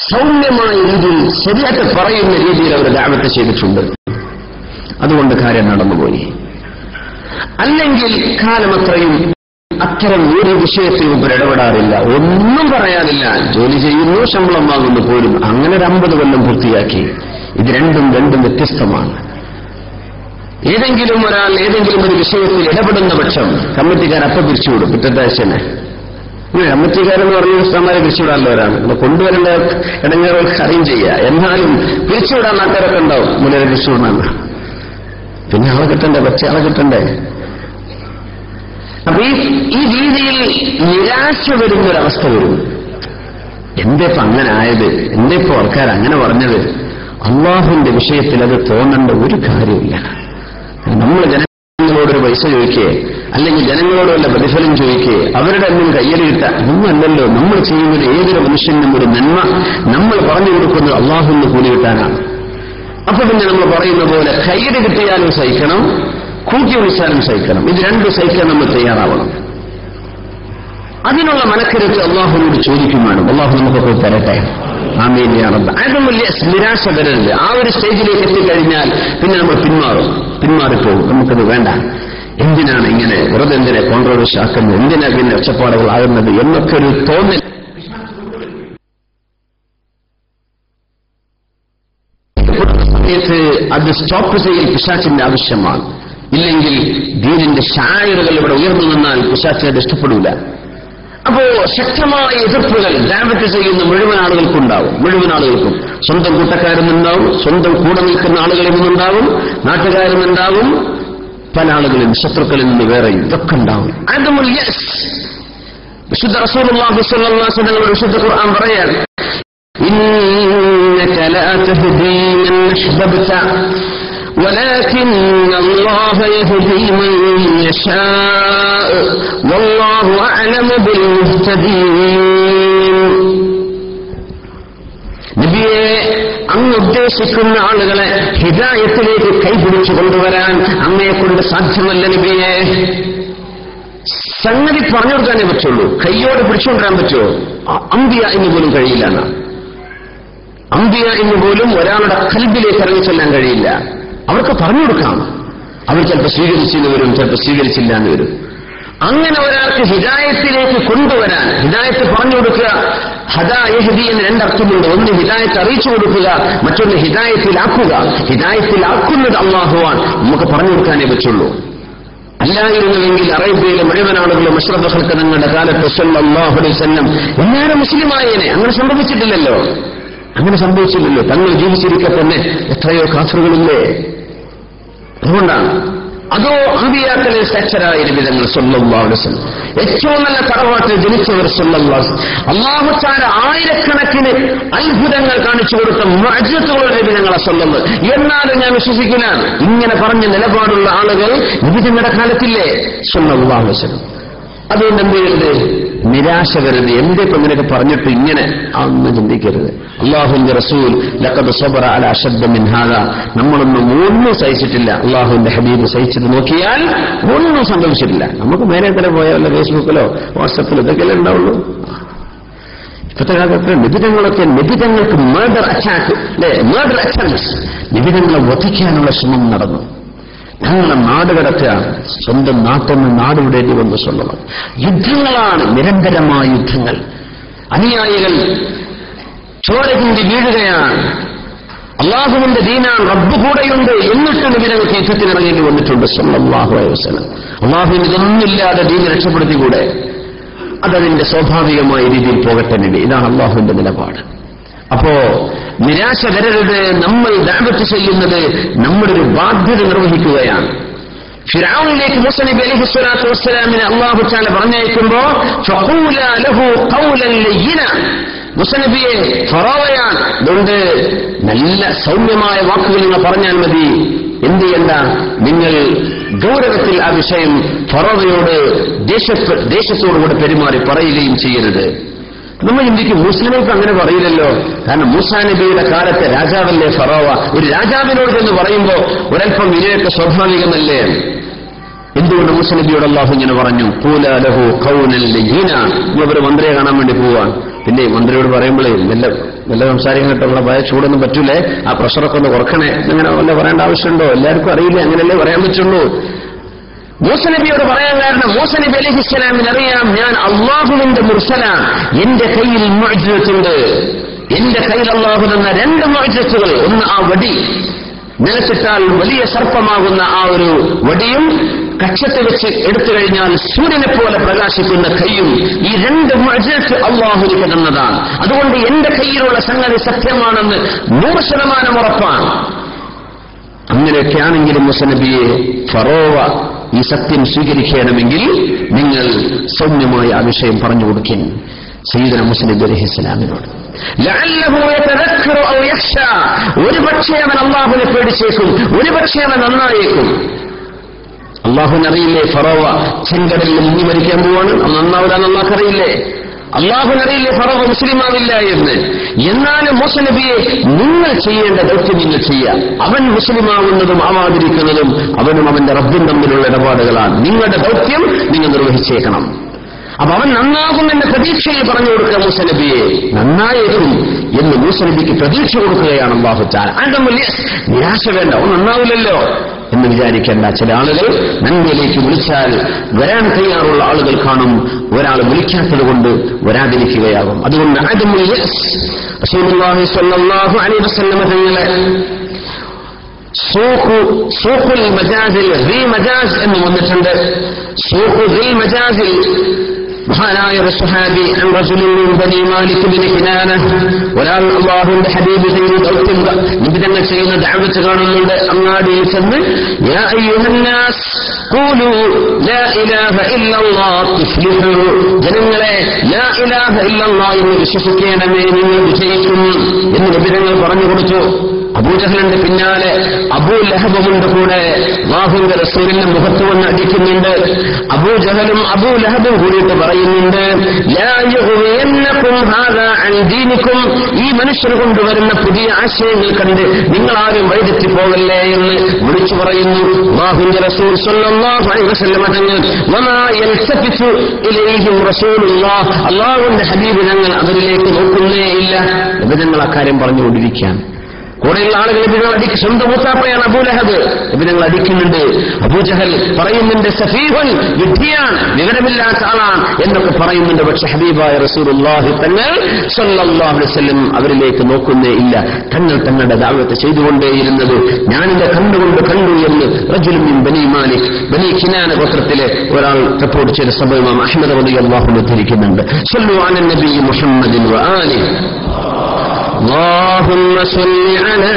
സൗമ്യമായ രീതിയിൽ ശരിയായിട്ട് പറയുന്ന രീതിയിൽ അവർ ദാവത്ത് ചെയ്തിട്ടുണ്ട് അതുകൊണ്ട് കാര്യം നടന്നുപോയി അല്ലെങ്കിൽ കാലമത്രയും അത്തരം ഒരു വിഷയത്തിലും ഇവർ ഇടപെടാറില്ല ഒന്നും പറയാനില്ല ജോലി ചെയ്യുന്നു ശമ്പളം വാങ്ങുന്നു പോരും അങ്ങനെ ഒരു അമ്പത് കൊല്ലം പൂർത്തിയാക്കി ഇത് രണ്ടും രണ്ടും വ്യത്യസ്തമാണ് ഏതെങ്കിലും ഒരാൾ ഏതെങ്കിലും ഒരു വിഷയത്തിൽ ഇടപെടുന്ന പക്ഷം കമ്മിറ്റിക്കാർ അപ്പം പിരിച്ചുവിടും പിറ്റത്താഴ്ചനെ കമ്മിറ്റിക്കാരെന്ന് പറഞ്ഞ ഉസ്താമാരെ പിരിച്ചുവിടാനുള്ളവരാണ് അപ്പൊ കൊണ്ടുവരേണ്ട ഇടങ്ങേറുകൾക്ക് അറിയും ചെയ്യുക എന്നാലും പിരിച്ചുവിടാൻ നാട്ടുകാരൊക്കെ ഉണ്ടാവും മുന്നേ പിരിച്ചുവിടണമെന്ന് പിന്നെ ആളെ കിട്ടണ്ടേ പച്ച ആളെ കിട്ടണ്ടേ അപ്പൊ ഈ ഈ രീതിയിൽ നിരാശ വരുന്നൊരവസ്ഥ വരും എന്തേപ്പോ അങ്ങനെ ആയത് എന്തേപ്പോ ആൾക്കാർ അങ്ങനെ പറഞ്ഞത് അള്ളാഹുവിന്റെ വിഷയത്തിൽ അത് തോന്നേണ്ട ഒരു കാര്യമില്ല നമ്മൾ ജനങ്ങളോടൊരു പൈസ ചോദിക്കേ അല്ലെങ്കിൽ ജനങ്ങളോട് വല്ല പ്രതിഫലം ചോദിക്കേ അവരുടെ ഒന്നും കയ്യലിട്ട ഒന്നുമല്ലല്ലോ നമ്മൾ ചെയ്യുന്നത് ഏതൊരു മനുഷ്യനും ഒരു നന്മ നമ്മൾ പറഞ്ഞു കൊടുക്കുന്നത് അള്ളാഹുവിന് കൂലി കിട്ടാനാണ് അപ്പൊ പിന്നെ നമ്മൾ പറയുന്ന പോലെ കൈയ്യടി കിട്ടിയാലും സഹിക്കണം കൂട്ടി വിളിച്ചാലും സഹിക്കണം ഇത് രണ്ടും സഹിക്കാൻ നമ്മൾ തയ്യാറാവണം അതിനുള്ള മനക്കരുത്ത് അള്ളാഹുവിനോട് ചോദിക്കും വേണം അള്ളാഹു നമുക്കൊക്കെ തരട്ടെ ആമീനെയാണെന്ന് അതും വലിയ നിരാശ വരരുത് ആ ഒരു സ്റ്റേജിലേക്ക് എത്തിക്കഴിഞ്ഞാൽ പിന്നെ നമ്മൾ പിന്മാറും പിന്മാറിപ്പോകും നമുക്കത് വേണ്ട എന്തിനാണ് ഇങ്ങനെ വെറുതെ എന്തിനെ കോൺട്രവേഴ്സ് ആക്കുന്നത് എന്തിനാ പിന്നെ ഒച്ചപ്പാടുകളാകുന്നത് എന്നൊക്കെ ഒരു തോന്നൽ സമയത്ത് അത് സ്റ്റോപ്പ് ചെയ്യൽ പിശാച്ചിന്റെ ആവശ്യമാണ് ഇല്ലെങ്കിൽ ദീനിന്റെ ഷായറുകൾ ഇവിടെ ഉയർന്നു നിന്നാൽ പിശാച്ചിനെ ഇഷ്ടപ്പെടൂല അപ്പോ ശക്തമായ എതിർപ്പുകൾ ഡാമറ്റ് ചെയ്യുന്ന മുഴുവൻ ആളുകൾക്കുണ്ടാവും മുഴുവൻ ആളുകൾക്കും സ്വന്തം കൂട്ടക്കാരിൽ നിന്നുണ്ടാവും സ്വന്തം കൂടെ നിൽക്കുന്ന ആളുകളിൽ നിന്നുണ്ടാവും നാട്ടുകാരിൽ നിന്നുണ്ടാവും പല ആളുകളിൽ ശത്രുക്കളിൽ നിന്ന് വേറെ ഇതൊക്കെ ഉണ്ടാവും അതുമുൽ യെസ് വിശുദ്ധ റസൂലുള്ളാഹി സ്വല്ലല്ലാഹു അലൈഹി വസല്ലം വിശുദ്ധ ഖുർആൻ പറയാണ് إنك لا تهدي من أحببت ولكن الله يهدي من يشاء والله أعلم بالمهتدين നബിയെ അങ്ങ് ഉദ്ദേശിക്കുന്ന ആളുകളെ ഹിദായത്തിലേക്ക് കൈപിടിച്ചു കൊണ്ടുവരാൻ അങ്ങയെ കൊണ്ട് സാധ്യമല്ല നബിയെ സംഗതി പറഞ്ഞു കൊടുക്കാനേ പറ്റുള്ളൂ കൈയോടെ പിടിച്ചുകൊണ്ടുവരാൻ പറ്റുമോ അ- അമ്പിയ എന്ന് പോലും കഴിയില്ല എന്നാ അമ്പിയ എന്ന് പോലും ഒരാളുടെ കൽബിലേക്ക് ഇറങ്ങി ചെല്ലാൻ കഴിയില്ല അവർക്ക് പറഞ്ഞു കൊടുക്കാം അവർ ചിലപ്പോൾ സ്വീകരിച്ചെന്ന് വരും ചിലപ്പോൾ സ്വീകരിച്ചില്ല എന്ന് വരും അങ്ങനെ ഒരാൾക്ക് ഹിദായത്തിലേക്ക് കൊണ്ടുവരാൻ ഹിദായത്ത് പറഞ്ഞു കൊടുക്കുക ഹദാ യഹദി എന്ന് രണ്ടർത്ഥമുണ്ട് ഒന്ന് ഹിദായത്ത് അറിയിച്ചു കൊടുക്കുക മറ്റൊന്ന് ഹിദായത്തിലാക്കുക ഹിദായത്തിലാക്കുന്നത് അള്ളാഹുവാൻ നമുക്ക് പറഞ്ഞു കൊടുക്കാനേ പറ്റുള്ളൂ അല്ലായിരുന്നുവെങ്കിൽ അറേബ്യയിലെ മുഴുവൻ ആളുകളും അഷ്റഫുകൾക്ക് തങ്ങളുടെ കാലത്ത് സല്ലല്ലാഹു അലൈഹി വസല്ലം എല്ലാവരും മുസ്ലിമായേനെ അങ്ങനെ സംഭവിച്ചിട്ടില്ലല്ലോ അങ്ങനെ സംഭവിച്ചില്ലല്ലോ തങ്ങൾ ജീവിച്ചിരിക്കെ തന്നെ എത്രയോ കാഫറുകളില്ലേ അതുകൊണ്ടാണ് അതോ അമ്പിയാക്കളിൽ ശ്രേഷ്ഠരായ നിബിധങ്ങൾ സൊല്ലാസ് ഏറ്റവും നല്ല തറവാട്ടിൽ ജനിച്ചവർ സൊല്ലാസ് അള്ളാഹുച്ചാര ആയിരക്കണക്കിന് അത്ഭുതങ്ങൾ കാണിച്ചു കൊടുത്ത മജത്തുകളുടെ നിബിധങ്ങളെ സൊല്ലുന്നത് എന്നാലും ഞാൻ വിശ്വസിക്കില്ല ഇങ്ങനെ പറഞ്ഞ നിലപാടുള്ള ആളുകൾ നിബിധങ്ങളുടെ കാലത്തില്ലേ സൊല്ലാഹുലം അതുകൊണ്ട് എന്ത് ചെയ്യരുത് നിരാശ വരരുത് എന്റെ ഇപ്പൊ ഇങ്ങനെയൊക്കെ പറഞ്ഞിട്ട് ഇങ്ങനെ അന്ന് ചിന്തിക്കരുത് അള്ളാഹുവിന്റെ റസൂൽ ലക്കത് സബറ അല അശബ്ദ മിൻഹാദ നമ്മളൊന്നും ഒന്നും സഹിച്ചിട്ടില്ല അള്ളാഹുവിന്റെ ഹബീബ് സഹിച്ചത് നോക്കിയാൽ ഒന്നും സംഭവിച്ചിട്ടില്ല നമുക്ക് മേലെ തന്നെ പോയാലോ ഫേസ്ബുക്കിലോ വാട്സപ്പിലോ ഇതൊക്കെയല്ലേ ഉണ്ടാവുള്ളൂ ഇപ്പോഴത്തെ കാലത്ത് നിബിധങ്ങളൊക്കെ നിബിധങ്ങൾക്ക് മേഡർ അറ്റാക്ക് അല്ലെ മേഡർ അറ്റംപ്റ്റ്സ് നിബിധങ്ങളെ വധിക്കാനുള്ള ശ്രമം നടന്നു ഞങ്ങളെ നാട് കിടക്കുകയാണ് സ്വന്തം നാട്ടിൽ നിന്ന് നാട് വിടേണ്ടി വന്നു സ്വന്തം യുദ്ധങ്ങളാണ് നിരന്തരമായ യുദ്ധങ്ങൾ അനുയായികൾ ചോരചിന്തി വീഴുകയാണ് അള്ളാഹുവിന്റെ ദീനാൻ റബ്ബ് കൂടെയുണ്ട് എന്നിട്ട് നിബിധങ്ങൾക്ക് യുദ്ധത്തിനിറങ്ങേണ്ടി വന്നിട്ടുണ്ട് സ്വല്ലാഹു വസലം അള്ളാഹുവിന് ഇതൊന്നുമില്ലാതെ ദീന രക്ഷപ്പെടുത്തിക്കൂടെ അതതിന്റെ സ്വാഭാവികമായ രീതിയിൽ പോകട്ടെ നബി ഇതാണ് അള്ളാഹുവിന്റെ നിലപാട് അപ്പോ നിരാശ വരരുത് നമ്മൾ ദാവത്ത് ചെയ്യുന്നത് നമ്മുടെ ഒരു ബാധ്യത നിർവഹിക്കുകയാണ് ഫിറൌനിലേക്ക് മൂസ നബി അലൈഹി സ്വലാത്തു വസ്സലാമിനെ അള്ളാഹു ചാല പറഞ്ഞയക്കുമ്പോ ഫഖൂല ലഹു ഖൗലൻ ലയ്യിന മൂസ നബിയെ ഫറോവയാണ് അതുകൊണ്ട് നല്ല സൗമ്യമായ വാക്കുകൾ നിങ്ങൾ പറഞ്ഞാൽ മതി എന്ത് ചെയ്യണ്ട നിങ്ങൾ ഗൗരവത്തിൽ ആ വിഷയം ഫറോവയോട് ദേശത്ത് ദേശത്തോടുകൂടെ പെരുമാറി പറയുകയും ചെയ്യരുത് നമ്മൾ ചിന്തിക്കും മുസ്ലിമേക്ക് അങ്ങനെ പറയില്ലല്ലോ കാരണം മൂസാ നബിയുടെ കാലത്തെ രാജാവല്ലേ ഫറോവ ഒരു രാജാവിനോട് ചെന്ന് പറയുമ്പോ ഒരൽപ്പം വിനയൊക്കെ സ്വാഭാവികമല്ലേ എന്തുകൊണ്ട് മൂസ നബിയോട് അള്ളാഹു ഇങ്ങനെ പറഞ്ഞു കൂലഹു കൗനൽ ലയ്യീന ഇനി അവർ മന്ത്രിയെ കാണാൻ വേണ്ടി പോവാൻ പിന്നെ മന്ത്രിയോട് പറയുമ്പോഴേ നല്ല നല്ല സംസാരിക്കാൻ കേട്ടുള്ള ഭയ ചൂടൊന്നും പറ്റൂലേ ആ പ്രഷറൊക്കെ ഒന്ന് കുറക്കണേ അങ്ങനെ വല്ല പറയേണ്ട ആവശ്യമുണ്ടോ എല്ലാവർക്കും അറിയില്ല അങ്ങനെയല്ലേ പറയാൻ പറ്റുള്ളൂ മൂസ നബിയോട് പറയാൻ കാരണം മൂസ നബി അലൈഹി ഇസ്ലാമിന് അറിയാം ഞാൻ അള്ളാഹുവിന്റെ മുർസലാണ് എന്റെ കയ്യിൽ മുഅ്ജിസത്തുണ്ട് എന്റെ കയ്യിൽ അള്ളാഹു തന്ന രണ്ട് മുഅ്ജിസത്തുകൾ ഒന്ന് ആ വടി നിലത്തിട്ടാൽ വലിയ സർപ്പമാകുന്ന ആ ഒരു വടിയും കക്ഷത്ത് വെച്ച് എടുത്തു കഴിഞ്ഞാൽ സൂര്യനെ പോലെ പ്രകാശിക്കുന്ന കൈയും ഈ രണ്ട് മജത്ത് അള്ളാഹുലിക്ക് തന്നതാണ് അതുകൊണ്ട് എന്റെ കയ്യിലുള്ള സംഗതി സത്യമാണെന്ന് നൂറ് ശതമാനം ഉറപ്പാണ് അങ്ങനെയൊക്കെയാണെങ്കിലും മുസനബിയെ ഫറോവ ഈ സത്യം സ്വീകരിക്കണമെങ്കിൽ നിങ്ങൾ സൗമ്യമായ ആ വിഷയം പറഞ്ഞു കൊടുക്കും സയ്യിദന മുസ്ലിം അലൈഹി ഇസ്ലാമിനോട് ഒരു പക്ഷേ അവൻ അള്ളാഹുവിനെ പേടിച്ചേക്കും ഒരു പക്ഷേ അവൻ നന്നായേക്കും അള്ളാഹുവിനറിയില്ലേ ഫറോവ ചെങ്കടലിൽ മുങ്ങി മരിക്കാൻ പോവാണ് അവൻ നന്നാവില്ല അള്ളാഹ്ക്കറിയില്ലേ അള്ളാഹുവിനറിയില്ലേ ഫറോവ മുസ്ലിമാവില്ല എന്ന് എന്നാലും മുസ്ലിബിയെ നിങ്ങൾ ചെയ്യേണ്ട ദൗത്യം നിങ്ങൾ ചെയ്യുക അവൻ മുസ്ലിമാവുന്നതും ആവാതിരിക്കുന്നതും അവനും അവന്റെ റബ്ബും തമ്മിലുള്ള ഇടപാടുകളാണ് നിങ്ങളുടെ ദൗത്യം നിങ്ങൾ നിർവഹിച്ചേക്കണം അപ്പൊ അവൻ നന്നാകുമെന്ന പ്രതീക്ഷയിൽ പറഞ്ഞു കൊടുക്കുക മൂസനബിയെ നന്നായേക്കും എന്ന് മൂസനബിക്ക് പ്രതീക്ഷ കൊടുക്കുകയാണ് അള്ളാഹുച്ചാൻ അതും നിരാശ വേണ്ട അവൻ നന്നാവില്ലല്ലോ എന്ന് വിചാരിക്കേണ്ട ചില ആളുകൾ നന്മയിലേക്ക് വിളിച്ചാൽ വരാൻ തയ്യാറുള്ള ആളുകൾ കാണും ഒരാൾ വിളിക്കാത്തത് കൊണ്ട് വരാതിരിക്കുകയാകും അതുകൊണ്ട് അതുമുൽ റസൂലുള്ളാഹി സ്വല്ലല്ലാഹു അലൈഹി വസല്ലമ തങ്ങളെ സൂഖു സൂഖുൽ മജാസിൽ റീ മജാസ് എന്ന് വന്നിട്ടുണ്ട് സൂഖു റീ മജാസിൽ മഹാനായ ഒരു സുഹാബി ബനി മാലിക് ബിൻ ഹിനാന ഒരാൾ അള്ളാഹുവിന്റെ ഹബീബ് ചെയ്ത് ദൗത്യം നിബിധങ്ങൾ ചെയ്യുന്ന ദാവത്ത് കാണുന്നുണ്ട് അങ്ങാടിയിൽ ചെന്ന് യാ അയ്യുഹന്നാസ് ഖൂലു ലാ ഇലാഹ ഇല്ലല്ലാഹ് തുഫ്ലിഹു ജനങ്ങളെ ലാ ഇലാഹ ഇല്ലല്ലാഹ് എന്ന് വിശ്വസിക്കണമേ നിങ്ങൾ വിജയിക്കും എന്ന് നിബിധങ്ങൾ പറഞ്ഞു കൊടുത്തു അബൂജഹലിന്റെ പിന്നാലെ അബൂ ലഹബുമുണ്ട് കൂടെ വാഹുവിന്റെ റസൂലിന്റെ മുഖത്ത് വന്ന് അടിക്കുന്നുണ്ട് അബൂജഹലും അബൂ ലഹബും കൂടിയിട്ട് പറയുന്നുണ്ട് ലാ യഹ്വിയന്നകും ഹാദാ അൻ ദീനിക്കും ഈ മനുഷ്യർ കൊണ്ടുവരുന്ന പുതിയ ആശയങ്ങൾ കണ്ട് നിങ്ങൾ ആരും വഴിതെറ്റി പോകല്ലേ എന്ന് വിളിച്ചു പറയുന്നു വാഹുവിന്റെ റസൂൽ സല്ലല്ലാഹു അലൈഹി വസല്ലമ തങ്ങൾ വമാ യൽതഫിതു ഇലൈഹിം റസൂലുള്ളാഹ് അല്ലാഹുവിന്റെ ഹബീബ് ഞങ്ങൾ അവരിലേക്ക് നോക്കുന്നേ ഇല്ല നബിതങ്ങൾ അക്കാര്യം പറഞ്ഞുകൊണ്ടിരിക്കുകയാണ് കൂടെയുള്ള ആളുകൾ ഇബിനങ്ങൾ അടിക്ക് സ്വന്തം മൂത്താപ്പയാണ് അബൂലഹബ് ഇബിനങ്ങൾ അടിക്കുന്നുണ്ട് അബൂജഹൽ പറയുന്നുണ്ട് സഫീഹുൻ വിഡ്ഢിയാൻ വിവരമില്ലാത്ത ആളാണ് എന്നൊക്കെ പറയുന്നുണ്ട് പക്ഷെ ഹബീബായ റസൂലുള്ളാഹി തങ്ങൾ സല്ലല്ലാഹു അലൈഹി വസല്ലം അവരിലേക്ക് നോക്കുന്നേ ഇല്ല തങ്ങൾ തങ്ങളുടെ ദാവത്ത് ചെയ്തുകൊണ്ടേയിരുന്നത് ഞാൻ എന്റെ കണ്ണുകൊണ്ട് കണ്ടു എന്ന് റജുലും മിൻ ബനി മാലിക് ബനി ഖിനാന ഗോത്രത്തിലെ ഒരാൾ റിപ്പോർട്ട് ചെയ്ത സംഭവം അഹ്മദ് റളിയല്ലാഹു അൻഹു ധരിക്കുന്നുണ്ട് സല്ലു അലൻ നബി മുഹമ്മദിൻ വആലിഹി اللهم صل على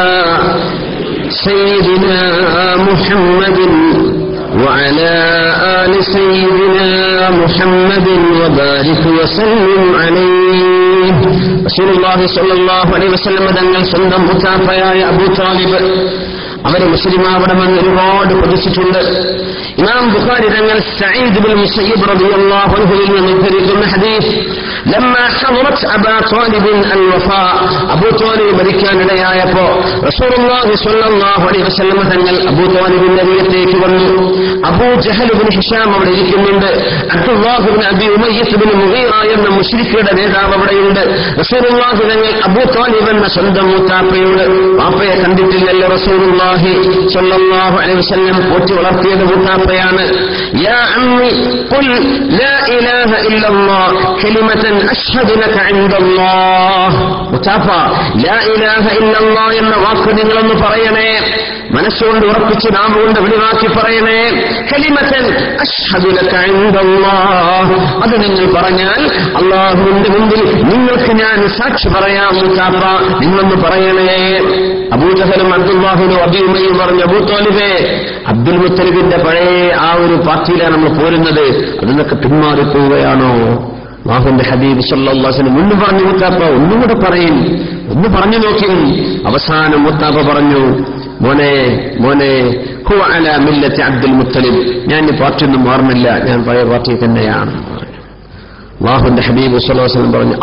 سيدنا محمد وعلى آل سيدنا محمد وبارك وسلم عليه رسول الله صلى الله عليه وسلم തങ്ങൾ സ്വന്തം മുത്താഫയായ അബൂ താലിബ് അവരെ മുസ്ലിമാവണമെന്ന് ഒരുപാട് കൊതിച്ചിട്ടുണ്ട് ഇമാം ബുഖാരി തങ്ങൾ സഈദ് ബിൻ മുസയ്യിബ് റളിയല്ലാഹു അൻഹുവിൽ നിന്ന് ഉദ്ധരിക്കുന്ന ഹദീസ് لما حضرت أبا طالب الوفاء أبو طالب മരിക്കാനിടയായപ്പോ റസൂലുള്ളാഹി സ്വല്ലല്ലാഹു അലൈഹി വസല്ലം തങ്ങൾ അബൂ താലിബിന്റെ വീട്ടിലേക്ക് വന്നു അബൂ ജഹൽ ബിൻ ഹിഷാം അവിടെ ഇരിക്കുന്നുണ്ട് Abdullah bin Abi Umayyah bin Mughira എന്ന മുശ്രിക്കയുടെ നേതാവ് അവിടെയുണ്ട് റസൂലുള്ളാഹി തങ്ങൾ അബൂ താലിബ് എന്ന സ്വന്തം മൂത്താപ്പയോട് പാപ്പയെ കണ്ടിട്ടില്ലല്ലോ റസൂലുള്ളാഹി സ്വല്ലല്ലാഹു അലൈഹി വസല്ലം പോറ്റി വളർത്തിയത് മൂത്താപ്പയാണ് യാ അമ്മി ഖുൽ ലാ ഇലാഹ ഇല്ലല്ലാഹ് കലിമതൻ അഷ്ഹദു ലക ഇൻദല്ലാഹ് മുത്താപ്പ ലാ ഇലാഹ ഇല്ലല്ലാഹ് എന്ന വാക്ക് നിങ്ങളൊന്ന് പറയണേ മനസ്സുകൊണ്ട് ഉറപ്പിച്ച് നാം കൊണ്ട് വെളിവാക്കി പറയണേ കലിമത്തൻ അഷ്ഹദു ലക ഇൻദല്ലാഹ് അത് നിങ്ങൾ പറഞ്ഞാൽ അള്ളാഹുവിന്റെ മുമ്പിൽ നിങ്ങൾക്ക് ഞാൻ സാക്ഷി പറയാം മുത്താപ്പ നിങ്ങളൊന്ന് പറയണേ അബൂജഹലും അബ്ദുല്ലാഹിനും അബിയുമയും പറഞ്ഞു അബൂ തോലിബേ അബ്ദുൽ മുത്തലിബിന്റെ പഴയ ആ ഒരു പാർട്ടിയിലാണ് നമ്മൾ പോരുന്നത് അതിനൊക്കെ പിന്മാറിപ്പോവുകയാണോ അള്ളാഹുന്റെ ഹബീബ് സല്ലാസിന് മുന്ന് പറഞ്ഞു മുത്താപ്പ ഒന്നും കൂടെ പറയും ഒന്ന് പറഞ്ഞു നോക്കി അവസാനം മുത്താപ്പ പറഞ്ഞു മോനെ മോനെ ഹുവ അല മില്ലത്തെ അബ്ദുൽ മുത്തലിബ് ഞാൻ ഈ പാർട്ടിയൊന്നും മാറുന്നില്ല ഞാൻ പഴയ പാർട്ടി തന്നെയാണ് അള്ളാഹുന്റെ ഹബീബ് സല്ലാസ്ലം പറഞ്ഞു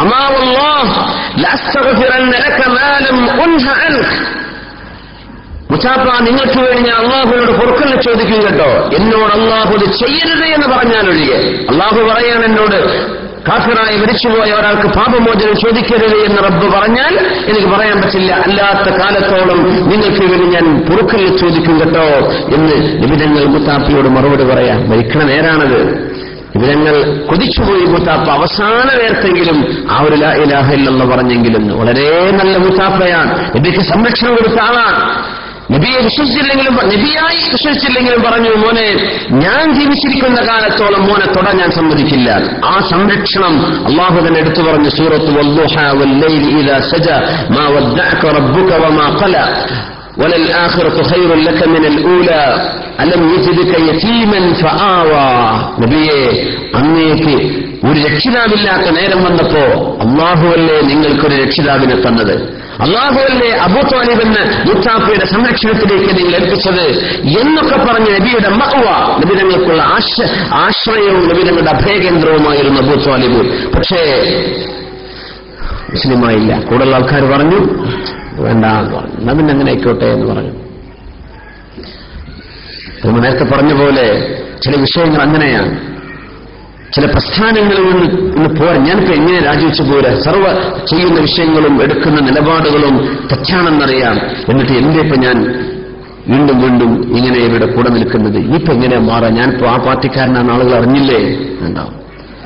മുസാഫ നിങ്ങൾക്ക് വേണ്ടി ഞാൻ അള്ളാഹുവിനോട് പൊറുക്കലിനെ ചോദിക്കും കേട്ടോ എന്നോട് അള്ളാഹു ഇത് ചെയ്യരുത് എന്ന് പറഞ്ഞാലൊഴികെ അള്ളാഹു പറയാൻ എന്നോട് കാഫിറായി മരിച്ചുപോയ ഒരാൾക്ക് പാപമോചനം ചോദിക്കരുത് എന്ന് റബ്ബ് പറഞ്ഞാൽ എനിക്ക് പറയാൻ പറ്റില്ല അല്ലാത്ത കാലത്തോളം നിങ്ങൾക്ക് വേണ്ടി ഞാൻ പൊറുക്കലിനെ ചോദിക്കും കേട്ടോ എന്ന് നിബിധങ്ങൾ മുത്താപ്പിയോട് മറുപടി പറയാം മരിക്കണ നേരാണത് ഇവരങ്ങൾ കൊതിച്ചുപോയി മുത്താപ്പ അവസാന നേരത്തെങ്കിലും ആ ഒരു ലാ ഇലാഹ ഇല്ലെന്ന് പറഞ്ഞെങ്കിലും വളരെ നല്ല മുത്താപ്പയാണ് നബിക്ക് സംരക്ഷണം കൊടുത്ത ആളാണ് നബിയെ വിശ്വസിച്ചില്ലെങ്കിലും നബിയായി വിശ്വസിച്ചില്ലെങ്കിലും പറഞ്ഞു മോനെ ഞാൻ ജീവിച്ചിരിക്കുന്ന കാലത്തോളം മോനെ തൊടാൻ ഞാൻ സമ്മതിക്കില്ല ആ സംരക്ഷണം അള്ളാഹു തന്നെ എടുത്തു പറഞ്ഞു സൂറത്ത് വല്ലുഹ വല്ലൈലി ഇദാ സജ മാ വദ്ദഅക റബ്ബുക വമാ ഖല وللآخرة خير لك من الأولى ألم يجدك يتيما فآوى നബിയെ അങ്ങേക്ക് ഒരു രക്ഷിതാവില്ലാത്ത നേരം വന്നപ്പോ അള്ളാഹുവല്ലേ നിങ്ങൾക്കൊരു രക്ഷിതാവിനെ തന്നത് അള്ളാഹുവല്ലേ അബൂ താലിബ് എന്ന മുത്താഫയുടെ സംരക്ഷണത്തിലേക്ക് നിങ്ങൾ ഏൽപ്പിച്ചത് എന്നൊക്കെ പറഞ്ഞ് നബിയുടെ മഹ്വ നബിതങ്ങൾക്കുള്ള ആശ ആശ്രയവും നബിതങ്ങളുടെ അഭയകേന്ദ്രവുമായിരുന്നു അബൂ താലിബ് പക്ഷേ മുസ്ലിമായില്ല കൂടുതൽ ആൾക്കാർ പറഞ്ഞു വേണ്ട എന്ന് പറഞ്ഞു എന്നാ പിന്നെ അങ്ങനെ ആയിക്കോട്ടെ എന്ന് പറഞ്ഞു നമ്മൾ നേരത്തെ പറഞ്ഞ പോലെ ചില വിഷയങ്ങൾ അങ്ങനെയാണ് ചില പ്രസ്ഥാനങ്ങളിൽ നിന്ന് ഇന്ന് പോരാ ഞാനിപ്പോ എങ്ങനെ രാജിവെച്ച് പോരാ സർവ്വ ചെയ്യുന്ന വിഷയങ്ങളും എടുക്കുന്ന നിലപാടുകളും തെറ്റാണെന്നറിയാം എന്നിട്ട് എന്റെ ഇപ്പൊ ഞാൻ വീണ്ടും വീണ്ടും ഇങ്ങനെ ഇവിടെ കൂടെ നിൽക്കുന്നത് ഇനിയിപ്പോ എങ്ങനെ മാറാം ഞാനിപ്പോ ആ പാർട്ടിക്കാരനാണ് ആളുകൾ അറിഞ്ഞില്ലേ ഉണ്ടാവും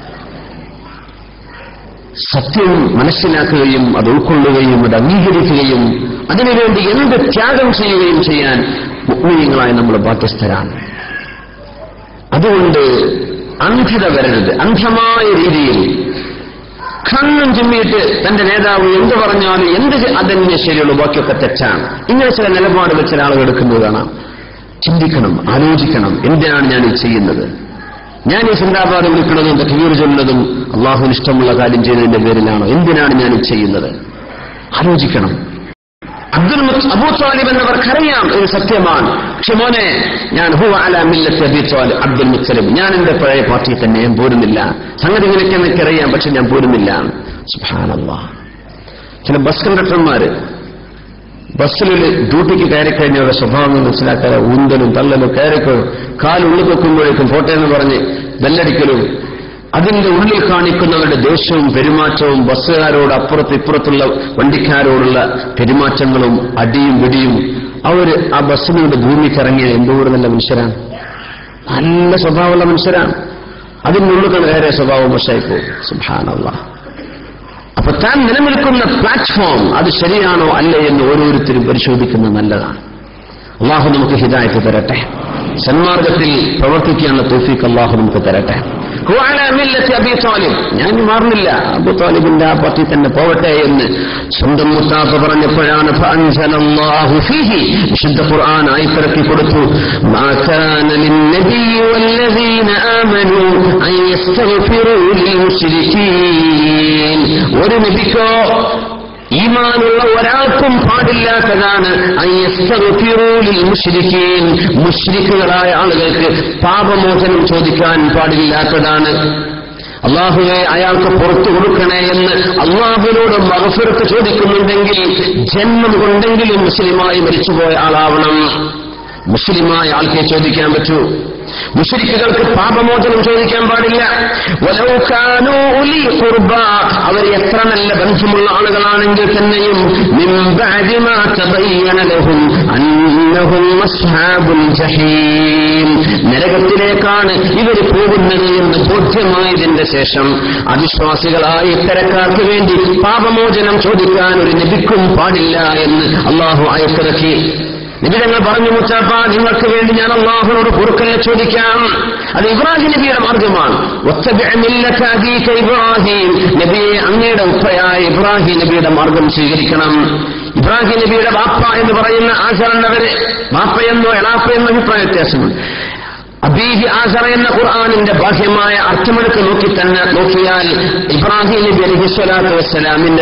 സത്യം മനസ്സിലാക്കുകയും അത് ഉൾക്കൊള്ളുകയും അത് അംഗീകരിക്കുകയും അതിനുവേണ്ടി എന്ത് ത്യാഗം ചെയ്യുകയും ചെയ്യാൻ മുഗ്നീയങ്ങളായി നമ്മൾ ബാധ്യസ്ഥരാണ് അതുകൊണ്ട് അന്ധത വരരുത് അന്ധമായ രീതിയിൽ കണ്ണും ചിമ്മിയിട്ട് തന്റെ നേതാവ് എന്ത് പറഞ്ഞാലും എന്ത് അതന്നെ ശരിയുള്ളൂ ബാക്കിയൊക്കെ തെറ്റാണ് ഇങ്ങനെ ചില നിലപാട് വെച്ച ആളുകൾ എടുക്കുന്നത് കാണാം ചിന്തിക്കണം ആലോചിക്കണം എന്തിനാണ് ഞാൻ ഈ ചെയ്യുന്നത് ഞാൻ ഈ സിന്ദാബാദ് വിളിക്കുന്നതും തക്വീർ ചൊല്ലുന്നതും അള്ളാഹുവിന് ഇഷ്ടമുള്ള കാര്യം ചെയ്തതിന്റെ പേരിലാണോ എന്തിനാണ് ഞാൻ ഈ ചെയ്യുന്നത് ആലോചിക്കണം അബ്ദുൽ മുത്ത് അബൂ താലിബ് എന്നവർക്കറിയാം ഇത് സത്യമാണ് പക്ഷെ മോനെ ഞാൻ ഹു അല മില്ലത്ത് അബി താലിബ് അബ്ദുൽ മുത്തലിബ് ഞാൻ എന്റെ പഴയ പാർട്ടിയിൽ തന്നെ ഞാൻ പോരുന്നില്ല സംഗതി ഇങ്ങനെയൊക്കെ എനിക്കറിയാം പക്ഷെ ഞാൻ പോരുന്നില്ല സുബ്ഹാനല്ലാ ചില ബസ് കണ്ടക്ടർമാര് ബസ്സിൽ ഡ്യൂട്ടിക്ക് കയറി കഴിഞ്ഞവരുടെ സ്വഭാവം മനസ്സിലാക്കാതെ ഊന്തലും തള്ളലും കയറിക്കോ കാലുള്ളിൽ വെക്കുമ്പോഴേക്കും പോട്ടെ എന്ന് പറഞ്ഞ് ബെല്ലടിക്കലും അതിന്റെ ഉള്ളിൽ കാണിക്കുന്നവരുടെ ദേഷ്യവും പെരുമാറ്റവും ബസ്സുകാരോട് അപ്പുറത്ത് ഇപ്പുറത്തുള്ള വണ്ടിക്കാരോടുള്ള പെരുമാറ്റങ്ങളും അടിയും പിടിയും അവർ ആ ബസ്സിനോട് ഭൂമിക്കിറങ്ങിയ എന്തോട് നല്ല മനുഷ്യരാണ് നല്ല സ്വഭാവമുള്ള മനുഷ്യരാണ് അതിനുള്ളിൽ കയറിയ സ്വഭാവം വശായിപ്പോ സുഭാനുള്ള അപ്പൊ താൻ നിലനിൽക്കുന്ന പ്ലാറ്റ്ഫോം അത് ശരിയാണോ അല്ലേ എന്ന് ഓരോരുത്തരും പരിശോധിക്കുന്നത് നല്ലതാണ് അള്ളാഹു നമുക്ക് ഹിദായത്ത് തരട്ടെ സന്മാർഗത്തിൽ പ്രവർത്തിക്കാനുള്ള തോഫീക്ക് അള്ളാഹു നമുക്ക് തരട്ടെ ഞാൻ മാറുന്നില്ല അബു താലിബിന്റെ ആ പാർട്ടി തന്നെ പോവട്ടെ എന്ന് സ്വന്തം മുത്താഫ പറഞ്ഞപ്പോഴാണ് വിശുദ്ധ ഖുർആൻ ആയിത്തിറക്കി കൊടുത്തു ഒരു നബിക്കോ ഈമാനുള്ള ഒരാൾക്കും പാടില്ലാത്തതാണ് മുഷ്രിക്കുകളായ ആളുകൾക്ക് പാപമോചനം ചോദിക്കാൻ പാടില്ലാത്തതാണ് അള്ളാഹുവെ അയാൾക്ക് പുറത്തു കൊടുക്കണേ എന്ന് അള്ളാഹുവിനോട് മഹഫിറത്ത് ചോദിക്കുന്നുണ്ടെങ്കിൽ ജന്മം കൊണ്ടെങ്കിലും മുസ്ലിമായി മരിച്ചുപോയ ആളാവണം മുസ്ലിമായ ആൾക്കെ ചോദിക്കാൻ പറ്റൂ മുഷരിക്കുകൾക്ക് പാപമോചനം ചോദിക്കാൻ പാടില്ല അവർ എത്ര നല്ല ബന്ധമുള്ള ആളുകളാണെങ്കിൽ തന്നെയും നരകത്തിലേക്കാണ് ഇവർ പോകുന്നത് എന്ന് ബോധ്യമായതിന്റെ ശേഷം അവിശ്വാസികളായ ഇത്തരക്കാർക്ക് വേണ്ടി പാപമോചനം ചോദിക്കാൻ ഒരു നബിക്കും പാടില്ല എന്ന് അള്ളാഹു അയത്തിറക്കി നിബിതങ്ങൾ പറഞ്ഞു മുച്ചാപ്പ നിങ്ങൾക്ക് വേണ്ടി ഞാൻ അള്ളാഹുനോട് പൊറുക്കലിനെ ചോദിക്കാം അത് ഇബ്രാഹിം നബിയുടെ മാർഗമാണ് ഇബ്രാഹിം നബിയെ അങ്ങയുടെ ഉപ്പയായ ഇബ്രാഹിം നബിയുടെ മാർഗം സ്വീകരിക്കണം ഇബ്രാഹിം നബിയുടെ ബാപ്പ എന്ന് പറയുന്ന ആചരണവര് ബാപ്പയെന്നോ എളാപ്പയെന്നോ അഭിപ്രായ വ്യത്യാസമുണ്ട് അബീഹി ആസറ എന്ന ഖുർആാനിന്റെ ബാഹ്യമായ അർത്ഥമെടുത്ത് നോക്കി തന്നെ നോക്കിയാൽ ഇബ്രാഹിം നബി അലഹി സ്വലാത്തു വസ്സലാമിന്റെ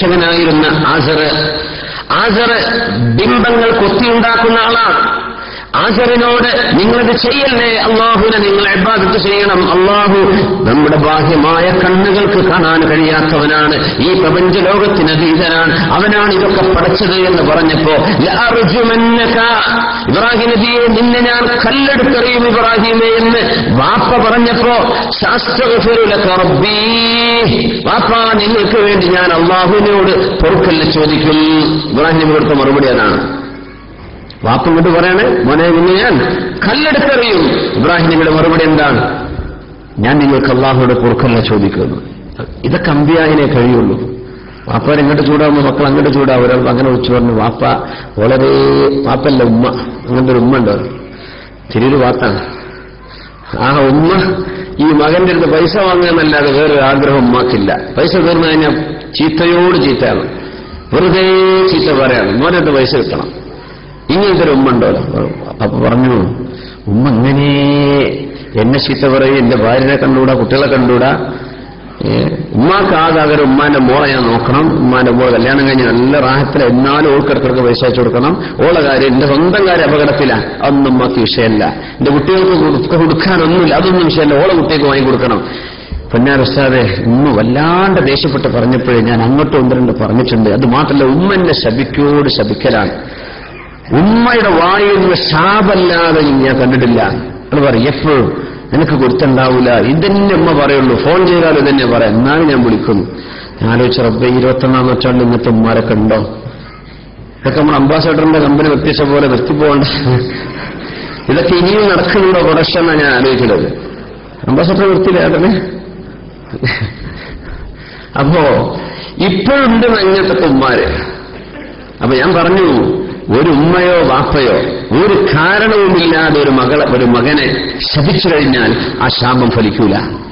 സംരക്ഷകനായിരുന്ന ആസർ ആസർ ബിംബങ്ങൾ കൊത്തിയുണ്ടാക്കുന്ന ആളാണ് ആചരനോട് നിങ്ങളിത് ചെയ്യല്ലേ അള്ളാഹുവിനെ നിങ്ങൾ ഇബാദത്ത് ചെയ്യണം അള്ളാഹു നമ്മുടെ ബാഹ്യമായ കണ്ണുകൾക്ക് കാണാൻ കഴിയാത്തവനാണ് ഈ പ്രപഞ്ച ലോകത്തിന് അതീതനാണ് അവനാണ് ഇതൊക്കെ പടച്ചത് എന്ന് പറഞ്ഞപ്പോ ലഅർജുമന്നക. ഇബ്രാഹിം നബിയെ നിന്നെ ഞാൻ കല്ലെടുത്തെറിയും ഇബ്രാഹിമേ എന്ന് വാപ്പ പറഞ്ഞപ്പോ ശാസ്ത്രഗഫിറു ലക റബ്ബീ വാപ്പ നിങ്ങൾക്ക് വേണ്ടി ഞാൻ അള്ളാഹുവിനോട് പൊറുക്കല്ല ചോദിക്കും ഇബ്രാഹിം നബി കൊടുത്ത മറുപടി അതാണ് വാപ്പ ഇങ്ങോട്ട് പറയാണ് മോനെ നിന്നെ ഞാൻ കല്ലെടുത്തെറിയും ഇബ്രാഹിം നബിയുടെ മറുപടി എന്താണ് ഞാൻ നിങ്ങൾക്ക് അള്ളാഹുയുടെ പൊറുക്കല്ല ചോദിക്കുന്നു ഇതൊക്കെ അമ്പിയായനെ കഴിയുള്ളൂ വാപ്പ ഇങ്ങോട്ട് ചൂടാവുമ്പോൾ മക്കൾ അങ്ങോട്ട് ചൂടാവും ഒരാൾ അങ്ങനെ വിളിച്ചു പറഞ്ഞു വാപ്പ വളരെ വാപ്പല്ല ഉമ്മ അങ്ങനത്തെ ഒരു ഉമ്മ ഉണ്ടോ തിരിയൊരു വാത്താണ് ആ ഉമ്മ ഈ മകന്റെ അടുത്ത് പൈസ വാങ്ങുന്നല്ലാതെ വേറൊരു ആഗ്രഹം ഉമ്മാക്കില്ല പൈസ തീർന്നു കഴിഞ്ഞാൽ ചീത്തയോട് ചീത്തയാണ് വെറുതെ ചീത്ത പറയാണ് മോനെ അടുത്ത് പൈസ കിട്ടണം ഇങ്ങനത്തെ ഒരു ഉമ്മ ഉണ്ടല്ലോ അപ്പൊ പറഞ്ഞു ഉമ്മ ഇങ്ങനെ എന്നെ ചീത്ത പറയും എന്റെ ഭാര്യനെ കണ്ടുകൂടാ കുട്ടികളെ കണ്ടുകൂടാ ഏ, ഉമ്മാക്ക് ആകാതെ ഉമ്മാന്റെ മോളെ ഞാൻ നോക്കണം ഉമ്മാന്റെ മോളെ കല്യാണം കഴിഞ്ഞ് നല്ല റാഹത്തിൽ എന്നാലും ഓൾക്കിടക്കിടക്ക് പൈസ അയച്ചു കൊടുക്കണം ഓളെ കാര്യം എന്റെ സ്വന്തം കാര്യം അപകടത്തിലാണ് അതൊന്നും ഉമ്മക്ക് വിഷയമല്ല എന്റെ കുട്ടികൾക്ക് കൊടുക്ക- കൊടുക്കാനൊന്നുമില്ല അതൊന്നും വിഷയമല്ല ഓളെ കുട്ടികൾക്ക് വാങ്ങി കൊടുക്കണം പൊന്നാരസ്താതെ ഉമ്മ വല്ലാണ്ട് ദേഷ്യപ്പെട്ട് പറഞ്ഞപ്പോഴേ ഞാൻ അങ്ങോട്ടും ഒന്ന് രണ്ട് പറഞ്ഞിട്ടുണ്ട് അത് മാത്രമല്ല ഉമ്മ എന്നെ ശപിക്കോട് ശപിക്കലാണ് ഉമ്മയുടെ വായിൽ നിന്ന് ശാപല്ലാതെ ഞാൻ കണ്ടിട്ടില്ല അത് പറയും എപ്പോഴും നിനക്ക് കൊടുത്തുണ്ടാവൂല ഇതന്നെ ഉമ്മ പറയുള്ളൂ ഫോൺ ചെയ്താൽ ഇതന്നെ പറയാം എന്നാലും ഞാൻ വിളിക്കുന്നു ഞാൻ ആലോചിച്ച റബ്ബെ ഇരുപത്തൊന്നാം നൂറ്റാണ്ട് ഇന്നത്തെ ഉമ്മാരൊക്കെ ഉണ്ടോ ഇതൊക്കെ നമ്മുടെ അംബാസഡറിന്റെ കമ്പനി വ്യത്യസ്ത പോലെ നിർത്തിപ്പോകണ്ട ഇതൊക്കെ ഇനിയും നടക്കുന്നുണ്ടോ പ്രൊഡക്ഷൻ എന്നാണ് ഞാൻ ആലോചിക്കുന്നത് അംബാസഡർ നിർത്തിയില്ല അതന്നെ അപ്പോ ഇപ്പോഴുണ്ട് അങ്ങനത്തെ ഉമ്മാര് അപ്പൊ ഞാൻ പറഞ്ഞു ഒരു ഉമ്മയോ വാപ്പയോ ഒരു കാരണവുമില്ലാതെ ഒരു മകളെ ഒരു മകനെ ശപിച്ചു കഴിഞ്ഞാൽ ആ ശാപം ഫലിക്കൂല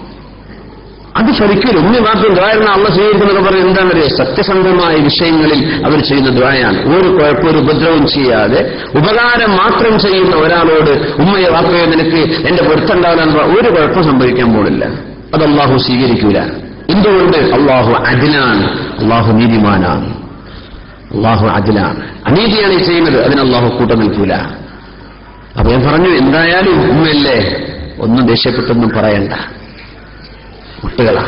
അത് ഫലിക്കൂല ഉമ്മ വാപ്പയും ദ്വാരണ അള്ള സ്വീകരിക്കുന്നൊക്കെ പറഞ്ഞ് എന്താണ് അറിയോ സത്യസന്ധമായ വിഷയങ്ങളിൽ അവർ ചെയ്യുന്ന ദ്വായാണ് ഒരു കുഴപ്പം ഒരു ഉപദ്രവം ചെയ്യാതെ ഉപകാരം മാത്രം ചെയ്യുന്ന ഒരാളോട് ഉമ്മയോ വാപ്പയോ നിനക്ക് എന്റെ പൊരുത്തുണ്ടാവില്ല എന്ന് പറഞ്ഞാൽ ഒരു കുഴപ്പം സംഭവിക്കാൻ പോണില്ല അത് അള്ളാഹു സ്വീകരിക്കൂല എന്തുകൊണ്ട് അള്ളാഹു അദിനാണ് അള്ളാഹു നീതിമാനാണ് അള്ളാഹു അതിലാണ് അനീതിയാണ് ഈ ചെയ്യുന്നത് അതിന് അള്ളാഹു കൂട്ടം നിൽക്കൂല അപ്പൊ ഞാൻ പറഞ്ഞു എന്തായാലും ഉമ്മയല്ലേ ഒന്നും ദേഷ്യപ്പെട്ടൊന്നും പറയണ്ട കുട്ടികളാ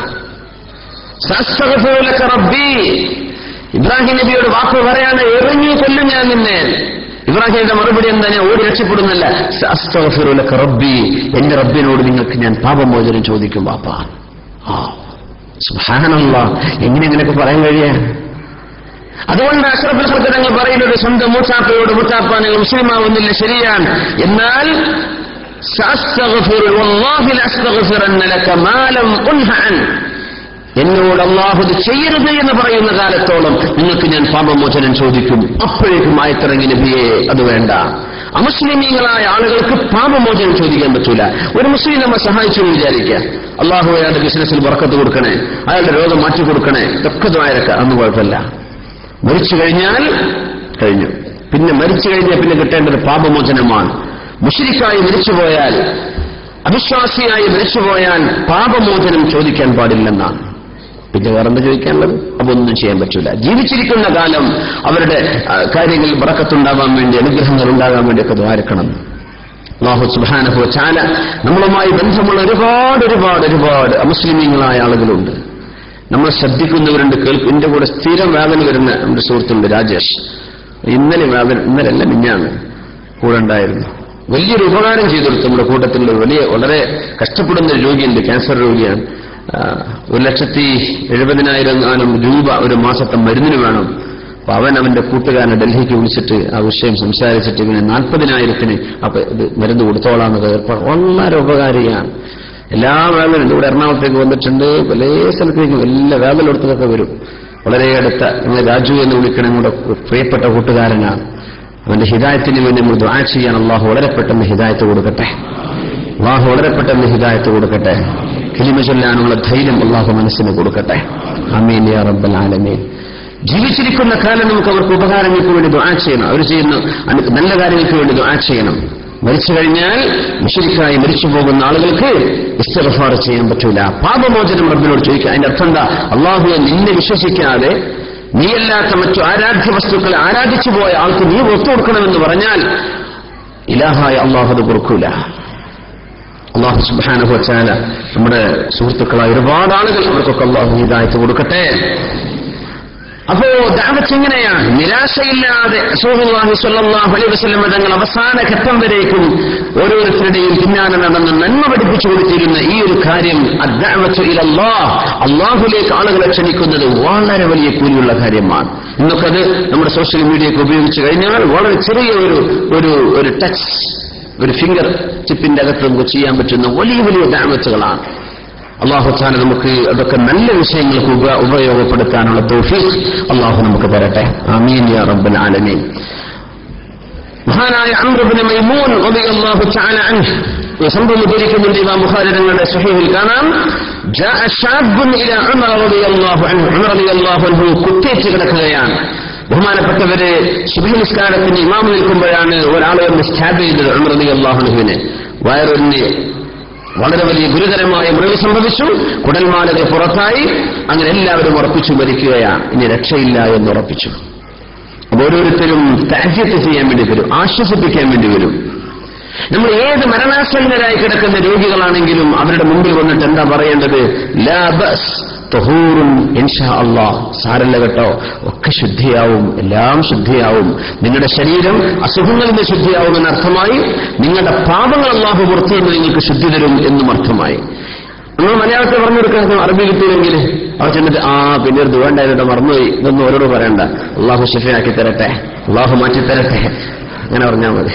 സസ്തഗ്ഫിറുലക റബ്ബി ഇബ്രാഹിം നബിയോട് വാക്ക് പറയാണ് എറിഞ്ഞു കൊല്ലും ഞാൻ നിന്നെ ഇബ്രാഹിമിന്റെ മറുപടി എന്താ ഞാൻ ഓടി രക്ഷപ്പെടുന്നില്ല സസ്തഗ്ഫിറുലക റബ്ബി എന്റെ റബ്ബിനോട് നിങ്ങൾക്ക് ഞാൻ പാപമോചനം ചോദിക്കും വാപ്പ ആ സുബ്ഹാനല്ലാ എങ്ങനെ ഇങ്ങനെയൊക്കെ പറയാൻ കഴിയാ അതുകൊണ്ട് അഷ്റഫുൽ ഖൽക്ക് തങ്ങൾ പറയുന്നത് സ്വന്തം മൂച്ചാപ്പയോട് മൂച്ചാപ്പ നിങ്ങൾ മുസ്ലിമാവുന്നില്ല ശരിയാണ് എന്നാൽ സഅസ്തഗ്ഫിറു വല്ലാഹി ലഅസ്തഗ്ഫിറന്ന ലക മാ ലം ഉൻഹ അൻ എന്നോട് അള്ളാഹു ഇത് ചെയ്യരുത് എന്ന് പറയുന്ന കാലത്തോളം നിങ്ങൾക്ക് ഞാൻ പാപമോചനം ചോദിക്കും അപ്പോഴേക്കും ആയത്തിറങ്ങി നബിയെ അത് വേണ്ട അമുസ്ലിമീങ്ങളായ ആളുകൾക്ക് പാപമോചനം ചോദിക്കാൻ പറ്റൂല ഒരു മുസ്ലിം നമ്മെ സഹായിച്ചു എന്ന് വിചാരിക്കുക അള്ളാഹു അയാളുടെ ബിസിനസ്സിൽ വർക്കത്ത് കൊടുക്കണേ അയാളുടെ രോഗം മാറ്റി കൊടുക്കണേ ഇതൊക്കെ ദ്വാരക്ക അന്ന് കുഴപ്പമില്ല മരിച്ചു കഴിഞ്ഞാൽ കഴിഞ്ഞു പിന്നെ മരിച്ചു കഴിഞ്ഞാൽ പിന്നെ കിട്ടേണ്ടത് പാപമോചനമാണ് മുഷിരിക്കായി മരിച്ചുപോയാൽ അവിശ്വാസിയായി മരിച്ചുപോയാൽ പാപമോചനം ചോദിക്കാൻ പാടില്ലെന്നാണ് പിന്നെ വേറെന്താ ചോദിക്കാനുള്ളത് അപ്പൊ ഒന്നും ചെയ്യാൻ പറ്റൂല ജീവിച്ചിരിക്കുന്ന കാലം അവരുടെ ആ, കാര്യങ്ങളിൽ ബറക്കത്തുണ്ടാവാൻ വേണ്ടി അനുഗ്രഹങ്ങൾ ഉണ്ടാകാൻ വേണ്ടിയൊക്കെ ദ്വാരക്കണം അള്ളാഹു സുബാനഹു ചാല നമ്മളുമായി ബന്ധമുള്ള ഒരുപാട് ഒരുപാട് ഒരുപാട് അമുസ്ലിമീങ്ങളായ ആളുകളുണ്ട് നമ്മൾ ശ്രദ്ധിക്കുന്നവരുണ്ട് കേൾക്കും എന്റെ കൂടെ സ്ഥിരം വേദന വരുന്ന നമ്മുടെ സുഹൃത്തുണ്ട് രാജേഷ് ഇന്നലെ വേദന ഇന്നലെയല്ല മിഞ്ഞാണ് കൂടെ ഉണ്ടായിരുന്നു വലിയൊരു ഉപകാരം ചെയ്തു കൊടുത്തു നമ്മുടെ കൂട്ടത്തിലുള്ള ഒരു വലിയ വളരെ കഷ്ടപ്പെടുന്ന ഒരു രോഗിയുണ്ട് ക്യാൻസർ രോഗിയാണ് ആ, ഒരു ലക്ഷത്തി എഴുപതിനായിരം ആനം രൂപ ഒരു മാസത്തെ മരുന്നിന് വേണം അപ്പൊ അവൻ അവന്റെ കൂട്ടുകാരനെ ഡൽഹിക്ക് വിളിച്ചിട്ട് ആ വിഷയം സംസാരിച്ചിട്ട് ഇവന് നാൽപ്പതിനായിരത്തിന് അപ്പൊ ഇത് മരുന്ന് കൊടുത്തോളാന്ന് ഏർപ്പാട് വളരെ ഉപകാരിയാണ് എല്ലാ വേദനയും ഇവിടെ എറണാകുളത്തേക്ക് വന്നിട്ടുണ്ട് പല സ്ഥലത്തേക്കും എല്ലാ വേദനയെടുത്തൊക്കെ വരും വളരെ അടുത്ത ഇങ്ങനെ രാജു എന്ന് വിളിക്കണ നമ്മുടെ പ്രിയപ്പെട്ട കൂട്ടുകാരനാണ് അവന്റെ ഹിദായത്തിന് വേണ്ടി നമ്മൾ ദ്വാ ചെയ്യാൻ അള്ളാഹു വളരെ പെട്ടെന്ന് ഹിദായത്ത് കൊടുക്കട്ടെ അള്ളാഹു വളരെ പെട്ടെന്ന് ഹിദായത്ത് കൊടുക്കട്ടെ കിലിമ ചൊല്ലാനുള്ള ധൈര്യം അള്ളാഹു മനസ്സിന് കൊടുക്കട്ടെ അമീൻ യാ റബ്ബൽ ആലമീൻ ജീവിച്ചിരിക്കുന്ന കാലം നമുക്ക് അവർക്ക് ഉപകാരങ്ങൾക്ക് വേണ്ടി ദുആ ചെയ്യണം അവർ ചെയ്യുന്ന അനു- നല്ല കാര്യങ്ങൾക്ക് വേണ്ടി ദുആ ചെയ്യണം മരിച്ചു കഴിഞ്ഞാൽ മുഷരിക്കായി മരിച്ചു പോകുന്ന ആളുകൾക്ക് ഇസ്തിഗ്ഫാർ ചെയ്യാൻ പറ്റൂല പാപമോചനം റബ്ബിനോട് ചോദിക്കുക അതിന്റെ അർത്ഥം എന്താ അള്ളാഹുവെ നിന്നെ വിശ്വസിക്കാതെ നീയല്ലാത്ത മറ്റു ആരാധ്യ വസ്തുക്കളെ ആരാധിച്ചു പോയ ആൾക്ക് നീ ഒത്തു കൊടുക്കണമെന്ന് പറഞ്ഞാൽ ഇലാഹായ അള്ളാഹു അത് കൊടുക്കൂല അള്ളാഹു സുബാനഹു വച്ചാല നമ്മുടെ സുഹൃത്തുക്കളായ ഒരുപാട് ആളുകൾ അവർക്കൊക്കെ അള്ളാഹു ഹിദായത്ത് കൊടുക്കട്ടെ അപ്പോ ദാവത്ത് എങ്ങനെയാണ് നിരാശയില്ലാതെ റസൂലുള്ളാഹി സ്വല്ലല്ലാഹു അലൈഹി വസല്ലം തങ്ങൾ അവസാന ഘട്ടം വരേക്കും ഓരോരുത്തരുടെയും പിന്നാലെ നടന്ന് നന്മ പഠിപ്പിച്ചു കൊടുത്തിരുന്ന ഈ ഒരു കാര്യം അദ്ദഅവത്തു ഇലല്ലാഹ് അള്ളാഹുലേക്ക് ആളുകളെ ക്ഷണിക്കുന്നത് വളരെ വലിയ കൂലിയുള്ള കാര്യമാണ് ഇന്നൊക്കെ അത് നമ്മുടെ സോഷ്യൽ മീഡിയയൊക്കെ ഉപയോഗിച്ച് കഴിഞ്ഞാൽ വളരെ ചെറിയ ഒരു ഒരു ഒരു ടച്ച് ഒരു ഫിംഗർ ടിപ്പിന്റെ അകത്ത് നമുക്ക് ചെയ്യാൻ പറ്റുന്ന വലിയ വലിയ ദാവത്തുകളാണ് അള്ളാഹു താല നമുക്ക് അതൊക്കെ നല്ല വിഷയങ്ങൾക്ക് ഉപ ഉപയോഗപ്പെടുത്താനുള്ള തോഫീഖ് അള്ളാഹു നമുക്ക് തരട്ടെ ആമീൻ യാ റബ്ബൽ ആലമീൻ മഹാനായ അമ്രുബിന് മൈമൂൻ റളിയല്ലാഹു തആല അൻഹു ഈ സംഭവം ഉദ്ധരിക്കുന്നുണ്ട് ഇമാം ബുഖാരി തങ്ങളുടെ സ്വഹീഹിൽ കാണാം جاء شاب الى عمر رضي الله عنه عمر رضي الله عنه കുത്തേറ്റ് കിടക്കുകയാണ് ബഹുമാനപ്പെട്ടവര് സുബഹി നിസ്കാരത്തിന് ഇമാം നിൽക്കുമ്പോഴാണ് ഒരാൾ വന്ന് സ്റ്റാബ് ചെയ്തത് ഉമർ റളിയല്ലാഹു അൻഹുവിനെ വയറൊന്ന് വളരെ വലിയ ഗുരുതരമായ മുറിവ് സംഭവിച്ചു കുടൽമാലകൾ പുറത്തായി അങ്ങനെ എല്ലാവരും ഉറപ്പിച്ചു മരിക്കുകയാണ് ഇനി രക്ഷയില്ല എന്ന് ഉറപ്പിച്ചു അപ്പൊ ഓരോരുത്തരും താജ്യത്ത് ചെയ്യാൻ വേണ്ടി വരും ആശ്വസിപ്പിക്കാൻ വേണ്ടി വരും നമ്മൾ ഏത് മരണാസന്നരായി കിടക്കുന്ന രോഗികളാണെങ്കിലും അവരുടെ മുമ്പിൽ വന്നിട്ട് എന്താ പറയേണ്ടത് ലാ ബസ് തഹൂറും ഇൻഷാ അള്ളാഹ് സാരല്ല കേട്ടോ ഒക്കെ ശുദ്ധിയാവും എല്ലാം ശുദ്ധിയാവും നിങ്ങളുടെ ശരീരം അസുഖങ്ങളിൽ നിന്ന് ശുദ്ധിയാവും എന്നർത്ഥമായി നിങ്ങളുടെ പാപങ്ങൾ അള്ളാഹു പുറത്തു നിന്ന് നിങ്ങൾക്ക് ശുദ്ധി തരും എന്നും അർത്ഥമായി നമ്മൾ മലയാളത്തിൽ പറഞ്ഞു കൊടുക്കാൻ അറബി കിട്ടിയില്ലെങ്കിൽ അവർ ചെന്നിട്ട് ആ പിന്നെ ഒരു ദുവേണ്ടായിട്ട് മറന്നുപോയി ഇതൊന്നും ഓരോട് പറയണ്ട അള്ളാഹു ഷിഫയാക്കി തരട്ടെ അള്ളാഹു മാറ്റി തരട്ടെ അങ്ങനെ പറഞ്ഞാൽ മതി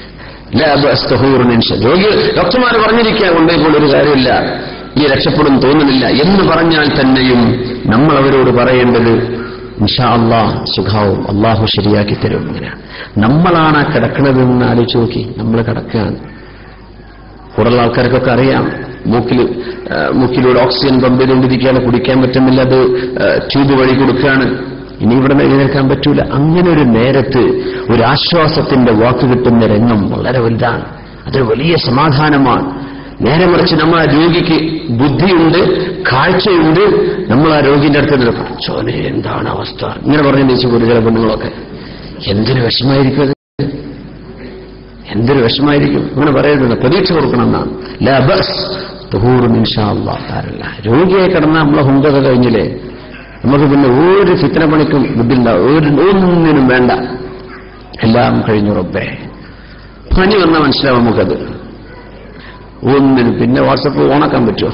രോഗി ഡോക്ടർമാർ പറഞ്ഞിരിക്കുക കൊണ്ടുപോയി ഒരു കാര്യമില്ല ഈ രക്ഷപ്പെടും തോന്നുന്നില്ല എന്ന് പറഞ്ഞാൽ തന്നെയും നമ്മൾ അവരോട് പറയേണ്ടത് നിഷാ അള്ളാഹ് സുഖാവും അള്ളാഹു ശരിയാക്കി തരും ഇങ്ങനെ നമ്മളാണ് ആ കിടക്കണതെന്ന് ആലോചിച്ച് നോക്കി നമ്മൾ കിടക്കുകയാണ് കൂടുതൽ ആൾക്കാർക്കൊക്കെ അറിയാം മൂക്കിൽ മൂക്കിലൂടെ ഓക്സിജൻ പമ്പ് ചെയ്തുകൊണ്ടിരിക്കുകയാണ് കുടിക്കാൻ പറ്റുന്നില്ല അത് ട്യൂബ് വഴി കൊടുക്കുകയാണ് ഇനി ഇവിടെ നിന്ന് എഴുന്നേൽക്കാൻ പറ്റൂല അങ്ങനെ ഒരു നേരത്ത് ഒരു ആശ്വാസത്തിന്റെ വാക്ക് കിട്ടുന്ന രംഗം വളരെ വലുതാണ് അതൊരു വലിയ സമാധാനമാണ് നേരെ മറിച്ച് നമ്മൾ ആ രോഗിക്ക് ബുദ്ധിയുണ്ട് കാഴ്ചയുണ്ട് നമ്മൾ ആ രോഗിന്റെ അടുത്ത് നിൽക്കും ചോനെ എന്താണ് അവസ്ഥ ഇങ്ങനെ പറഞ്ഞു നീച്ചു ഒരു ചില പെണ്ണുങ്ങളൊക്കെ എന്തൊരു വിഷമായിരിക്കും അത് എന്തൊരു വിഷമായിരിക്കും അങ്ങനെ പറയുന്നത് പ്രതീക്ഷ കൊടുക്കണം എന്നാണ് ലബസ് തുഹൂറും ഇൻഷാ അള്ളാഹ് താരല്ല രോഗിയെ കിടന്നാൽ നമ്മളെ ഹുങ്കത കഴിഞ്ഞില്ലേ നമുക്ക് പിന്നെ ഒരു ചിത്ര പണിക്കും ബുദ്ധിണ്ടാവും ഒരു ഒന്നിനും വേണ്ട എല്ലാം കഴിഞ്ഞു റബ്ബേ പനി വന്നാൽ മനസ്സിലാവും നമുക്കത് ഒന്നിനും പിന്നെ വാട്സപ്പ് ഓണാക്കാൻ പറ്റുമോ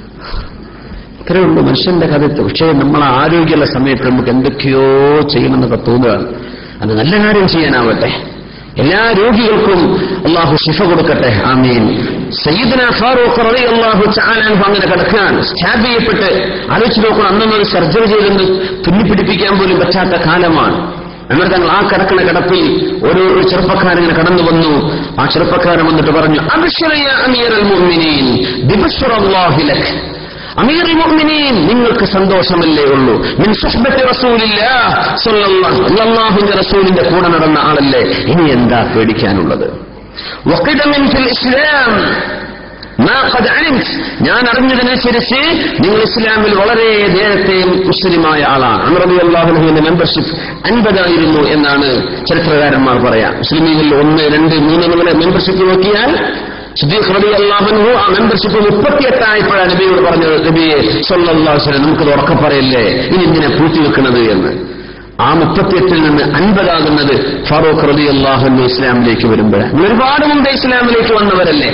ഇത്രയേ ഉള്ളൂ മനുഷ്യന്റെ കഥ പക്ഷേ നമ്മൾ ആരോഗ്യമുള്ള സമയത്ത് നമുക്ക് എന്തൊക്കെയോ ചെയ്യണമെന്നൊക്കെ തോന്നുകയാണ് അത് നല്ല കാര്യം ചെയ്യാനാവട്ടെ എല്ലാ രോഗികൾക്കും അള്ളാഹു ശിഫ കൊടുക്കട്ടെ ആമീൻ സയ്യിദ്ന ഫാറൂഖ് റളി അള്ളാഹു ചാലാൻഹു അങ്ങനെ കിടക്കാൻ സ്റ്റാബ് ചെയ്യപ്പെട്ട് ആലോചിച്ച് നോക്കണം അന്നൊന്നും ഒരു സർജറി ചെയ്തെന്ന് തുന്നിപ്പിടിപ്പിക്കാൻ പോലും പറ്റാത്ത കാലമാണ് എന്നാൽ തങ്ങൾ ആ കിടക്കണ കിടപ്പിൽ ഒരു ഒരു ചെറുപ്പക്കാരൻ ഇങ്ങനെ കടന്നു വന്നു ആ ചെറുപ്പക്കാരൻ വന്നിട്ട് പറഞ്ഞു അബ്ശിറയ അമീറൽ മുഅ്മിനീൻ ബിബശ്റല്ലാഹി ലക് അമീർ മുഅ്മിനീൻ നിങ്ങൾക്ക് സന്തോഷമല്ലേ ഉള്ളൂ മിൻ സുഹ്ബത്തി റസൂലില്ലാഹ് സ്വല്ലല്ലാഹു അല്ലാഹുവിന്റെ റസൂലിന്റെ കൂടെ നടന്ന ആളല്ലേ ഇനി എന്താ പേടിക്കാനുള്ളത് വഖിദമിൻ ഫിൽ ഇസ്ലാം മാ ഖദ് അലിംത് ഞാൻ അറിഞ്ഞതനുസരിച്ച് നിങ്ങൾ ഇസ്ലാമിൽ വളരെ നേരത്തെ മുസ്ലിമായ ആളാണ് അമർ റളിയല്ലാഹുവിന്റെ മെമ്പർഷിപ്പ് അൻപതായിരുന്നു എന്നാണ് ചരിത്രകാരന്മാർ പറയാം മുസ്ലിമീങ്ങളിൽ ഒന്ന് രണ്ട് മൂന്ന് നിങ്ങളെ മെമ്പർഷിപ്പ് നോക്കിയാൽ സിദ്ദീഖ് റബി അള്ളാഹുനു ആ മെമ്പർഷിപ്പ് മുപ്പത്തിയെട്ടായപ്പോഴാണ് നബിയോട് പറഞ്ഞത് നബിയെ സൊല്ലാസ്വലം നമുക്കത് ഉറക്കം പറയല്ലേ ഇനി എന്തിനാ പൂട്ടിവെക്കുന്നത് എന്ന് ആ മുപ്പത്തിയെട്ടിൽ നിന്ന് അൻപതാകുന്നത് ഫാറൂഖ് റബി അള്ളാഹുനു ഇസ്ലാമിലേക്ക് വരുമ്പോഴാണ് ഒരുപാട് മുമ്പ് ഇസ്ലാമിലേക്ക് വന്നവരല്ലേ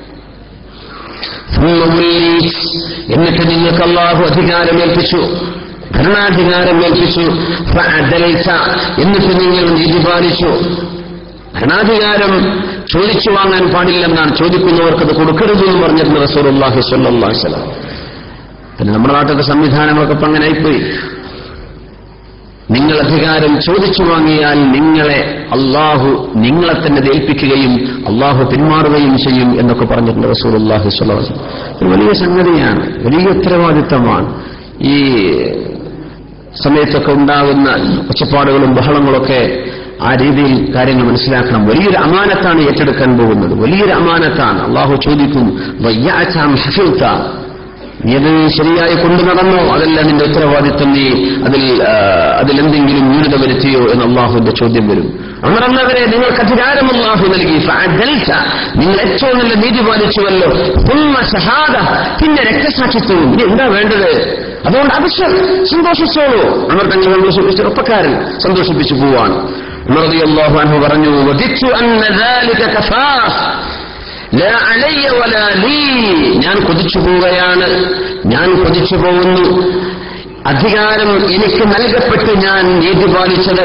എന്നിട്ട് നിങ്ങൾക്ക് അള്ളാഹു അധികാരം ഏൽപ്പിച്ചു ഭരണാധികാരം ഏൽപ്പിച്ചു എന്നിട്ട് നിങ്ങൾ നീതി പാലിച്ചു ഭരണാധികാരം ചോദിച്ചു വാങ്ങാൻ പാടില്ലെന്നാണ് ചോദിക്കുന്നവർക്ക് അത് കൊടുക്കരുത് എന്ന് പറഞ്ഞിരുന്നു റസൂർല്ലാഹി സ്വല്ലാഹി സ്വലാം പിന്നെ നമ്മുടെ നാട്ടിലെ സംവിധാനങ്ങളൊക്കെ ഇപ്പൊ അങ്ങനെ ആയിപ്പോയി നിങ്ങൾ അധികാരം ചോദിച്ചു വാങ്ങിയാൽ നിങ്ങളെ അള്ളാഹു നിങ്ങളെ തന്നെ ഏൽപ്പിക്കുകയും അള്ളാഹു പിന്മാറുകയും ചെയ്യും എന്നൊക്കെ പറഞ്ഞിട്ടുണ്ട് റസൂൽ അള്ളാഹി സ്വലാം ഒരു വലിയ സംഗതിയാണ് വലിയ ഉത്തരവാദിത്തമാണ് ഈ സമയത്തൊക്കെ ഉണ്ടാകുന്ന ഒച്ചപ്പാടുകളും ബഹളങ്ങളൊക്കെ ആ രീതിയിൽ കാര്യങ്ങൾ മനസ്സിലാക്കണം വലിയൊരു അമാനത്താണ് ഏറ്റെടുക്കാൻ പോകുന്നത് വലിയൊരു അമാനത്താണ് അള്ളാഹു ചോദിക്കും നീ അത് ശരിയായി കൊണ്ടു നടന്നോ അതല്ല നിന്റെ ഉത്തരവാദിത്വം നീ അതിൽ ആ, അതിലെന്തെങ്കിലും ന്യൂനത വരുത്തിയോ എന്ന് അള്ളാഹുവിന്റെ ചോദ്യം വരും അമറന്നവരെ നിങ്ങൾക്ക് അധികാരം അള്ളാഹു നൽകി ഫഅദൽത. നിങ്ങൾ ഏറ്റവും നല്ല നീതി പാലിച്ചുവല്ലോ ഉമ്മ ഷഹാദ പിന്നെ രക്തസാക്ഷിത്വവും ഇനി എന്താ വേണ്ടത് അതുകൊണ്ട് അവശ്യം സന്തോഷിച്ചോളൂ അമർ തങ്ങൾ സന്തോഷിപ്പിച്ച ചെറുപ്പക്കാരൻ സന്തോഷിപ്പിച്ചു പോവാണ് ഉമർ റളിയല്ലാഹു അൻഹു പറഞ്ഞു വദിച്ചു അന്ന ذلك كفاف ലാ അലയ്യ വലാ ലീ. ഞാൻ കൊതിച്ചു പോവുകയാണ് ഞാൻ കൊതിച്ചു പോകുന്നു അധികാരം എനിക്ക് നൽകപ്പെട്ട് ഞാൻ നീതി പാലിച്ചത്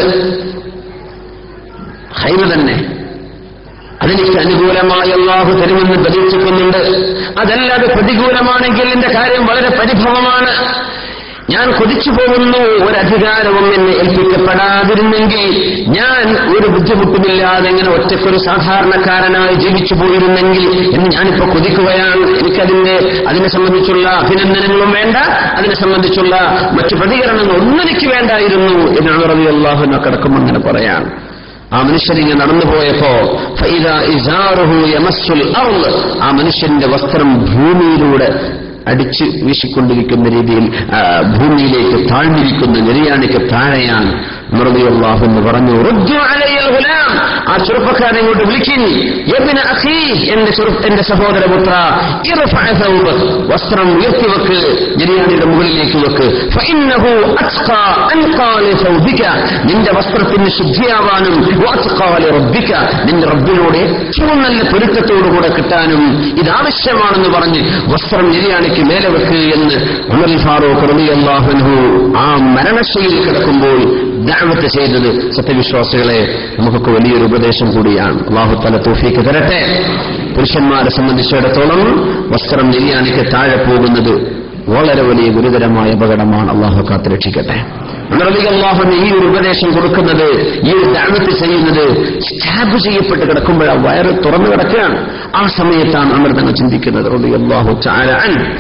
ഹൈമ തന്നെ അതെനിക്ക് അനുകൂലമായി അള്ളാഹു തരുമെന്ന് പ്രതീക്ഷിക്കുന്നുണ്ട് അതല്ലാതെ പ്രതികൂലമാണെങ്കിൽ എന്റെ കാര്യം വളരെ പരിഭവമാണ് ഞാൻ കൊതിച്ചു പോകുന്നു ഒരധികാരവും എന്നെ ഏൽപ്പിക്കപ്പെടാതിരുന്നെങ്കിൽ ഞാൻ ഒരു ബുദ്ധിമുട്ടുമില്ലാതെ ഇങ്ങനെ ഒറ്റക്കൊരു സാധാരണക്കാരനായി ജീവിച്ചു പോയിരുന്നെങ്കിൽ എന്ന് ഞാനിപ്പോ കൊതിക്കുകയാണ് എനിക്കതിന്റെ അതിനെ സംബന്ധിച്ചുള്ള അഭിനന്ദനങ്ങളും വേണ്ട അതിനെ സംബന്ധിച്ചുള്ള മറ്റു പ്രതികരണങ്ങൾ ഒന്നും എനിക്ക് വേണ്ടായിരുന്നു എന്നാണ് റബി അള്ളാഹുന കിടക്കുമ്പോൾ അങ്ങനെ പറയാൻ ആ മനുഷ്യൻ ഇങ്ങനെ നടന്നുപോയപ്പോ ഫൈദ ഇസാറുഹു യമസ്സുൽ അർള്. ആ മനുഷ്യന്റെ വസ്ത്രം ഭൂമിയിലൂടെ അടിച്ച് വീശിക്കൊണ്ടിരിക്കുന്ന രീതിയിൽ ആ, ഭൂമിയിലേക്ക് താഴ്ന്നിരിക്കുന്ന നിര്യാണിക്ക് താഴെയാണ് മറുപടിയല്ലാഹു എന്ന് പറഞ്ഞു "റുദ്ദു അലയ്യൽ ഗുലാം." ആ ചെറുപ്പക്കാരനെ ഇങ്ങോട്ട് വിളിക്കിൻ യബ്ന അഖീ എന്റെ ചെറു- എന്റെ സഹോദരപുത്ര ഇർഫഅ സൗബക്. വസ്ത്രം ഉയർത്തി വെക്ക് നിര്യാണിയുടെ മുകളിലേക്ക് വെക്ക് ഫഇന്നഹു അത്ഖാ അൻഖാ ലിസൗബിക. നിന്റെ വസ്ത്രത്തിന് ശുദ്ധിയാവാനും വഅത്ഖാ ലിറബ്ബിക. നിന്റെ റബ്ബിനോട് ഏറ്റവും നല്ല പൊരുത്തത്തോടുകൂടെ കിട്ടാനും ഇത് ആവശ്യമാണെന്ന് പറഞ്ഞ് വസ്ത്രം നിര്യാണിക്ക് മേലെ വെക്ക് എന്ന് ഉമർ ഫാറൂഖ് റളിയല്ലാഹു അൻഹു ആ മരണശൈലിയിൽ കിടക്കുമ്പോൾ ദഅവത്ത് ചെയ്തത് സത്യവിശ്വാസികളെ നമുക്കൊക്കെ വലിയൊരു ഉപദേശം കൂടിയാണ് അള്ളാഹു തല തോഫിക്ക് തരട്ടെ പുരുഷന്മാരെ സംബന്ധിച്ചിടത്തോളം വസ്ത്രം നിര്യാണിക്ക് താഴെ പോകുന്നത് വളരെ വലിയ ഗുരുതരമായ അപകടമാണ് അള്ളാഹു കാത്ത് രക്ഷിക്കട്ടെ അള്ളാഹുന് ഈ ഒരു ഉപദേശം കൊടുക്കുന്നത് ഈ ഒരു ദാവത്ത് ചെയ്യുന്നത് സ്റ്റാബ് ചെയ്യപ്പെട്ട് കിടക്കുമ്പോൾ ആ വയറ് തുറന്നു കിടക്കുകയാണ് ആ സമയത്താണ് അമർ തങ്ങൾ ചിന്തിക്കുന്നത് അള്ളാഹു ചാര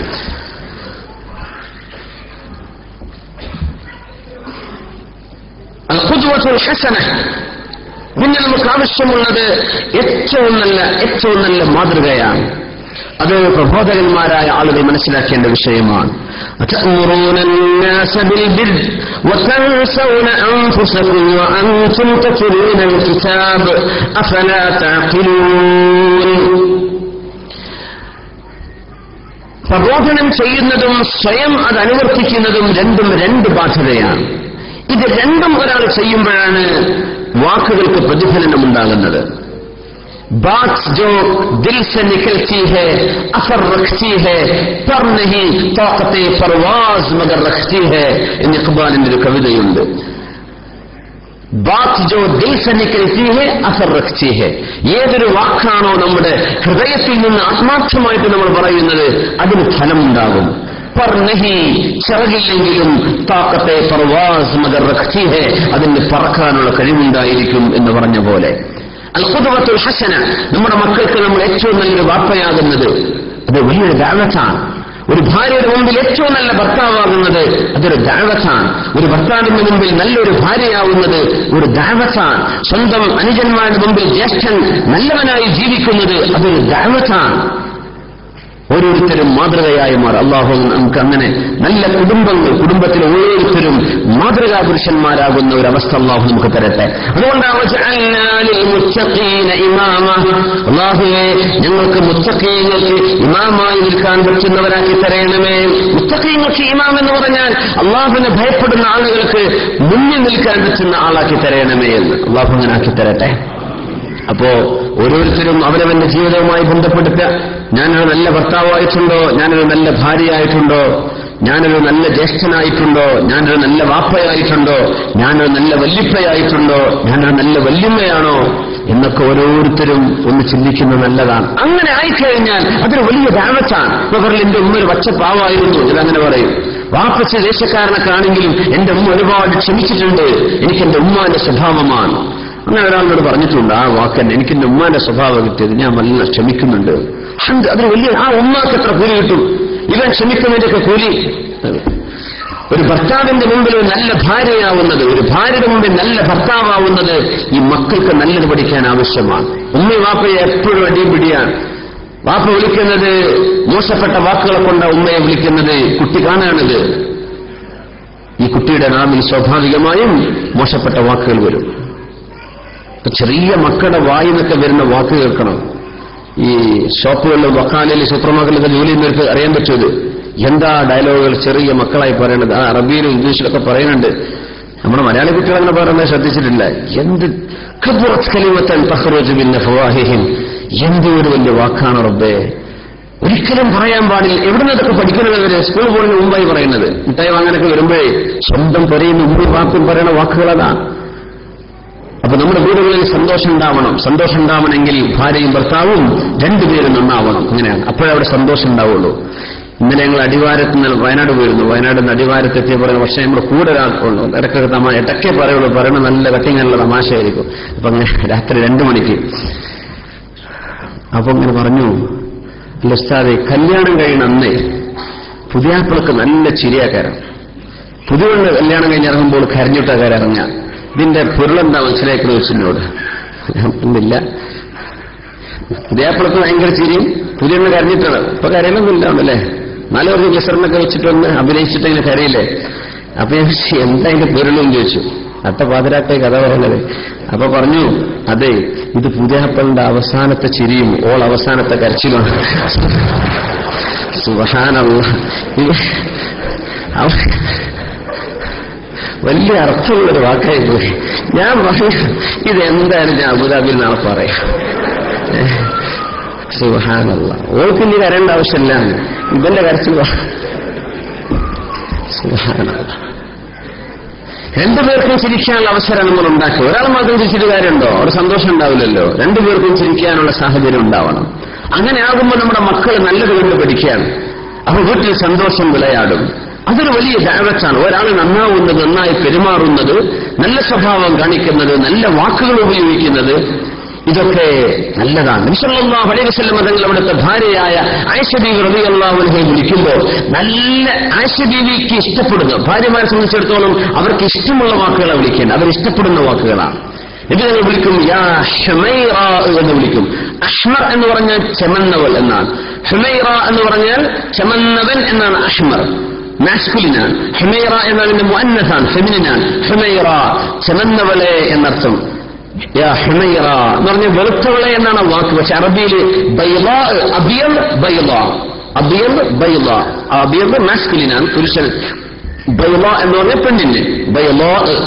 ഖുദ്വത്തുൽ ഹസന പിന്നെ നമുക്ക് ആവശ്യമുള്ളത് ഏറ്റവും നല്ല ഏറ്റവും നല്ല മാതൃകയാണ് അത് പ്രബോധകന്മാരായ ആളുകൾ മനസ്സിലാക്കേണ്ട വിഷയമാണ് أتأمرون الناس بالبر وتنسون أنفسكم وأنتم تتلون الكتاب أفلا تعقلون പ്രബോധനം ചെയ്യുന്നതും സ്വയം അത് അനുവർത്തിക്കുന്നതും രണ്ടും രണ്ട് ബാധ്യതയാണ് ഇത് രണ്ടും ഒരാൾ ചെയ്യുമ്പോഴാണ് വാക്കുകൾക്ക് പ്രതിഫലനം ഉണ്ടാകുന്നത് बात जो दिल से निकलती है असर रखती है पर नहीं ताकत परवाज मगर रखती है എന്ന് ഇഖ്ബാലിന്റെ ഒരു കവിതയുണ്ട് ബാത്ത് ജോ ദിൽ സെ നിക്കൽത്തി ഹെ അസർ റഖ്തി ഹെ ഏതൊരു വാക്കാണോ നമ്മുടെ ഹൃദയത്തിൽ നിന്ന് ആത്മാർത്ഥമായിട്ട് നമ്മൾ പറയുന്നത് അതിന് ഫലമുണ്ടാകും പർ നഹി ചിറകില്ലെങ്കിലും താക്കത്തെ പർവാസ് മഗർ റഖ്തി ഹെ അതിന് പറക്കാനുള്ള കഴിവുണ്ടായിരിക്കും എന്ന് പറഞ്ഞ പോലെ അൽഖുദവത്തുൽ ഹസന നമ്മുടെ മക്കൾക്ക് നമ്മൾ ഏറ്റവും നല്ലൊരു വാപ്പയാകുന്നത് അത് വലിയൊരു ദാവത്താണ് ഒരു ഭാര്യയുടെ മുമ്പിൽ ഏറ്റവും നല്ല ഭർത്താവാകുന്നത് അതൊരു ദാവത്താണ് ഒരു ഭർത്താവിന്റെ മുമ്പിൽ നല്ലൊരു ഭാര്യയാവുന്നത് ഒരു ദാവത്താണ് സ്വന്തം അനുജന്മാരുടെ മുമ്പിൽ ജ്യേഷ്ഠൻ നല്ലവനായി ജീവിക്കുന്നത് അതൊരു ദാവത്താണ് ഓരോരുത്തരും മാതൃകയായി മാറും അള്ളാഹു നമുക്ക് അങ്ങനെ നല്ല കുടുംബങ്ങൾ കുടുംബത്തിലെ ഓരോരുത്തരും മാതൃകാ പുരുഷന്മാരാകുന്ന ഒരു അവസ്ഥ അള്ളാഹു നമുക്ക് തരട്ടെ അതുകൊണ്ടാണ് അള്ളാഹുവെ ഞങ്ങൾക്ക് മുത്തക്കീങ്ങൾക്ക് ഇമാമായി നിൽക്കാൻ പറ്റുന്നവരാക്കി തരയണമേ മുത്തക്കീങ്ങൾക്ക് ഇമാം എന്ന് പറഞ്ഞാൽ അള്ളാഹുവിനെ ഭയപ്പെടുന്ന ആളുകൾക്ക് മുന്നിൽ നിൽക്കാൻ പറ്റുന്ന ആളാക്കി തരയണമേ എന്ന് അള്ളാഹു അങ്ങനെ ആക്കി തരട്ടെ അപ്പോ ഓരോരുത്തരും അവനവന്റെ ജീവിതവുമായി ബന്ധപ്പെടുത്തുക ഞാനൊരു നല്ല ഭർത്താവായിട്ടുണ്ടോ ഞാനൊരു നല്ല ഭാര്യയായിട്ടുണ്ടോ ഞാനൊരു നല്ല ജ്യേഷ്ഠനായിട്ടുണ്ടോ ഞാനൊരു നല്ല വാപ്പയായിട്ടുണ്ടോ ഞാനൊരു നല്ല വല്യപ്പയായിട്ടുണ്ടോ ഞാനൊരു നല്ല വല്യമ്മയാണോ എന്നൊക്കെ ഓരോരുത്തരും ഒന്ന് ചിന്തിക്കുന്നത് നല്ലതാണ് അങ്ങനെ ആയിക്കഴിഞ്ഞാൽ അതൊരു വലിയ ദാവത്താണ് ഇവരിൽ എന്റെ ഉമ്മ ഒരു പച്ചപ്പാവായിരുന്നു ഇതങ്ങനെ പറയും വാപ്പച്ച ദേശക്കാരനൊക്കെ ആണെങ്കിലും എന്റെ ഉമ്മ ഒരുപാട് ക്ഷമിച്ചിട്ടുണ്ട് എനിക്ക് എന്റെ ഉമ്മാന്റെ സ്വഭാവമാണ് അങ്ങനെ ഒരാളോട് പറഞ്ഞിട്ടുണ്ട് ആ വാക്കന്നെ എനിക്ക് എന്റെ ഉമ്മാന്റെ സ്വഭാവം കിട്ടിയത് ഞാൻ നല്ല ക്ഷമിക്കുന്നുണ്ട് ഹന്ത് അതിന് വലിയ ആ ഉമ്മാക്ക് എത്ര കൂലി കിട്ടും ഇവൻ ക്ഷമിക്കുന്നതിന്റെയൊക്കെ കൂലി ഒരു ഭർത്താവിന്റെ മുമ്പിൽ ഒരു നല്ല ഭാര്യയാവുന്നത് ഒരു ഭാര്യയുടെ മുമ്പിൽ നല്ല ഭർത്താവാവുന്നത് ഈ മക്കൾക്ക് നല്ലത് പഠിക്കാൻ ആവശ്യമാണ് ഉമ്മ വാപ്പയെ എപ്പോഴും അടിപിടിയാണ് വാപ്പ വിളിക്കുന്നത് മോശപ്പെട്ട വാക്കുകളെ കൊണ്ട് ഉമ്മയെ വിളിക്കുന്നത് കുട്ടി കാണുകയാണിത് ഈ കുട്ടിയുടെ നാവിൽ സ്വാഭാവികമായും മോശപ്പെട്ട വാക്കുകൾ വരും ഇപ്പൊ ചെറിയ മക്കളുടെ വായിൽ നിന്നൊക്കെ വരുന്ന വാക്ക് കേൾക്കണം ഈ ഷോപ്പുകളിലും വക്കാലിൽ സൂപ്പർ മാർക്കറ്റിലൊക്കെ ജോലി ചെയ്യുന്നവർക്ക് അറിയാൻ പറ്റുമത് എന്താ ഡയലോഗുകൾ ചെറിയ മക്കളായി പറയണത് ആ അറബിയിലും ഇംഗ്ലീഷിലൊക്കെ പറയുന്നുണ്ട് നമ്മുടെ മലയാളി കുട്ടികൾ അങ്ങനെ പറയുന്നത് ശ്രദ്ധിച്ചിട്ടില്ല എന്ത് കബുറത്ത് കലിമത്തൻ തഹ്റോജ് പിന്നെ ഫവാഹിഹിം എന്ത് ഒരു വലിയ വാക്കാണ് റബ്ബേ ഒരിക്കലും പറയാൻ പാടില്ല എവിടെ നിന്നൊക്കെ പഠിക്കുന്നവര് സ്കൂൾ പോകുന്നതിന് മുമ്പായി പറയുന്നത് മിഠായി വാങ്ങാനൊക്കെ വരുമ്പോഴേ സ്വന്തം പെരയുന്ന ഉമ്മി വാക്കും പറയുന്ന വാക്കുകളതാ അപ്പൊ നമ്മുടെ വീടുകളിൽ സന്തോഷം ഉണ്ടാവണം സന്തോഷം ഉണ്ടാവണമെങ്കിൽ ഭാര്യയും ഭർത്താവും രണ്ടുപേരും നന്നാവണം അങ്ങനെയാണ് അപ്പോഴേ അവിടെ സന്തോഷം ഉണ്ടാവുള്ളൂ ഇന്നലെ ഞങ്ങൾ അടിവാരത്ത് നിന്ന് വയനാട് പോയിരുന്നു വയനാട് നിന്ന് അടിവാരത്ത് എത്തിയ പറയുന്നത് പക്ഷേ നമ്മുടെ കൂടെ ഒരാൾക്കുള്ളൂ ഇടയ്ക്കൊക്കെ തമാ ഇടയ്ക്കേ പറയുള്ളൂ പറയണ നല്ല കട്ടിങ്ങനുള്ള തമാശയായിരിക്കും അപ്പൊ അങ്ങനെ രാത്രി രണ്ടു മണിക്ക് അപ്പൊ ഇങ്ങനെ പറഞ്ഞു അല്ല ഉസ്താദെ കല്യാണം കഴിയണ അന്നേ പുതിയാപ്പിളക്ക് നല്ല ചിരിയാക്കാരം പുതിയ കല്യാണം കഴിഞ്ഞിറങ്ങുമ്പോൾ കരഞ്ഞിട്ടാകാരിറങ്ങ ഇതിന്റെ പൊരുളെന്താ മനസ്സിലാക്കി വെച്ചിനോട് ഇല്ല പുതിയാപ്പിളക്ക് ഭയങ്കര ചിരിയും പുതിയ കരഞ്ഞിട്ടാണ് ഇപ്പൊ കരയണമൊന്നുമില്ല ഉണ്ടല്ലേ നാല് പേർക്ക് ഗ്ലിസറിനൊക്കെ വെച്ചിട്ടൊന്ന് അഭിനയിച്ചിട്ട് ഇങ്ങനെ കരയില്ലേ അപ്പൊ ഞാൻ ചോദിച്ചു, എന്താ അതിന്റെ പൊരുളെന്ന് ചോദിച്ചു അട്ട പാതിരാട്ടെ കഥ പറയുന്നത് അപ്പൊ പറഞ്ഞു അതെ ഇത് പുതിയാപ്പളിന്റെ അവസാനത്തെ ചിരിയും ഓൾ അവസാനത്തെ കരച്ചിലുമാണ് സുബഹാനല്ല വലിയ അർത്ഥമുള്ളൊരു വാക്കായി പോയി ഞാൻ പറഞ്ഞു ഇതെന്തായാലും ഞാൻ അബുദാബിയിൽ നാളെ പറയാം സുഹാനല്ല ഓൾക്ക് ഇനി കരേണ്ട ആവശ്യമില്ല ഇവന്റെ കരച്ചിൽ സുഹാനല്ല രണ്ടുപേർക്കും ചിരിക്കാനുള്ള അവസരം നമ്മൾ ഉണ്ടാക്കി ഒരാൾ മാത്രം ചിരിച്ചിട്ട് കാര്യമുണ്ടോ ഒരു സന്തോഷം ഉണ്ടാവില്ലല്ലോ രണ്ടുപേർക്കും ചിരിക്കാനുള്ള സാഹചര്യം ഉണ്ടാവണം അങ്ങനെ ആകുമ്പോൾ നമ്മുടെ മക്കൾ നല്ലത് കൊണ്ട് പഠിക്കുകയാണ് അപ്പൊ വീട്ടിൽ സന്തോഷം വിളയാടും അതൊരു വലിയ ദാവത്താണ് ഒരാൾ നന്നാവുന്നത് നന്നായി പെരുമാറുന്നത് നല്ല സ്വഭാവം കാണിക്കുന്നത് നല്ല വാക്കുകൾ ഉപയോഗിക്കുന്നത് ഇതൊക്കെ നല്ലതാണ് നിമിഷല്ലാ അലൈഹി വസല്ലം തങ്ങൾ അവിടുത്തെ ഭാര്യയായ ആയിഷബീവി റബി അള്ളാഹുനെ വിളിക്കുമ്പോൾ നല്ല ആയിഷബീവിക്ക് ഇഷ്ടപ്പെടുന്ന ഭാര്യമാരെ സംബന്ധിച്ചിടത്തോളം അവർക്ക് ഇഷ്ടമുള്ള വാക്കുകളാണ് വിളിക്കേണ്ടത് അവർ ഇഷ്ടപ്പെടുന്ന വാക്കുകളാണ് ഇത് ഞങ്ങൾ വിളിക്കും യാ ഷമൈറ എന്ന് വിളിക്കും അഷ്മർ എന്ന് പറഞ്ഞാൽ ചെമന്നവൾ എന്നാണ് ഹുമൈറ എന്ന് പറഞ്ഞാൽ ചെമന്നവൻ എന്നാണ് അഷ്മർ മാസ്കുലിനാണ് ഹുമൈറ എന്നതിന്റെ മുഅന്നസാണ് ഫെമിനിനാണ് ഹുമൈറ ചെമന്നവളെ എന്നർത്ഥം യാ ഹുമൈറ എന്ന് പറഞ്ഞ വെളുത്തവളെ എന്നാണ് ആ വാക്ക് പക്ഷെ അറബിയിൽ ബൈള അബിയൽ ബൈള അബിയൽ ബൈള അബിയൽ മാസ്കുലിനാണ് പുരുഷൻ ബൈള എന്ന് പറഞ്ഞ പെണ്ണിന് ബൈള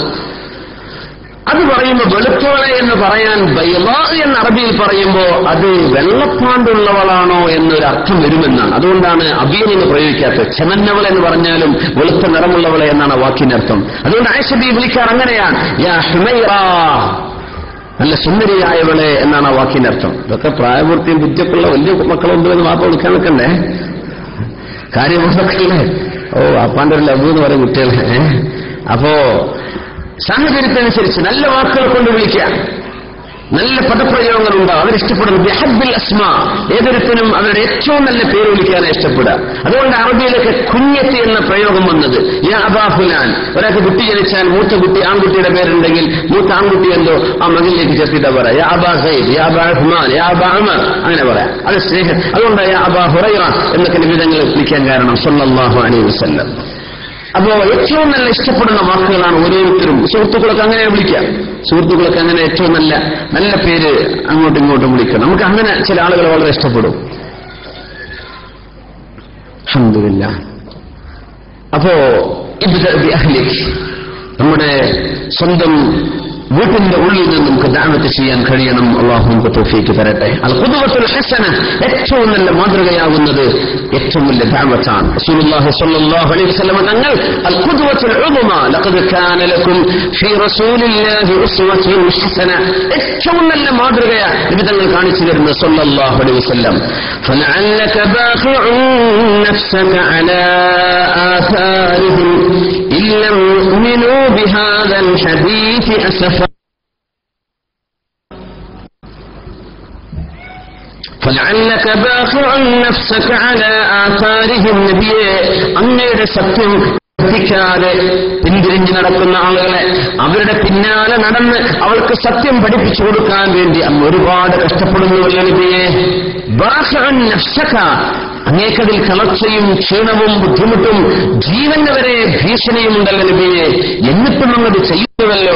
അത് പറയുമ്പോൾ വെളുത്തോളെ എന്ന് പറയാൻ ബൈള എന്ന് അറബിയിൽ പറയുമ്പോൾ അത് വെള്ളപ്പാണ്ടുള്ളവളാണോ എന്നൊരു അർത്ഥം വരുമെന്നാണ് അതുകൊണ്ടാണ് അബിയൻ എന്ന് പ്രയോഗിക്കാത്തത് ചെമന്നവൾ എന്ന് പറഞ്ഞാലും വെളുത്ത നിറമുള്ളവളെ എന്നാണ് ആ വാക്കിന്റെ അർത്ഥം അതുകൊണ്ട് ആയിഷബി വിളിക്കാർ അങ്ങനെയാണ് യാ ഹുമൈറ നല്ല സുന്ദരിയായവളെ എന്നാണ് ആ വാക്കിന്റെ അർത്ഥം ഇതൊക്കെ പ്രായപൂർത്തിയും ബുദ്ധിയൊക്കെയുള്ള വലിയ മക്കളുണ്ട് എന്ന് വാപ്പ വിളിക്കാൻ നിൽക്കണ്ടേ കാര്യമൊക്കെ ഓ വാപ്പാന്റെ ഒരു ലഘു എന്ന് പറയും കുട്ടികളെ ഏ? അപ്പോ സാഹചര്യത്തിനനുസരിച്ച് നല്ല വാക്കുകൾ കൊണ്ട് വിളിക്കാം നല്ല പദപ്രയോഗങ്ങൾ ഉണ്ടാവും അവരിഷ്ടപ്പെടുന്നു ബിഹബ്ബിൽ അസ്മ ഏതൊരുത്തിനും അവരുടെ ഏറ്റവും നല്ല പേര് വിളിക്കാനെ ഇഷ്ടപ്പെടുക അതുകൊണ്ട് അറബിയിലൊക്കെ കുഞ്ഞത്തി എന്ന പ്രയോഗം വന്നത് യാ അബാ ഫുലാൻ ഒരാൾക്ക് കുട്ടി ജനിച്ചാൽ മൂത്ത കുട്ടി ആൺകുട്ടിയുടെ പേരുണ്ടെങ്കിൽ മൂത്ത ആൺകുട്ടി എന്തോ ആ മകനിലേക്ക് ചേർത്തിട്ടാ പറയാം യാ അബാ സൈദ് യാ അബാ ഹുമാൻ യാ അബാ അമർ അങ്ങനെ പറയാം അത് സ്നേഹം അതുകൊണ്ട് യാ അബാ ഹുറൈറ എന്നൊക്കെ നിമിതങ്ങൾ വിളിക്കാൻ കാരണം സല്ലല്ലാഹു അലൈഹി വസല്ലം അപ്പോ ഏറ്റവും നല്ല ഇഷ്ടപ്പെടുന്ന വാക്കുകളാണ് ഓരോരുത്തരും സുഹൃത്തുക്കളൊക്കെ അങ്ങനെ വിളിക്കാം സുഹൃത്തുക്കളൊക്കെ അങ്ങനെ ഏറ്റവും നല്ല നല്ല പേര് അങ്ങോട്ടും ഇങ്ങോട്ടും വിളിക്കാം നമുക്ക് അങ്ങനെ ചില ആളുകൾ വളരെ ഇഷ്ടപ്പെടും അൽഹംദുലില്ലാ അപ്പോ ഇബ്ദഅ ബി അഹ്ലിക് നമ്മുടെ സ്വന്തം വീട്ടിന്റെ ഉള്ളിൽ നിന്ന് നമുക്ക് ദാവത്ത് ചെയ്യാൻ കഴിയണം അള്ളാഹു നമുക്ക് തോഫീക്ക് തരട്ടെ അൽ ഖുദ്വത്തുൽ ഹസന ഏറ്റവും നല്ല മാതൃകയാകുന്നത് ഏറ്റവും വലിയ ദാവത്താണ് റസൂലുള്ളാഹി സ്വല്ലല്ലാഹു അലൈഹി വസല്ലം തങ്ങൾ അൽ ഖുദ്വത്തുൽ ഉദുമ ലഖദ് കാന ലക്കും ഫീ റസൂലില്ലാഹി ഉസ്വത്തുൻ ഹസന ഏറ്റവും നല്ല മാതൃകയാണ് നബി തങ്ങൾ കാണിച്ചു തരുന്നത് സ്വല്ലല്ലാഹു അലൈഹി വസല്ലം فلعلك باخع نفسك على آثارهم إن لم يؤمنوا بهذا الحديث أسفا فلعلك باخع نفسك على آثارهم നബിയെ അങ്ങയുടെ സത്യം ശ്രദ്ധിക്കാതെ പിന്തിരിഞ്ഞു നടക്കുന്ന ആളുകളെ അവരുടെ പിന്നാലെ നടന്ന് അവൾക്ക് സത്യം പഠിപ്പിച്ചു കൊടുക്കാൻ വേണ്ടി അന്ന് ഒരുപാട് കഷ്ടപ്പെടുന്നുവല്ലോ നബിയെ ബാഹഅൻ നഫ്സക. അങ്ങേക്കതിൽ കളർച്ചയും ക്ഷീണവും ബുദ്ധിമുട്ടും ജീവന് വരെ ഭീഷണിയുമുണ്ടല്ലോ നബിയെ എന്നിട്ടും അങ്ങത് ചെയ്യുന്നുവല്ലോ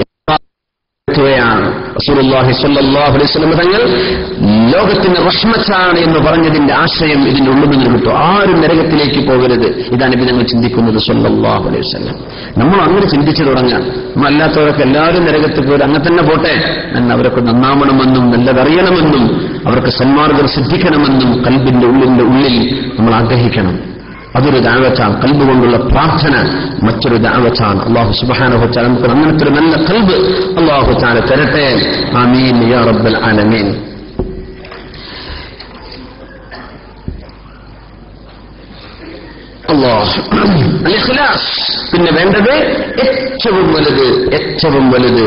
ാണ് റസൂലുള്ളാഹി സ്വല്ലല്ലാഹു അലൈഹി വസല്ലം തങ്ങൾ ലോകത്തിന് റഹ്മത്താണ് എന്ന് പറഞ്ഞതിന്റെ ആശയം ഇതിന്റെ ഉള്ളിൽ നിന്ന് കിട്ടും ആരും നരകത്തിലേക്ക് പോകരുത് ഇതാണ് ഇപ്പൊ ഞങ്ങൾ ചിന്തിക്കുന്നത് സ്വല്ലല്ലാഹു അലൈഹി വസല്ലം നമ്മൾ അങ്ങനെ ചിന്തിച്ചു തുടങ്ങാം അല്ലാത്തവരൊക്കെ എല്ലാവരും നരകത്തിൽ പോയി അങ്ങനെ തന്നെ പോട്ടെ എന്ന് അവരൊക്കെ നന്നാവണമെന്നും നല്ലതറിയണമെന്നും അവർക്ക് സന്മാർഗം സിദ്ധിക്കണമെന്നും കൽബിന്റെ ഉള്ളിന്റെ ഉള്ളിൽ നമ്മൾ ആഗ്രഹിക്കണം അതൊരു ദാവത്താണ് കൽബ് കൊണ്ടുള്ള പ്രാർത്ഥന മറ്റൊരു ദാവത്താണ് അള്ളാഹു സുബാനഹു ചാല നമുക്ക് അങ്ങനത്തെ ഒരു നല്ല കൽബ് അള്ളാഹു ചാല തരട്ടെ ആമീൻ യാ റബ്ബൽ ആലമീൻ അള്ളാഹ് അൽ ഇഖ്ലാസ് പിന്നെ വേണ്ടത് ഏറ്റവും വലുത് ഏറ്റവും വലുത്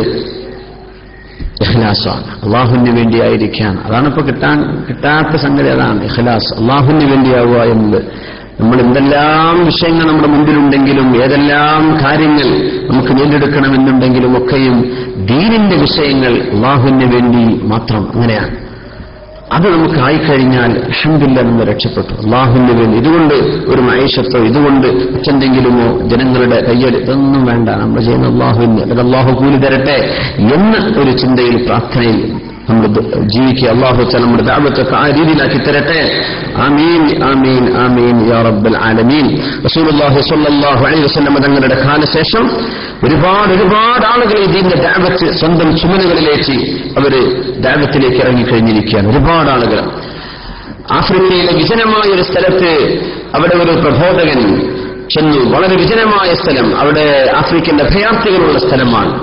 ഇഖ്ലാസാണ് അള്ളാഹുവിന് വേണ്ടിയായിരിക്കാൻ അതാണ് ഇപ്പൊ കിട്ടാൻ കിട്ടാത്ത സംഗതി അതാണ് ഇഖ്ലാസ് അള്ളാഹുവിന് വേണ്ടിയാവുക എന്നത് നമ്മൾ എന്തെല്ലാം വിഷയങ്ങൾ നമ്മുടെ മുമ്പിലുണ്ടെങ്കിലും ഏതെല്ലാം കാര്യങ്ങൾ നമുക്ക് നേടിയെടുക്കണമെന്നുണ്ടെങ്കിലും ഒക്കെയും ദീനിന്റെ വിഷയങ്ങൾ അള്ളാഹുവിന് വേണ്ടി മാത്രം അങ്ങനെയാണ് അത് നമുക്ക് ആയിക്കഴിഞ്ഞാൽ അഹമ്മദില്ല നമ്മൾ രക്ഷപ്പെട്ടു അള്ളാഹുവിന് വേണ്ടി ഇതുകൊണ്ട് ഒരു മൈഷത്തോ ഇതുകൊണ്ട് മറ്റെന്തെങ്കിലുമോ ജനങ്ങളുടെ കയ്യിൽ ഇതൊന്നും വേണ്ട നമ്മൾ ചെയ്യുന്ന അള്ളാഹുവിന് അല്ലെങ്കിൽ അള്ളാഹു കൂലി തരട്ടെ എന്ന ഒരു ചിന്തയിൽ പ്രാർത്ഥനയിൽ നമ്മൾ ജീവിക്കുക അള്ളാഹു വെച്ചാൽ നമ്മുടെ ദാവത്തൊക്കെ ആ രീതിയിലാക്കി തരട്ടെ ആമീൻ ആമീൻ ആമീൻ യാ റബ്ബൽ ആലമീൻ റസൂലുള്ളാഹി സ്വല്ലല്ലാഹു അലൈഹി വസല്ലം തങ്ങളുടെ കാലശേഷം ഒരുപാട് ഒരുപാട് ആളുകൾ ഇതിന്റെ ദാവത്ത് സ്വന്തം ചുമലുകളിലേക്ക് അവര് ദാവത്തിലേക്ക് ഇറങ്ങിക്കഴിഞ്ഞിരിക്കുകയാണ് ഒരുപാട് ആളുകൾ ആഫ്രിക്കയിലെ വിജനമായ ഒരു സ്ഥലത്ത് അവിടെ ഒരു പ്രബോധകൻ ചെന്നു വളരെ വിജനമായ സ്ഥലം അവിടെ ആഫ്രിക്കന്റെ അഭയാർത്ഥികളുള്ള സ്ഥലമാണ്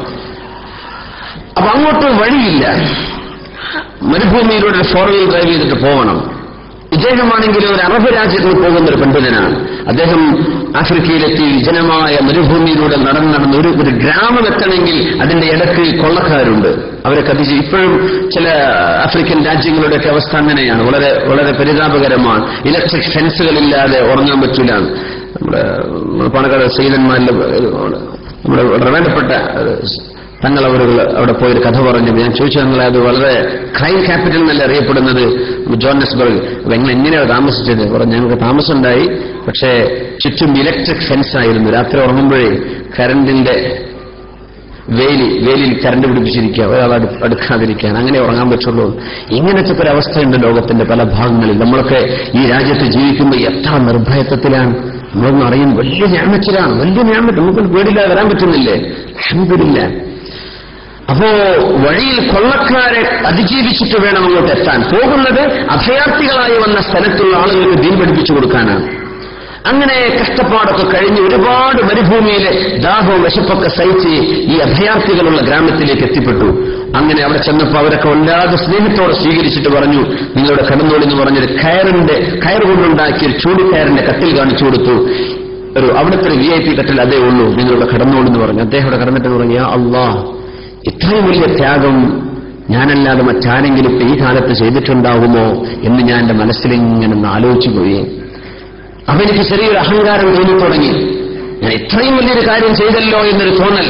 അപ്പൊ അങ്ങോട്ട് വഴിയില്ല മരുഭൂമിയിലൂടെ ഫോർ വീൽ ഡ്രൈവ് ചെയ്തിട്ട് പോകണം ഇദ്ദേഹമാണെങ്കിൽ ഒരു അറബ് രാജ്യത്ത് പോകുന്ന ഒരു പണ്ഡിതനാണ് അദ്ദേഹം ആഫ്രിക്കയിലെത്തി വിജനമായ മരുഭൂമിയിലൂടെ നടന്ന് നടന്ന് ഒരു ഒരു ഗ്രാമം എത്തണമെങ്കിൽ അതിന്റെ ഇടയ്ക്ക് കൊള്ളക്കാരുണ്ട് അവരെ കത്തിച്ച് ഇപ്പോഴും ചില ആഫ്രിക്കൻ രാജ്യങ്ങളുടെയൊക്കെ അവസ്ഥ അങ്ങനെയാണ് വളരെ വളരെ പരിതാപകരമാണ് ഇലക്ട്രിക് ഫെൻസുകളില്ലാതെ ഉറങ്ങാൻ പറ്റൂല നമ്മുടെ നമ്മുടെ പണക്കാട് സൈലന്മാരിലെ നമ്മുടെ വളരെ വേണ്ടപ്പെട്ട തങ്ങൾ അവർ അവിടെ പോയൊരു കഥ പറഞ്ഞു ഞാൻ ചോദിച്ചു തങ്ങളെ അത് വളരെ ക്രൈം ക്യാപിറ്റൽ എന്നല്ല അറിയപ്പെടുന്നത് ജോഹന്നസ്ബർഗ് അപ്പൊ എങ്ങനെ എങ്ങനെയാണ് താമസിച്ചത് പറഞ്ഞു ഞങ്ങൾക്ക് താമസമുണ്ടായി പക്ഷേ ചുറ്റും ഇലക്ട്രിക് ഫെൻസ് ആയിരുന്നു രാത്രി ഉറങ്ങുമ്പോഴേ കറണ്ടിന്റെ വേലി വേലിയിൽ കറണ്ട് പിടിപ്പിച്ചിരിക്കുക ഒരാൾ അടു അടുക്കാതിരിക്കാൻ അങ്ങനെ ഉറങ്ങാൻ പറ്റുള്ളൂ ഇങ്ങനത്തെ ഒരു അവസ്ഥയുണ്ട് ലോകത്തിന്റെ പല ഭാഗങ്ങളിൽ നമ്മളൊക്കെ ഈ രാജ്യത്ത് ജീവിക്കുമ്പോൾ എത്ര നിർഭയത്വത്തിലാണ് നമ്മളൊന്നും അറിയുന്നു വലിയ ഞാമച്ചിലാണ് വലിയ ഞാമറ്റ് നമുക്ക് പേടില്ലാതെ വരാൻ പറ്റുന്നില്ലേ അഹമ്മദില്ല അപ്പോ വഴിയിൽ കൊള്ളക്കാരെ അതിജീവിച്ചിട്ട് വേണം അങ്ങോട്ട് എത്താൻ പോകുന്നത് അഭയാർത്ഥികളായി വന്ന സ്ഥലത്തുള്ള ആളുകൾക്ക് ദീൻ പഠിപ്പിച്ചു കൊടുക്കാനാണ് അങ്ങനെ കഷ്ടപ്പാടൊക്കെ കഴിഞ്ഞ് ഒരുപാട് മരുഭൂമിയിലെ ദാഹവും വിശപ്പൊക്കെ സഹിച്ച് ഈ അഭയാർത്ഥികളുള്ള ഗ്രാമത്തിലേക്ക് എത്തിപ്പെട്ടു അങ്ങനെ അവിടെ ചെന്നപ്പോൾ അവരൊക്കെ വല്ലാതെ സ്നേഹത്തോടെ സ്വീകരിച്ചിട്ട് പറഞ്ഞു നിങ്ങളുടെ കടന്നോളി എന്ന് പറഞ്ഞൊരു കയറിന്റെ കയർ കൊണ്ടുണ്ടാക്കിയ ഒരു ചൂടിക്കയറിന്റെ കട്ടിൽ കാണിച്ചു കൊടുത്തു ഒരു അവിടുത്തെ ഒരു വി ഐ പി കട്ടിൽ അതേ ഉള്ളൂ നിങ്ങളുടെ കടന്നോളി എന്ന് പറഞ്ഞു അദ്ദേഹം അവിടെ കടന്നിട്ട് പറഞ്ഞു അള്ളാഹ് ഇത്രയും വലിയ ത്യാഗം ഞാനല്ലാതെ മറ്റാരെങ്കിലും ഇപ്പൊ ഈ കാലത്ത് ചെയ്തിട്ടുണ്ടാകുമോ എന്ന് ഞാൻ എന്റെ മനസ്സിലിങ്ങനെ ഒന്ന് ആലോചിച്ചു പോയി അപ്പൊ എനിക്ക് ചെറിയൊരു അഹങ്കാരം തോന്നി തുടങ്ങി ഞാൻ ഇത്രയും വലിയൊരു കാര്യം ചെയ്തല്ലോ എന്നൊരു തോന്നൽ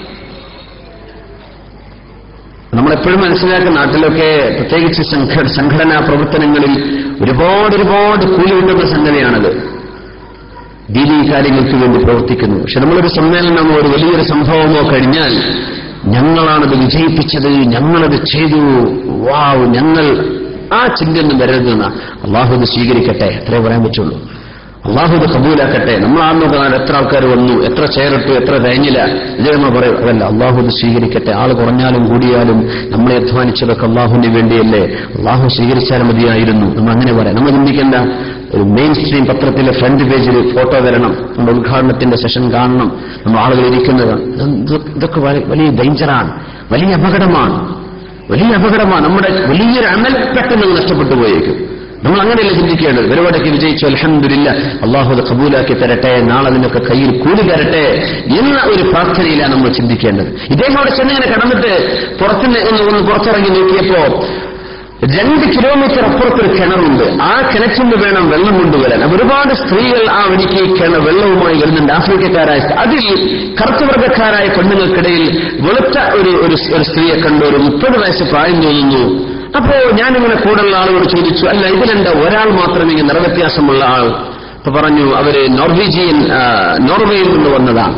നമ്മളെപ്പോഴും മനസ്സിലാക്കുന്ന നാട്ടിലൊക്കെ പ്രത്യേകിച്ച് സംഘ സംഘടനാ പ്രവർത്തനങ്ങളിൽ ഒരുപാട് ഒരുപാട് കൂലി കിട്ടുന്ന സംഗതിയാണത് ദീനീ കാര്യങ്ങൾക്ക് വേണ്ടി പ്രവർത്തിക്കുന്നു പക്ഷെ നമ്മളൊരു സമ്മേളനമോ ഒരു വലിയൊരു സംഭവമോ കഴിഞ്ഞാൽ ഞങ്ങളാണത് വിജയിപ്പിച്ചത് ഞങ്ങളത് ചെയ്തു വാവ് ഞങ്ങൾ ആ ചിന്തയൊന്നും വരരുതെന്ന അള്ളാഹു ഇത് സ്വീകരിക്കട്ടെ അത്രേ പറയാൻ പറ്റുള്ളൂ അള്ളാഹു ഇത് കബൂലാക്കട്ടെ നമ്മൾ ആ നോക്കാൻ എത്ര ആൾക്കാർ വന്നു എത്ര ചെയറിട്ടു എത്ര തേഞ്ഞില്ല ഇത് നമ്മൾ പറയും അതല്ല അള്ളാഹു ഇത് സ്വീകരിക്കട്ടെ ആൾ കുറഞ്ഞാലും കൂടിയാലും നമ്മളെ അധ്വാനിച്ചതൊക്കെ അള്ളാഹുവിന് വേണ്ടിയല്ലേ അള്ളാഹു സ്വീകരിച്ചാൽ മതിയായിരുന്നു നമ്മൾ അങ്ങനെ പറയാം നമ്മൾ ചിന്തിക്കേണ്ട ഒരു മെയിൻ സ്ട്രീം പത്രത്തിലെ ഫ്രണ്ട് പേജിൽ ഫോട്ടോ വരണം നമ്മുടെ ഉദ്ഘാടനത്തിന്റെ സെഷൻ കാണണം നമ്മൾ ആളുകൾ ഇരിക്കുന്നത് ഇതൊക്കെ വലിയ ഡേഞ്ചറാണ് വലിയ അപകടമാണ് വലിയ അപകടമാണ് നമ്മുടെ വലിയൊരു അമൽ പെട്ടെന്ന് നഷ്ടപ്പെട്ടു പോയേക്കും നമ്മൾ അങ്ങനെയല്ല ചിന്തിക്കേണ്ടത് പരിപാടിക്ക് വിജയിച്ചു അലഹമില്ല അള്ളാഹു അത് കബൂലാക്കി തരട്ടെ നാളെ അതിനൊക്കെ കയ്യിൽ കൂലി തരട്ടെ എന്ന ഒരു പ്രാർത്ഥനയിലാണ് നമ്മൾ ചിന്തിക്കേണ്ടത് ഇദ്ദേഹം അവിടെ ചെന്നിങ്ങനെ കടന്നിട്ട് പുറത്തുനിന്ന് ഒന്ന് ഒന്ന് പുറത്തിറങ്ങി നോക്കിയപ്പോ രണ്ട് കിലോമീറ്റർ അപ്പുറത്തൊരു കിണറുണ്ട് ആ കിണറ്റിന് വേണം വെള്ളം കൊണ്ടുവരാൻ അപ്പൊ ഒരുപാട് സ്ത്രീകൾ ആ വഴിക്ക് കിണർ വെള്ളവുമായി വരുന്നുണ്ട് ആഫ്രിക്കക്കാരായ സ്ത്രീ- അതിൽ കറുത്തവർഗക്കാരായ പെണ്ണുങ്ങൾക്കിടയിൽ വെളുത്ത ഒരു ഒരു ഒരു സ്ത്രീയെ കണ്ടു ഒരു മുപ്പത് വയസ്സ് പ്രായം തോന്നുന്നു അപ്പോ ഞാനിങ്ങനെ കൂടുതലുള്ള ആളുകളോട് ചോദിച്ചു അല്ല ഇതിലെന്താ ഒരാൾ മാത്രമേ ഇങ്ങനെ നിറവ്യത്യാസമുള്ള ആൾ അപ്പൊ പറഞ്ഞു അവര് നോർവീജിയൻ ആ, നോർവേയിൽ നിന്ന് വന്നതാണ്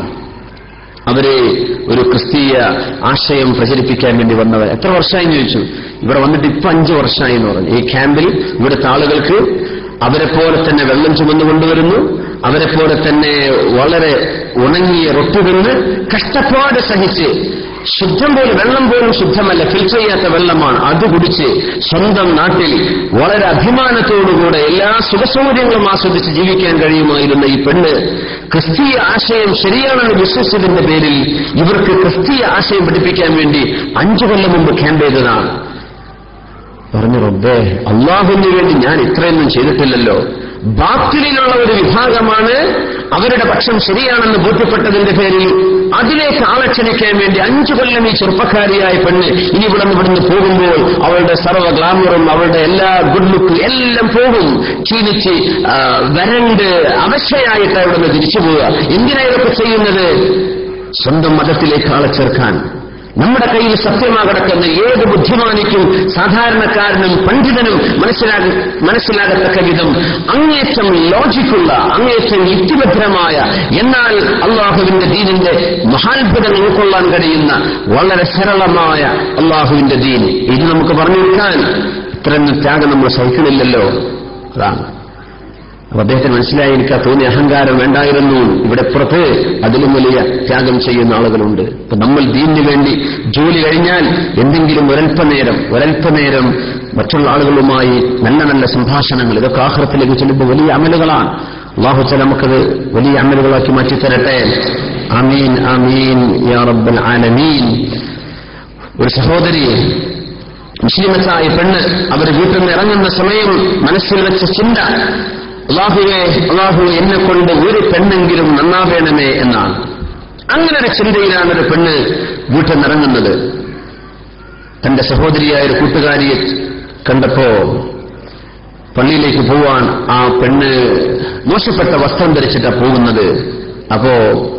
അവര് ഒരു ക്രിസ്തീയ ആശയം പ്രചരിപ്പിക്കാൻ വേണ്ടി വന്നവർ എത്ര വർഷമായി എന്ന് ചോദിച്ചു ഇവിടെ വന്നിട്ട് ഇപ്പൊ അഞ്ചു വർഷമായി എന്ന് പറഞ്ഞു ഈ ക്യാമ്പിൽ ഇവിടുത്തെ ആളുകൾക്ക് അവരെ പോലെ തന്നെ വെള്ളം ചുമന്നു കൊണ്ടുവരുന്നു അവരെ പോലെ തന്നെ വളരെ ഉണങ്ങിയ റൊട്ടി തിന്ന് കഷ്ടപ്പാട് സഹിച്ച് ശുദ്ധം പോലും വെള്ളം പോലും ശുദ്ധമല്ല ഫിൽറ്റർ ചെയ്യാത്ത വെള്ളമാണ് അത് കുടിച്ച് സ്വന്തം നാട്ടിൽ വളരെ അഭിമാനത്തോടുകൂടെ എല്ലാ സുഖസൗകര്യങ്ങളും ആസ്വദിച്ച് ജീവിക്കാൻ കഴിയുമായിരുന്ന ഈ പെണ്ണ് ക്രിസ്തീയ ആശയം ശരിയാണെന്ന് വിശ്വസിച്ചതിന്റെ പേരിൽ ഇവർക്ക് ക്രിസ്തീയ ആശയം പഠിപ്പിക്കാൻ വേണ്ടി അഞ്ചു കൊല്ലം മുമ്പ് ക്യാമ്പ് ചെയ്തതാണ് പറഞ്ഞു റബ്ബേ അള്ളാഹുവിന് വേണ്ടി ഞാൻ ഇത്രയൊന്നും ചെയ്തിട്ടില്ലല്ലോ ബാത്തിലുള്ള ഒരു വിഭാഗമാണ് അവരുടെ പക്ഷം ശരിയാണെന്ന് ബോധ്യപ്പെട്ടതിന്റെ പേരിൽ അതിലേക്ക് ആളെ ക്ഷണിക്കാൻ വേണ്ടി അഞ്ചു കൊല്ലം ഈ ചെറുപ്പക്കാരിയായ പെണ്ണ് ഇനി ഇവിടെ നിന്ന് ഇവിടുന്ന് പോകുമ്പോൾ അവളുടെ സർവ്വ ഗ്ലാമറും അവളുടെ എല്ലാ ഗുഡ് ലുക്കും എല്ലാം പോകും ക്ഷീണിച്ച് ആ, വരണ്ട് അവശയായിട്ട് അവിടെ നിന്ന് തിരിച്ചു പോവുക എന്തിനാ ഇതൊക്കെ ചെയ്യുന്നത് സ്വന്തം മതത്തിലേക്ക് ആളെ ചേർക്കാൻ നമ്മുടെ കയ്യിൽ സത്യമാ കിടക്കുന്ന ഏത് ബുദ്ധിമാനിക്കും സാധാരണക്കാരനും പണ്ഡിതനും മനസ്സിലാക മനസ്സിലാകത്തക്ക വിധം അങ്ങേറ്റം ലോജിക്കുള്ള അങ്ങേറ്റം യുക്തിഭദ്രമായ എന്നാൽ അള്ളാഹുവിന്റെ ദീനിന്റെ മഹാത്ഭുതങ്ങൾ ഉൾക്കൊള്ളാൻ കഴിയുന്ന വളരെ സരളമായ അള്ളാഹുവിന്റെ ദീൻ ഇത് നമുക്ക് പറഞ്ഞു കൊടുക്കാൻ ഇത്രയും ത്യാഗം നമ്മൾ സഹിക്കണില്ലല്ലോ അതാണ് അപ്പൊ അദ്ദേഹത്തിന് മനസ്സിലായി എനിക്ക് ആ തോന്നിയ അഹങ്കാരം വേണ്ടായിരുന്നു ഇവിടെ പുറത്ത് അതിലും വലിയ ത്യാഗം ചെയ്യുന്ന ആളുകളുണ്ട് അപ്പൊ നമ്മൾ ദീനിന് വേണ്ടി ജോലി കഴിഞ്ഞാൽ എന്തെങ്കിലും ഒരൽപ്പനേരം ഒരൽപ്പനേരം മറ്റുള്ള ആളുകളുമായി നല്ല നല്ല സംഭാഷണങ്ങൾ ഇതൊക്കെ ആഹ്റത്തിലേക്ക് ചെല്ലുമ്പോൾ വലിയ അമലുകളാണ് അള്ളാഹുച്ച നമുക്കത് വലിയ അമലുകളാക്കി മാറ്റിത്തരട്ടെ അമീൻ അമീൻ യാ റബ്ബൽ ആലമീൻ ഒരു സഹോദരി മുസ്ലിമത്തായ പെണ്ണ് അവർ വീട്ടിൽ നിന്ന് ഇറങ്ങുന്ന സമയം മനസ്സിൽ വെച്ച ചിന്ത അള്ളാഹുവെ അള്ളാഹു എന്നെ കൊണ്ട് ഒരു പെണ്ണെങ്കിലും നന്നാവേണമേ എന്നാണ് അങ്ങനെ ഒരു ചിന്തയിലാണ് ഒരു പെണ്ണ് വീട്ടിൽ നിന്ന് ഇറങ്ങുന്നത് തന്റെ സഹോദരിയായ ഒരു കൂട്ടുകാരിയെ കണ്ടപ്പോ പള്ളിയിലേക്ക് പോവാൻ ആ പെണ്ണ് മോശപ്പെട്ട വസ്ത്രം ധരിച്ചിട്ടാ പോകുന്നത് അപ്പോ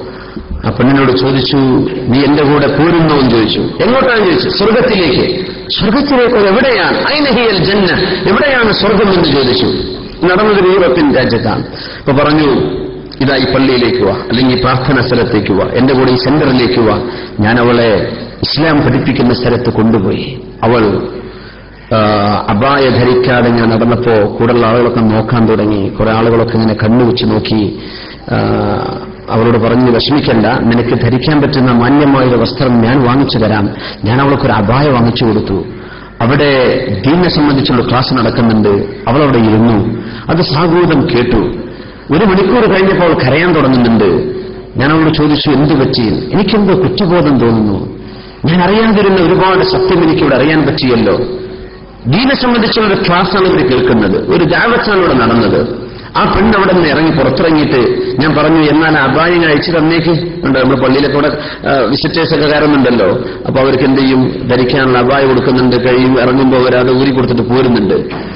ആ പെണ്ണിനോട് ചോദിച്ചു നീ എന്റെ കൂടെ പോരുന്നോ എന്ന് ചോദിച്ചു എങ്ങോട്ടാണ് ചോദിച്ചു സ്വർഗത്തിലേക്ക് സ്വർഗത്തിലേക്ക് എവിടെയാണ് ഐനഹിയൽ ജന്ന എവിടെയാണ് സ്വർഗം എന്ന് ചോദിച്ചു നടന്നത് ഒരു യൂറോപ്യൻ രാജ്യത്താണ് അപ്പൊ പറഞ്ഞു ഇതാ ഈ പള്ളിയിലേക്ക് വാ അല്ലെങ്കിൽ ഈ പ്രാർത്ഥനാ സ്ഥലത്തേക്ക് വാ എന്റെ കൂടെ ഈ സെന്ററിലേക്ക് വാ ഞാൻ അവളെ ഇസ്ലാം പഠിപ്പിക്കുന്ന സ്ഥലത്ത് കൊണ്ടുപോയി അവൾ ആ, അബായ ധരിക്കാതെ ഞാൻ നടന്നപ്പോ കൂടുതലുള്ള ആളുകളൊക്കെ നോക്കാൻ തുടങ്ങി കുറെ ആളുകളൊക്കെ ഇങ്ങനെ കണ്ണുവെച്ച് നോക്കി ആ, അവളോട് പറഞ്ഞു വിഷമിക്കണ്ട നിനക്ക് ധരിക്കാൻ പറ്റുന്ന മാന്യമായ ഒരു വസ്ത്രം ഞാൻ വാങ്ങിച്ചു തരാം ഞാൻ അവൾക്കൊരു അബായ വാങ്ങിച്ചു കൊടുത്തു അവിടെ ദീനെ സംബന്ധിച്ചുള്ള ക്ലാസ് നടക്കുന്നുണ്ട് അവളവിടെ ഇരുന്നു അത് സാഗൂതം കേട്ടു ഒരു മണിക്കൂർ കഴിഞ്ഞപ്പോൾ അവൾ കരയാൻ തുടങ്ങുന്നുണ്ട് ഞാൻ അവളോട് ചോദിച്ചു എന്തു പറ്റി എനിക്കെന്തോ കുറ്റബോധം തോന്നുന്നു ഞാൻ അറിയാതിരുന്ന ഒരുപാട് സത്യം എനിക്കിവിടെ അറിയാൻ പറ്റിയല്ലോ ദീനെ സംബന്ധിച്ചുള്ള ഒരു ക്ലാസ്സാണ് ഇവർ കേൾക്കുന്നത് ഒരു ദാവത്താണ് ഇവിടെ നടന്നത് ആ പെണ്ണ് അവിടെ നിന്ന് ഇറങ്ങി പുറത്തിറങ്ങിയിട്ട് ഞാൻ പറഞ്ഞു എന്നാൽ അപായം അയച്ചു തന്നേക്ക് ഉണ്ട് നമ്മൾ പള്ളിയിലൊക്കെ ഇവിടെ വിസിറ്റേഴ്സ് ഒക്കെ കയറുന്നുണ്ടല്ലോ അപ്പൊ അവർക്ക് എന്ത് ചെയ്യും ധരിക്കാനുള്ള അപായം കൊടുക്കുന്നുണ്ട് കഴിയും ഇറങ്ങുമ്പോൾ അവർ അത് ഊരി കൊടുത്തിട്ട് പോരുന്നുണ്ട്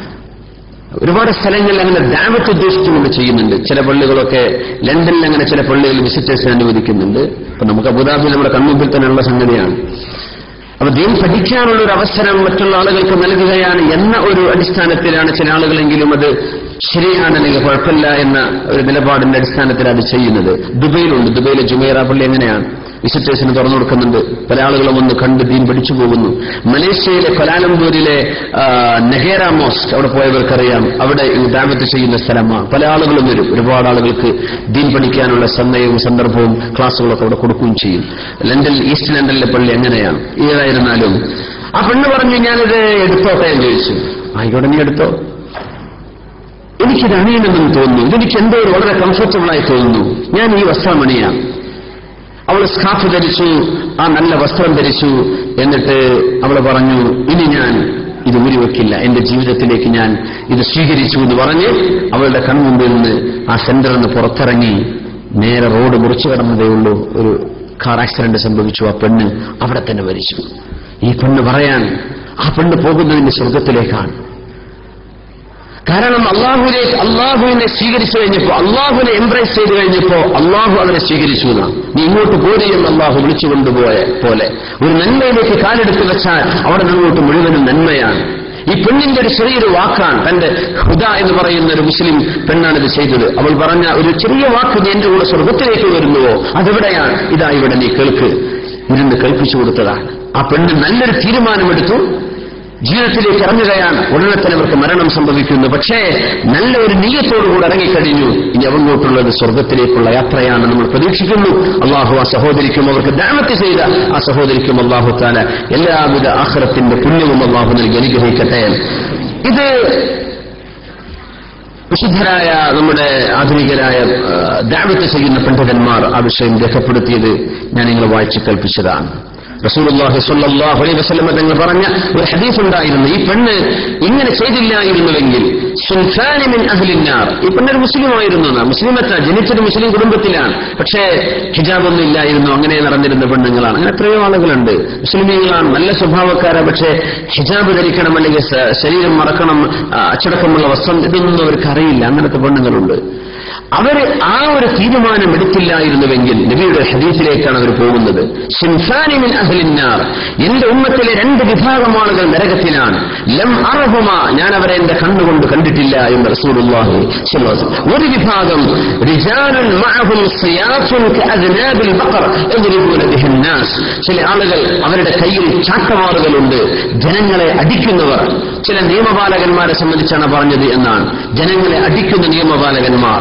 ഒരുപാട് സ്ഥലങ്ങളിൽ അങ്ങനെ ദാവത്ത് ഉദ്ദേശിച്ചുകൊണ്ട് ചെയ്യുന്നുണ്ട് ചില പള്ളികളൊക്കെ ലണ്ടനിൽ അങ്ങനെ ചില പള്ളികൾ വിസിറ്റേഴ്സിനെ അനുവദിക്കുന്നുണ്ട് അപ്പൊ നമുക്ക് അബുദാബി നമ്മുടെ കൺമുമ്പിൽ തന്നെയുള്ള സംഗതിയാണ് അപ്പൊ ദീൻ പഠിക്കാനുള്ള ഒരു അവസരം മറ്റുള്ള ആളുകൾക്ക് നൽകുകയാണ് എന്ന ഒരു അടിസ്ഥാനത്തിലാണ് ചില ആളുകളെങ്കിലും അത് ശരിയാണ് അല്ലെങ്കിൽ കുഴപ്പമില്ല എന്ന ഒരു നിലപാടിന്റെ അടിസ്ഥാനത്തിൽ അത് ചെയ്യുന്നത് ദുബൈയിലുണ്ട് ദുബൈയിലെ ജുമൈറ പള്ളി എങ്ങനെയാണ് വിസിറ്റേഴ്സിന് തുറന്നു കൊടുക്കുന്നുണ്ട് പല ആളുകളും വന്ന് കണ്ട് ദീൻ പഠിച്ചു പോകുന്നു മലേഷ്യയിലെ കൊലാലംപൂരിലെ ആ, നെഹേറ മോസ്ക് അവിടെ പോയവർക്കറിയാം അവിടെ ഈ ദാവത്ത് ചെയ്യുന്ന സ്ഥലമാണ് പല ആളുകളും വരും ഒരുപാട് ആളുകൾക്ക് ദീൻ പഠിക്കാനുള്ള സമയവും സന്ദർഭവും ക്ലാസ്സുകളൊക്കെ അവിടെ കൊടുക്കുകയും ചെയ്യും ലണ്ടൻ ഈസ്റ്റ് ലണ്ടനിലെ പള്ളി എങ്ങനെയാണ് ഏതായിരുന്നാലും ആ പെണ്ണ് പറഞ്ഞു ഞാനിത് എടുത്തോട്ടെ എന്ന് ചോദിച്ചു ആയിക്കോട്ടെ നീ എടുത്തോ എനിക്കിത് അണിയണമെന്ന് തോന്നുന്നു ഇതെനിക്ക് എന്തോ ഒരു വളരെ കംഫർട്ടബിളായി തോന്നുന്നു ഞാൻ ഈ വസ്ത്രം അണിയാം അവൾ സ്കാഫ് ധരിച്ചു ആ നല്ല വസ്ത്രം ധരിച്ചു എന്നിട്ട് അവൾ പറഞ്ഞു ഇനി ഞാൻ ഇത് ഊരിവെക്കില്ല എന്റെ ജീവിതത്തിലേക്ക് ഞാൻ ഇത് സ്വീകരിച്ചു എന്ന് പറഞ്ഞ് അവളുടെ കൺമുമ്പിൽ നിന്ന് ആ സെന്ററിൽ നിന്ന് പുറത്തിറങ്ങി നേരെ റോഡ് മുറിച്ചു കടന്നതേ ഉള്ളൂ ഒരു കാർ ആക്സിഡന്റ് സംഭവിച്ചു ആ പെണ്ണ് അവിടെ തന്നെ മരിച്ചു ഈ പെണ്ണ് പറയാൻ ആ പെണ്ണ് പോകുന്നതിന് സ്വർഗത്തിലേക്കാണ് കാരണം അള്ളാഹുലേക്ക് അള്ളാഹുവിനെ സ്വീകരിച്ചു കഴിഞ്ഞപ്പോ അള്ളാഹുവിനെ എംബ്രേസ് ചെയ്തു കഴിഞ്ഞപ്പോ അള്ളാഹു അവനെ സ്വീകരിച്ചു എന്നാ നീ ഇങ്ങോട്ട് പോരി എന്ന് അള്ളാഹു വിളിച്ചു കൊണ്ടുപോയ പോലെ ഒരു നന്മയിലേക്ക് കാലെടുത്ത് വെച്ചാൽ അവിടെ നിന്നോട്ട് മുഴുവനും നന്മയാണ് ഈ പെണ്ണിന്റെ ഒരു ചെറിയൊരു വാക്കാണ് തന്റെ ഹുദ എന്ന് പറയുന്ന ഒരു മുസ്ലിം പെണ്ണാണ് ഇത് ചെയ്തത് അവൾ പറഞ്ഞ ഒരു ചെറിയ വാക്ക് നീ എന്റെ കൂടെ സ്വർഗത്തിലേക്ക് വരുന്നുവോ അതെവിടെയാണ് ഇതാ ഇവിടെ നീ കേൾക്ക് ഇരുന്ന് കേൾപ്പിച്ചു കൊടുത്തതാണ് ആ പെണ്ണ് നല്ലൊരു തീരുമാനമെടുത്തു ജീവിതത്തിലേക്ക് ഇറങ്ങുകയാണ് ഉടനെ തന്നെ അവർക്ക് മരണം സംഭവിക്കുന്നു പക്ഷേ നല്ല ഒരു നീയത്തോടുകൂടി ഇറങ്ങിക്കഴിഞ്ഞു ഇനി അവങ്ങോട്ടുള്ളത് സ്വർഗത്തിലേക്കുള്ള യാത്രയാണ് നമ്മൾ പ്രതീക്ഷിക്കുന്നു അള്ളാഹു ആ സഹോദരിക്കും അവർക്ക് ദാമത്ത് ചെയ്ത ആ സഹോദരിക്കും അള്ളാഹു താല എല്ലാവിധ ആഹ്റത്തിന്റെ പുണ്യവും അള്ളാഹു നൽകി അനുഗ്രഹിക്കട്ടെ ഇത് വിശുദ്ധരായ നമ്മുടെ ആധുനികരായ ദാവത്ത് ചെയ്യുന്ന പണ്ഡിതന്മാർ ആ വിഷയം രേഖപ്പെടുത്തിയത് ഞാൻ നിങ്ങളെ വായിച്ചു കൽപ്പിച്ചതാണ് റസൂലുള്ളാഹി സ്വല്ലല്ലാഹു അലൈഹി വസല്ലം തങ്ങൾ പറഞ്ഞ ഒരു ഹദീസ് ഉണ്ടായിരുന്നു ഈ പെണ്ണ് ഇങ്ങനെ ചെയ്തില്ലായിരുന്നുവെങ്കിൽ സുൽത്താനി മിൻ അഹ്ലിന്നാർ ഈ പെണ്ണൊരു മുസ്ലിമായിരുന്നു എന്നാ. മുസ്ലിമത്ത ജനിച്ചത് മുസ്ലിം കുടുംബത്തിലാണ് പക്ഷേ ഹിജാബൊന്നും ഇല്ലായിരുന്നു അങ്ങനെ നടന്നിരുന്ന പെണ്ണുങ്ങളാണ് അങ്ങനെ എത്രയോ ആളുകളുണ്ട് മുസ്ലിമീങ്ങളാണ് നല്ല സ്വഭാവക്കാരാ പക്ഷേ ഹിജാബ് ധരിക്കണം അല്ലെങ്കിൽ സ- ശരീരം മറക്കണം ആ, അച്ചടക്കമുള്ള വസ്ത്രം ഇതൊന്നും അവർക്ക് അറിയില്ല അങ്ങനത്തെ പെണ്ണുങ്ങളുണ്ട് അവർ ആ ഒരു തീരുമാനം എടുത്തില്ലായിരുന്നുവെങ്കിൽ നബിയുടെ ഹദീസിലേക്കാണ് അവർ പോകുന്നത് സിംസാനി മിൻ അഹ്ലിന്നാർ എന്റെ ഉമ്മത്തിലെ രണ്ട് വിഭാഗം ആളുകൾ നരകത്തിലാണ് ലം അറഹുമ ഞാൻ അവരെ എന്റെ കണ്ണുകൊണ്ട് കണ്ടിട്ടില്ല എന്ന് റസൂലുള്ളാഹി സ്വല്ലല്ലാഹു അലൈഹി വസല്ലം. ഒരു വിഭാഗം റിജാലുൻ മഅഹും സിയാസുൻ കഅദ്നാബിൽ ബഖർ യദ്രിബൂന ബിഹിൻ നാസ് ചില ആളുകൾ അവരുടെ കയ്യിൽ ചാട്ടവാറുകളുണ്ട് ജനങ്ങളെ അടിക്കുന്നവർ ചില നിയമപാലകന്മാരെ സംബന്ധിച്ചാണ് പറഞ്ഞത് എന്നാണ് ജനങ്ങളെ അടിക്കുന്ന നിയമപാലകന്മാർ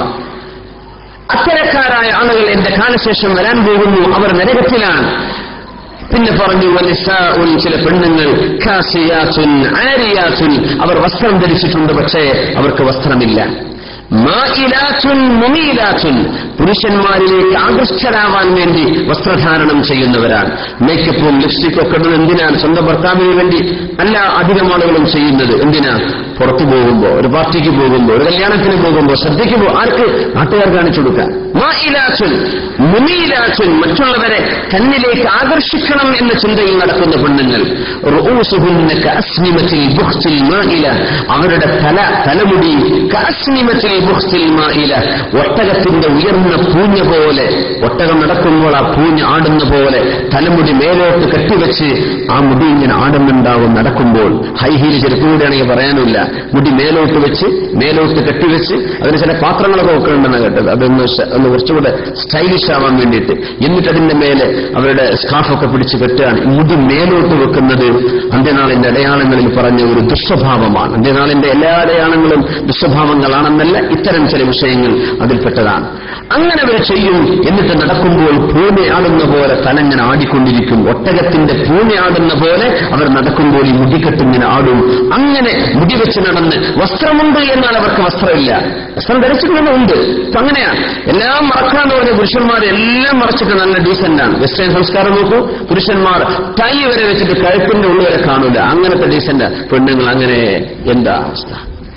അത്തരക്കാരായ ആളുകൾ എന്റെ കാലശേഷം വരാൻ പോകുന്നു അവർ നരകത്തിലാണ് പിന്നെ പറഞ്ഞു വനിസാഉൻ ചില പെണ്ണുങ്ങൾ കാസിയാത്തുൻ ആരിയാത്തുൻ അവർ വസ്ത്രം ധരിച്ചിട്ടുണ്ട് പക്ഷേ അവർക്ക് വസ്ത്രമില്ല മായിലാത്തുൻ മുമീലാത്തുൻ പുരുഷന്മാരിലേക്ക് ആകൃഷ്ടരാവാൻ വേണ്ടി വസ്ത്രധാരണം ചെയ്യുന്നവരാണ് മേക്കപ്പും ലിപ്സ്റ്റിക്കും ഒക്കെ ഇടുന്നത് എന്തിനാണ് സ്വന്തം ഭർത്താവിന് വേണ്ടി അല്ല അധികം ആളുകളും ചെയ്യുന്നത് എന്തിനാ പുറത്തു പോകുമ്പോ ഒരു പാർട്ടിക്ക് പോകുമ്പോ ഒരു കല്യാണത്തിന് പോകുമ്പോ ശ്രദ്ധയ്ക്ക് പോ ആർക്ക് നാട്ടുകാർ കാണിച്ചു കൊടുക്കാൻ മായിലാച്ചുൻ മുമീലാച്ചുൻ മറ്റുള്ളവരെ തന്നിലേക്ക് ആകർഷിക്കണം എന്ന ചിന്തയിൽ നടക്കുന്ന പെണ്ണുങ്ങൾ റൂസുഹുന്ന കഅസ്നിമത്തിൽ ബുഖ്തിൽ മായില അവരുടെ തല തലമുടി കഅസ്നിമത്തിൽ ബുഖ്തിൽ മായില ഒട്ടകത്തിന്റെ ഉയർന്ന പൂഞ്ഞ പോലെ ഒട്ടകം നടക്കുമ്പോൾ ആ പൂഞ്ഞ് ആടുന്ന പോലെ തലമുടി മേലോട്ട് കെട്ടിവെച്ച് ആ മുടി ഇങ്ങനെ ആടുന്നുണ്ടാവും നടക്കുമ്പോൾ ഹൈ ഹീൽ ചെരുപ്പുകൂടെയാണെങ്കിൽ പറയാനില്ല മുടി മേലോട്ട് വെച്ച് മേലോട്ട് കെട്ടിവെച്ച് അതിന് ചില പാത്രങ്ങളൊക്കെ വെക്കുന്നുണ്ടെന്ന് കേട്ടത് അതൊന്ന് ശ- ഒന്ന് കുറച്ചുകൂടെ സ്റ്റൈലിഷ് ആവാൻ വേണ്ടിയിട്ട് എന്നിട്ട് അതിന്റെ മേലെ അവരുടെ സ്കാർഫൊക്കെ പിടിച്ച് കെട്ടുകയാണ് ഈ മുടി മേലോട്ട് വെക്കുന്നത് അന്ത്യനാളിന്റെ അടയാളങ്ങളിൽ പറഞ്ഞ ഒരു ദുസ്വഭാവമാണ് അന്ത്യനാളിന്റെ എല്ലാ അടയാളങ്ങളും ദുസ്വഭാവങ്ങളാണെന്നല്ല ഇത്തരം ചില വിഷയങ്ങൾ അതിൽപ്പെട്ടതാണ് അങ്ങനെ അവർ ചെയ്യും എന്നിട്ട് നടക്കുമ്പോൾ പൂനെയാടുന്ന പോലെ തലങ്ങനെ ആടിക്കൊണ്ടിരിക്കും ഒട്ടകത്തിന്റെ പൂനെയാടുന്ന പോലെ അവർ നടക്കുമ്പോൾ ഈ മുടിക്കെട്ടിങ്ങനെ ആടും അങ്ങനെ മുടി വെച്ച് നടന്ന് വസ്ത്രമുണ്ട് എന്നാൽ അവർക്ക് വസ്ത്രമില്ല വസ്ത്രം ധരിച്ചിട്ടുണ്ടെന്നുണ്ട് ഇപ്പൊ അങ്ങനെയാണ് എല്ലാം മറക്കാന്ന് പറഞ്ഞ പുരുഷന്മാരെ എല്ലാം മറച്ചിട്ട് നല്ല ഡീസന്റാണ് വെസ്റ്റേൺ സംസ്കാരം നോക്കൂ പുരുഷന്മാർ ടൈ വരെ വെച്ചിട്ട് കഴുത്തിന്റെ ഉള്ളിൽ വരെ കാണൂല അങ്ങനത്തെ ഡീസന്റ് പെണ്ണുങ്ങൾ അങ്ങനെ എന്താ അവസ്ഥ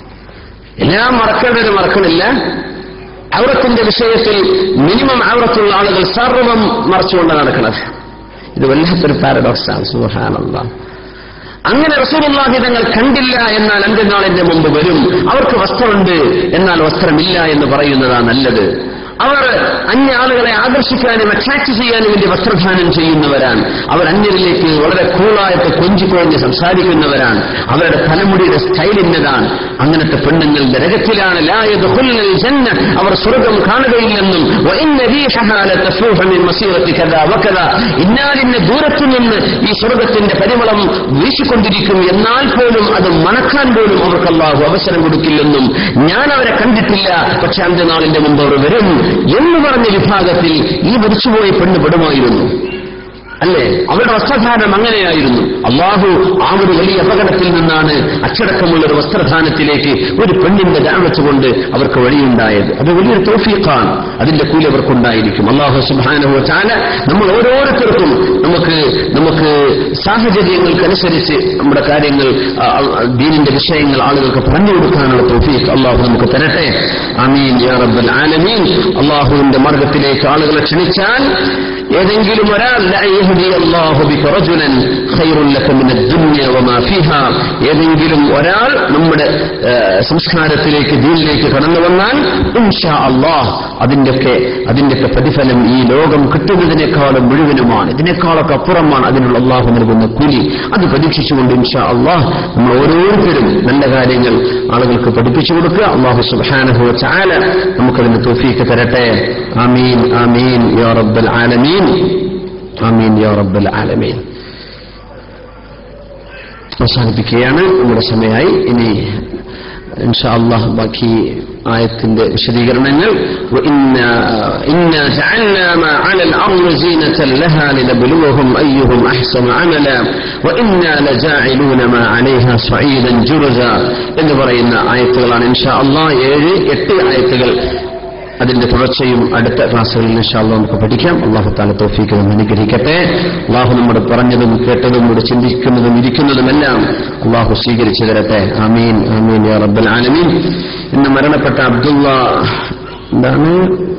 എല്ലാം മറക്കേണ്ടത് മറക്കണില്ല ഔറത്തിന്റെ വിഷയത്തിൽ മിനിമം ഔറത്തുള്ള ആളുകൾ സർവം മറച്ചുകൊണ്ട് നടക്കുന്നത് ഇത് വല്ലാത്തൊരു പാരഡോക്സാണ് സുഹാനല്ല അങ്ങനെ റസൂലുള്ളാഹി തങ്ങൾ കണ്ടില്ല എന്നാൽ അന്ത്യനാളിന്റെ മുമ്പ് വരും അവർക്ക് വസ്ത്രമുണ്ട് എന്നാൽ വസ്ത്രമില്ല എന്ന് പറയുന്നതാ നല്ലത് അവർ അന്യ ആളുകളെ ആകർഷിക്കാനും അട്രാക്ട് ചെയ്യാനും വേണ്ടി വസ്ത്രദാനം ചെയ്യുന്നവരാണ് അവർ അന്യരിലേക്ക് വളരെ കൂളായിട്ട് കൊഞ്ചിക്കൊഴിഞ്ഞ് സംസാരിക്കുന്നവരാണ് അവരുടെ തലമുടിയുടെ സ്റ്റൈൽ ഇന്നതാണ് അങ്ങനത്തെ പെണ്ണുങ്ങൾ നരകത്തിലാണ് ലാ യദ്ഖുലുൽ ജന്ന അവർ സ്വർഗം കാണുകയില്ലെന്നും വഇന്ന റീഹഹാ ലതഫൂഹു മിൻ മസീറത്തി കദാ വകദാ ഇന്നാലിന്ന ദൂരത്തു നിന്ന് ഈ സ്വർഗത്തിന്റെ പരിമളം വീശിക്കൊണ്ടിരിക്കും എന്നാൽ പോലും അത് മണക്കാൻ പോലും അവർക്ക് അള്ളാഹു അവസരം കൊടുക്കില്ലെന്നും ഞാൻ അവരെ കണ്ടിട്ടില്ല പക്ഷെ അന്ത്യനാളിന്റെ മുമ്പ് അവർ വരും എന്ന് പറഞ്ഞ വിഭാഗത്തിൽ ഈ മരിച്ചുപോയ പെണ്ണ് പെടുമായിരുന്നു അല്ലേ അവരുടെ വസ്ത്രധാരണം അങ്ങനെയായിരുന്നു അള്ളാഹു ആ ഒരു വലിയ അപകടത്തിൽ നിന്നാണ് അച്ചടക്കമുള്ള ഒരു വസ്ത്രധാനത്തിലേക്ക് ഒരു പെണ്ണിന്റെ ദാവത്ത് കൊണ്ട് അവർക്ക് വഴിയുണ്ടായത് അത് വലിയൊരു തോഫീഖാണ് അതിന്റെ കൂലി അവർക്കുണ്ടായിരിക്കും അള്ളാഹു സുബാനഹു ചാല നമ്മൾ ഓരോരുത്തർക്കും നമുക്ക് നമുക്ക് സാഹചര്യങ്ങൾക്കനുസരിച്ച് നമ്മുടെ കാര്യങ്ങൾ ആ, ആ, ദീനിന്റെ വിഷയങ്ങൾ ആളുകൾക്ക് പറഞ്ഞു കൊടുക്കാനുള്ള തോഫീഖ് അള്ളാഹു നമുക്ക് തരട്ടെ അമീൻ യാ റബ്ബൽ ആലമീൻ അള്ളാഹുവിന്റെ മാർഗത്തിലേക്ക് ആളുകളെ ക്ഷണിച്ചാൽ ഏതെങ്കിലും ഒരാൾ لا يهدي الله بك رجلا خير لك من الدنيا الدنيا وما فيها ഏതെങ്കിലും ഒരാൾ നമ്മുടെ ആ, സംസ്കാരത്തിലേക്ക് ദീനിലേക്ക് കടന്നു വന്നാൽ ഇൻഷാ അള്ളാഹ് അതിന്റെയൊക്കെ അതിന്റെയൊക്കെ പ്രതിഫലം ഈ ലോകം കിട്ടുന്നതിനേക്കാളും മുഴുവനുമാണ് ഇതിനേക്കാളൊക്കെ അപ്പുറമാണ് അതിനുള്ള അള്ളാഹു നൽകുന്ന കൂലി അത് പ്രതീക്ഷിച്ചുകൊണ്ട് ഇൻഷാ അള്ളാഹ് നമ്മൾ ഓരോരുത്തരും നല്ല കാര്യങ്ങൾ ആളുകൾക്ക് പഠിപ്പിച്ചു കൊടുക്കുക അള്ളാഹു സുബ്ഹാനഹു ചാല നമുക്കതിന് തോഫീക്ക് തരട്ടെ ആമീൻ ആമീൻ യാ റബ്ബൽ ആലമീൻ ആമീൻ യാ റബ്ബൽ ആലമീൻ അവസാനിപ്പിക്കുകയാണ് നമ്മുടെ സമയമായി ഇനി ഇൻഷാ അള്ളാഹ് ബാക്കി ആയത്തിന്റെ വിശദീകരണങ്ങൾ وإنا- إنا جعلنا ما على الأرض زينة لها لنبلوهم أيهم أحسن عملا وإنا لجاعلون ما عليها صعيدا جرزا എന്ന് പറയുന്ന ആയത്തുകളാണ് ഇൻഷാ അള്ളാഹ് ഏഴ് എട്ട് ആയത്തുകൾ അതിന്റെ തുടർച്ചയും അടുത്ത ക്ലാസ്സുകളിൽ ഇൻഷാല്ല നമുക്ക് പഠിക്കാം അള്ളാഹു താല തോഫീക്ക് നമ്മൾ അനുഗ്രഹിക്കട്ടെ അള്ളാഹു നമ്മുടെ പറഞ്ഞതും കേട്ടതും ഇവിടെ ചിന്തിക്കുന്നതും ഇരിക്കുന്നതുമെല്ലാം അള്ളാഹു സ്വീകരിച്ചു തരട്ടെ ആമീൻ ആമീൻ യാ റബ്ബൽ ആലമീൻ ഇന്ന് മരണപ്പെട്ട അബ്ദുള്ള എന്താണ്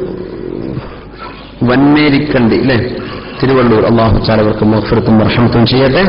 വന്മേരിക്കണ്ടി അല്ലെ തിരുവള്ളൂർ അള്ളാഹു താലവർക്ക് മഫ്രത്തും റഹമത്തും ചെയ്യട്ടെ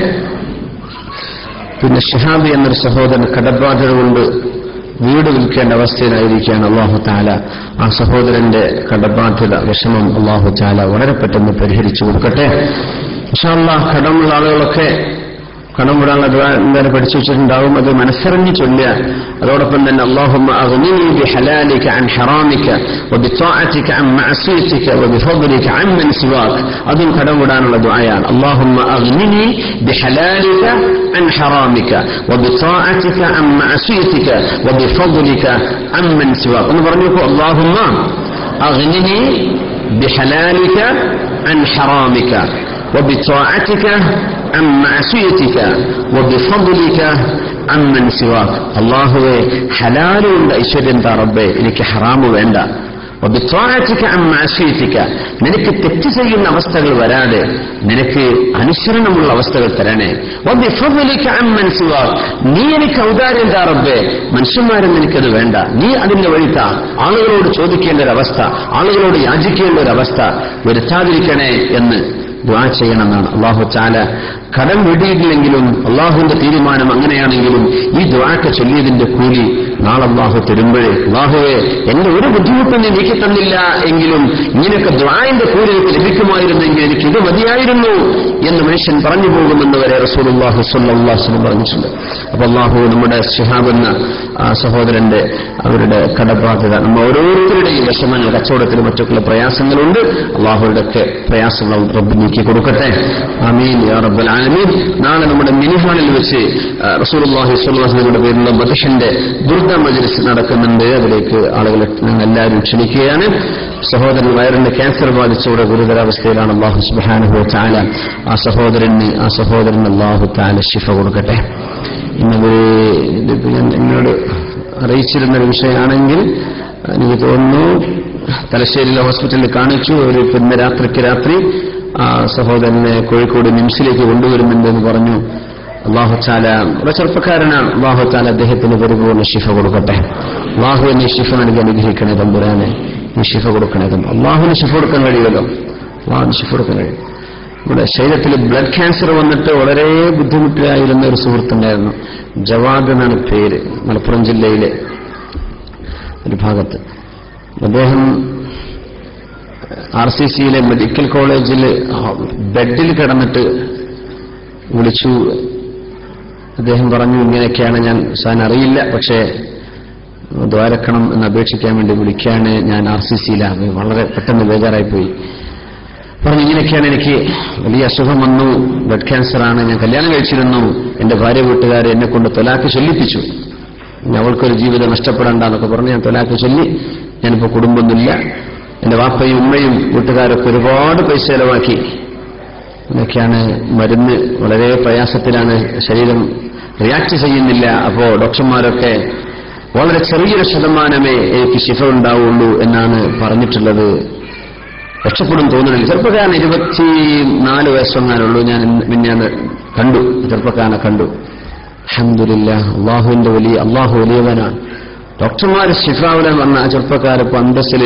പിന്നെ ഷിഹാബി എന്നൊരു സഹോദരൻ കടബാധ്യത കൊണ്ട് വീട് വിൽക്കേണ്ട അവസ്ഥയിലായിരിക്കുകയാണ് അള്ളാഹു താല ആ സഹോദരന്റെ കടബാധ്യത വിഷമം അള്ളാഹു താല വളരെ പെട്ടെന്ന് പരിഹരിച്ചു കൊടുക്കട്ടെ ഇൻഷാല്ലാ കടമുള്ള ആളുകളൊക്കെ കടം വിടാനുള്ള ദുആ എന്തായാലും പഠിച്ചു വെച്ചിട്ടുണ്ടാവും അത് മനസ്സറിഞ്ഞ് ചൊല്ലുക അതോടൊപ്പം തന്നെ اللهم أغنني بحلالك عن حرامك وبطاعتك عن معصيتك وبفضلك عن من سواك അതും കടം വിടാനുള്ള ദുആയാണ് اللهم أغنني بحلالك عن حرامك وبطاعتك عن معصيتك وبفضلك عن من سواك ഒന്ന് പറഞ്ഞു നോക്കൂ اللهم أغنني بحلالك عن حرامك وبطاعتك عن معصيتك وبفضلك عمن سواك അള്ളാഹുവെ ഹലാലുണ്ട് ഐശ്വര്യം താ റബ്ബേ എനിക്ക് ഹറാമ് വേണ്ട وبطاعتك عن معصيتك നിനക്ക് തെറ്റ് ചെയ്യുന്ന അവസ്ഥകൾ വരാതെ നിനക്ക് അനുസരണമുള്ള അവസ്ഥകൾ തരണേ وبفضلك عمن سواك നീ എനിക്ക് ഔദാര്യം താ റബ്ബേ മനുഷ്യന്മാരെന്ന് എനിക്കത് വേണ്ട നീ അതിന്റെ വഴിത്താ ആളുകളോട് ചോദിക്കേണ്ട ഒരു അവസ്ഥ ആളുകളോട് യാചിക്കേണ്ട ഒരു അവസ്ഥ വരുത്താതിരിക്കണേ എന്ന് ദുആ ചെയ്യണമെന്നാണ് അള്ളാഹു ചാല കടം വീടിയിട്ടില്ലെങ്കിലും അള്ളാഹുവിന്റെ തീരുമാനം അങ്ങനെയാണെങ്കിലും ഈ ദുആക്ക് ചൊല്ലിയതിന്റെ കൂലി നാളെ അള്ളാഹു തരുമ്പോഴേ അള്ളാഹുവെ എന്റെ ഒരു ബുദ്ധിമുട്ടും നീ നീക്കി തന്നില്ല എങ്കിലും ഇങ്ങനെയൊക്കെ ദുആന്റെ കൂലി എനിക്ക് ലഭിക്കുമായിരുന്നെങ്കിൽ എനിക്ക് ഇത് മതിയായിരുന്നു എന്ന് മനുഷ്യൻ പറഞ്ഞു പോകുമെന്ന് വരെ റസൂലുള്ളാഹി സ്വല്ലല്ലാഹു അലൈഹി വസല്ലം പറഞ്ഞിട്ടുണ്ട് അപ്പൊ അള്ളാഹു നമ്മുടെ ശിഹാബ് എന്ന ആ സഹോദരന്റെ അവരുടെ കടബാധ്യത നമ്മൾ ഓരോരുത്തരുടെയും വിഷമങ്ങൾ കച്ചവടത്തിലും മറ്റൊക്കെയുള്ള പ്രയാസങ്ങളുണ്ട് അള്ളാഹുയുടെ ഒക്കെ പ്രയാസങ്ങൾ റബ്ബ് നീക്കി കൊടുക്കട്ടെ ആമീൻ യാ റബ്ബൽ ആലമീൻ നാളെ നമ്മുടെ മിനിഹാളിൽ വെച്ച് ആ, റസൂലുള്ളാഹി സ്വല്ലല്ലാഹു അലൈഹി വസല്ലമയുടെ പേരിലുള്ള മദഹിന്റെ ദുർഗ മജ്ലിസ് നടക്കുന്നുണ്ട് അതിലേക്ക് ആളുകളെ ഞങ്ങൾ എല്ലാവരും ക്ഷണിക്കുകയാണ് സഹോദരൻ വയറിന്റെ ക്യാൻസർ ബാധിച്ചവിടെ ഗുരുതരാവസ്ഥയിലാണ് അള്ളാഹു സുബ്ഹാനഹു വ തആല ആ സഹോദരന് ആ സഹോദരൻ അള്ളാഹു തആല ശിഫ കൊടുക്കട്ടെ ഇന്നത് ഇതിപ്പോ ഞാൻ എന്നോട് അറിയിച്ചിരുന്ന ഒരു വിഷയമാണെങ്കിൽ എനിക്ക് തോന്നുന്നു തലശ്ശേരിയിലെ ഹോസ്പിറ്റലിൽ കാണിച്ചു ഒരു ഇന്ന് രാത്രിക്ക് രാത്രി ആ സഹോദരനെ കോഴിക്കോട് നിംസിലേക്ക് കൊണ്ടുവരുന്നുണ്ട് എന്ന് പറഞ്ഞു അള്ളാഹു ചാല വളരെ ചെറുപ്പക്കാരനാണ് അള്ളാഹു ചാല അദ്ദേഹത്തിന് പരിപൂർണ്ണ ശിഫ കൊടുക്കട്ടെ അള്ളാഹു എന്നെ ശിഫ നൽകി അനുഗ്രഹിക്കണേ തമ്പുരാനെ നീ ശിഫ കൊടുക്കണേ തമ്പു അള്ളാഹുവിന് ശിഫ കൊടുക്കാൻ കഴിയുമല്ലോ അള്ളാഹുവിന് ശിഫ കൊടുക്കാൻ കഴിയും നമ്മുടെ ശരീരത്തിൽ ബ്ലഡ് ക്യാൻസർ വന്നിട്ട് വളരെ ബുദ്ധിമുട്ടിലായിരുന്ന ഒരു സുഹൃത്തുണ്ടായിരുന്നു ജവാദ് എന്നാണ് പേര് മലപ്പുറം ജില്ലയിലെ ഒരു ഭാഗത്ത് അദ്ദേഹം ആർ സി സിയിലെ മെഡിക്കൽ കോളേജിൽ ബെഡിൽ കിടന്നിട്ട് വിളിച്ചു അദ്ദേഹം പറഞ്ഞു ഇങ്ങനെയൊക്കെയാണ് ഞാൻ സാൻ അറിയില്ല പക്ഷേ ദ്വാരക്കണം എന്ന് അപേക്ഷിക്കാൻ വേണ്ടി വിളിക്കാണ് ഞാൻ ആർ സി സിയിലാണ് വളരെ പെട്ടെന്ന് ബേജാറായിപ്പോയി പറഞ്ഞു ഇങ്ങനെയൊക്കെയാണ് എനിക്ക് വലിയ അസുഖം വന്നു ബ്ലഡ് ക്യാൻസറാണ് ഞാൻ കല്യാണം കഴിച്ചിരുന്നു എന്റെ ഭാര്യ വീട്ടുകാരെ എന്നെ കൊണ്ട് തൊലാക്ക് ചൊല്ലിപ്പിച്ചു ഇനി അവൾക്കൊരു ജീവിതം നഷ്ടപ്പെടണ്ട എന്നൊക്കെ പറഞ്ഞ് ഞാൻ തൊലാക്ക് ചൊല്ലി ഞാനിപ്പോൾ കുടുംബമൊന്നുമില്ല എന്റെ വാപ്പയും ഉമ്മയും വീട്ടുകാരൊക്കെ ഒരുപാട് പൈസ ചെലവാക്കി എന്നൊക്കെയാണ് മരുന്ന് വളരെ പ്രയാസത്തിലാണ് ശരീരം റിയാക്ട് ചെയ്യുന്നില്ല അപ്പോ ഡോക്ടർമാരൊക്കെ വളരെ ചെറിയൊരു ശതമാനമേ എനിക്ക് ശിഫ ഉണ്ടാവുള്ളൂ എന്നാണ് പറഞ്ഞിട്ടുള്ളത് രക്ഷപ്പെടും തോന്നുന്നില്ല ചെറുപ്പക്കാരൻ ഇരുപത്തി നാല് വയസ്സൊങ്ങാനുള്ളൂ ഞാൻ ഇന്ന് മിനിഞ്ഞാന്ന് കണ്ടു ചെറുപ്പക്കാരനെ കണ്ടു അഹമ്മദില്ല അള്ളാഹുവിന്റെ വലിയ അള്ളാഹു വലിയവനാണ് ഡോക്ടർമാർ ഷിഫാവിലെ വന്ന ആ ചെറുപ്പക്കാർ ഇപ്പൊ അന്തസ്സിൽ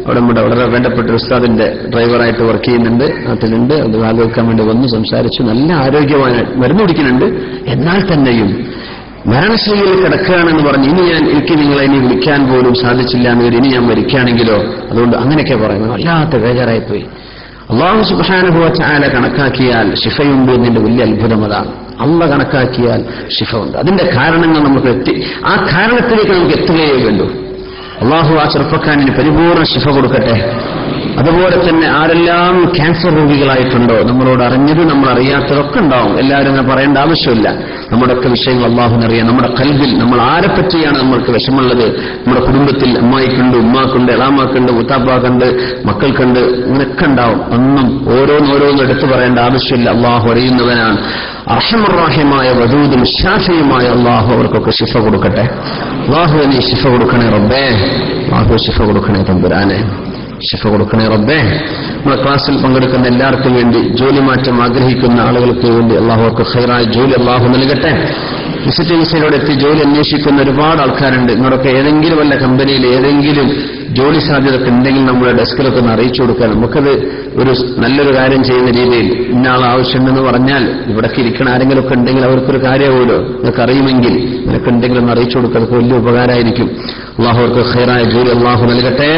അവിടെ നമ്മുടെ വളരെ വേണ്ടപ്പെട്ട ഒരു ഉസ്താദിന്റെ ഡ്രൈവറായിട്ട് വർക്ക് ചെയ്യുന്നുണ്ട് നാട്ടിലുണ്ട് അത് ഭാഗവെക്കാൻ വേണ്ടി വന്ന് സംസാരിച്ചു നല്ല ആരോഗ്യമായി മരുന്ന് കുടിക്കുന്നുണ്ട് എന്നാൽ തന്നെയും മരണശൈലിയിൽ കിടക്കുകയാണെന്ന് പറഞ്ഞ് ഇനി ഞാൻ എനിക്ക് നിങ്ങളെ ഇനി വിളിക്കാൻ പോലും സാധിച്ചില്ല എന്ന് കരുതി ഇനി ഞാൻ മരിക്കുകയാണെങ്കിലോ അതുകൊണ്ട് അങ്ങനെയൊക്കെ പറയുന്നത് വല്ലാത്ത ബേജാറായിപ്പോയി അള്ളാഹു സുബാനുഭവ ചായ കണക്കാക്കിയാൽ ശിഫയുണ്ട് എന്നതിന്റെ വലിയ അത്ഭുതം അതാണ് അള്ള കണക്കാക്കിയാൽ ശിഫ ഉണ്ട് അതിന്റെ കാരണങ്ങൾ നമുക്ക് എത്തി ആ കാരണത്തിലേക്ക് നമുക്ക് എത്തുകയേ വേണ്ടൂ അള്ളാഹു ആ ചെറുപ്പക്കാരന് പരിപൂർണ ശിഫ കൊടുക്കട്ടെ അതുപോലെ തന്നെ ആരെല്ലാം ക്യാൻസർ രോഗികളായിട്ടുണ്ടോ നമ്മളോട് അറിഞ്ഞത് നമ്മൾ അറിയാത്തതൊക്കെ ഉണ്ടാവും എല്ലാവരും അങ്ങനെ പറയേണ്ട ആവശ്യമില്ല നമ്മുടെയൊക്കെ വിഷയങ്ങൾ അള്ളാഹുനറിയാം നമ്മുടെ കൽവിൽ നമ്മൾ ആരെ പറ്റിയാണ് നമ്മൾക്ക് വിഷമുള്ളത് നമ്മുടെ കുടുംബത്തിൽ അമ്മായിക്കുണ്ട് ഉമ്മാക്കുണ്ട് എളാമാക്കുണ്ട് മുത്താപ്പാക്കുണ്ട് മക്കൾക്കുണ്ട് ഇങ്ങനെയൊക്കെ ഉണ്ടാവും ഒന്നും ഓരോന്നോരോന്നും എടുത്തു പറയേണ്ട ആവശ്യമില്ല അള്ളാഹു അറിയുന്നവനാണ് അർഹമറാഹിമായ വധൂതും ഷാഫിയുമായ അള്ളാഹു അവർക്കൊക്കെ ശിഫ കൊടുക്കട്ടെ അള്ളാഹു നീ ശിഫ കൊടുക്കണേ റബ്ബേ അള്ളാഹു ശിഫ കൊടുക്കണേ തമ്പുരാനെ ശിഫ കൊടുക്കണേ റബ്ബേ നമ്മുടെ ക്ലാസ്സിൽ പങ്കെടുക്കുന്ന എല്ലാവർക്കും വേണ്ടി ജോലി മാറ്റം ആഗ്രഹിക്കുന്ന ആളുകൾക്ക് വേണ്ടി അള്ളാഹുർക്ക് ഹൈറായ ജോലി അള്ളാഹു നൽകട്ടെ വിസിറ്റിംഗ് വിസയിലൂടെ എത്തി ജോലി അന്വേഷിക്കുന്ന ഒരുപാട് ആൾക്കാരുണ്ട് നിങ്ങളൊക്കെ ഏതെങ്കിലും വല്ല കമ്പനിയിൽ ഏതെങ്കിലും ജോലി സാധ്യതയൊക്കെ ഉണ്ടെങ്കിൽ നമ്മുടെ ഡെസ്കിലൊക്കെ ഒന്ന് അറിയിച്ചു കൊടുക്കാൻ നമുക്കത് ഒരു നല്ലൊരു കാര്യം ചെയ്യുന്ന രീതിയിൽ ഇന്നാൾ ആവശ്യമുണ്ടെന്ന് പറഞ്ഞാൽ ഇവിടേക്ക് ഇരിക്കണ ആരെങ്കിലും ഒക്കെ ഉണ്ടെങ്കിൽ അവർക്കൊരു കാര്യമാവുമല്ലോ നിങ്ങൾക്ക് അറിയുമെങ്കിൽ നിനക്ക് എന്തെങ്കിലും ഒന്ന് അറിയിച്ചു കൊടുക്കുക അതൊക്കെ വലിയ ഉപകാരമായിരിക്കും അള്ളാഹു അവർക്ക് ഹൈറായ ജോലി അള്ളാഹു നൽകട്ടെ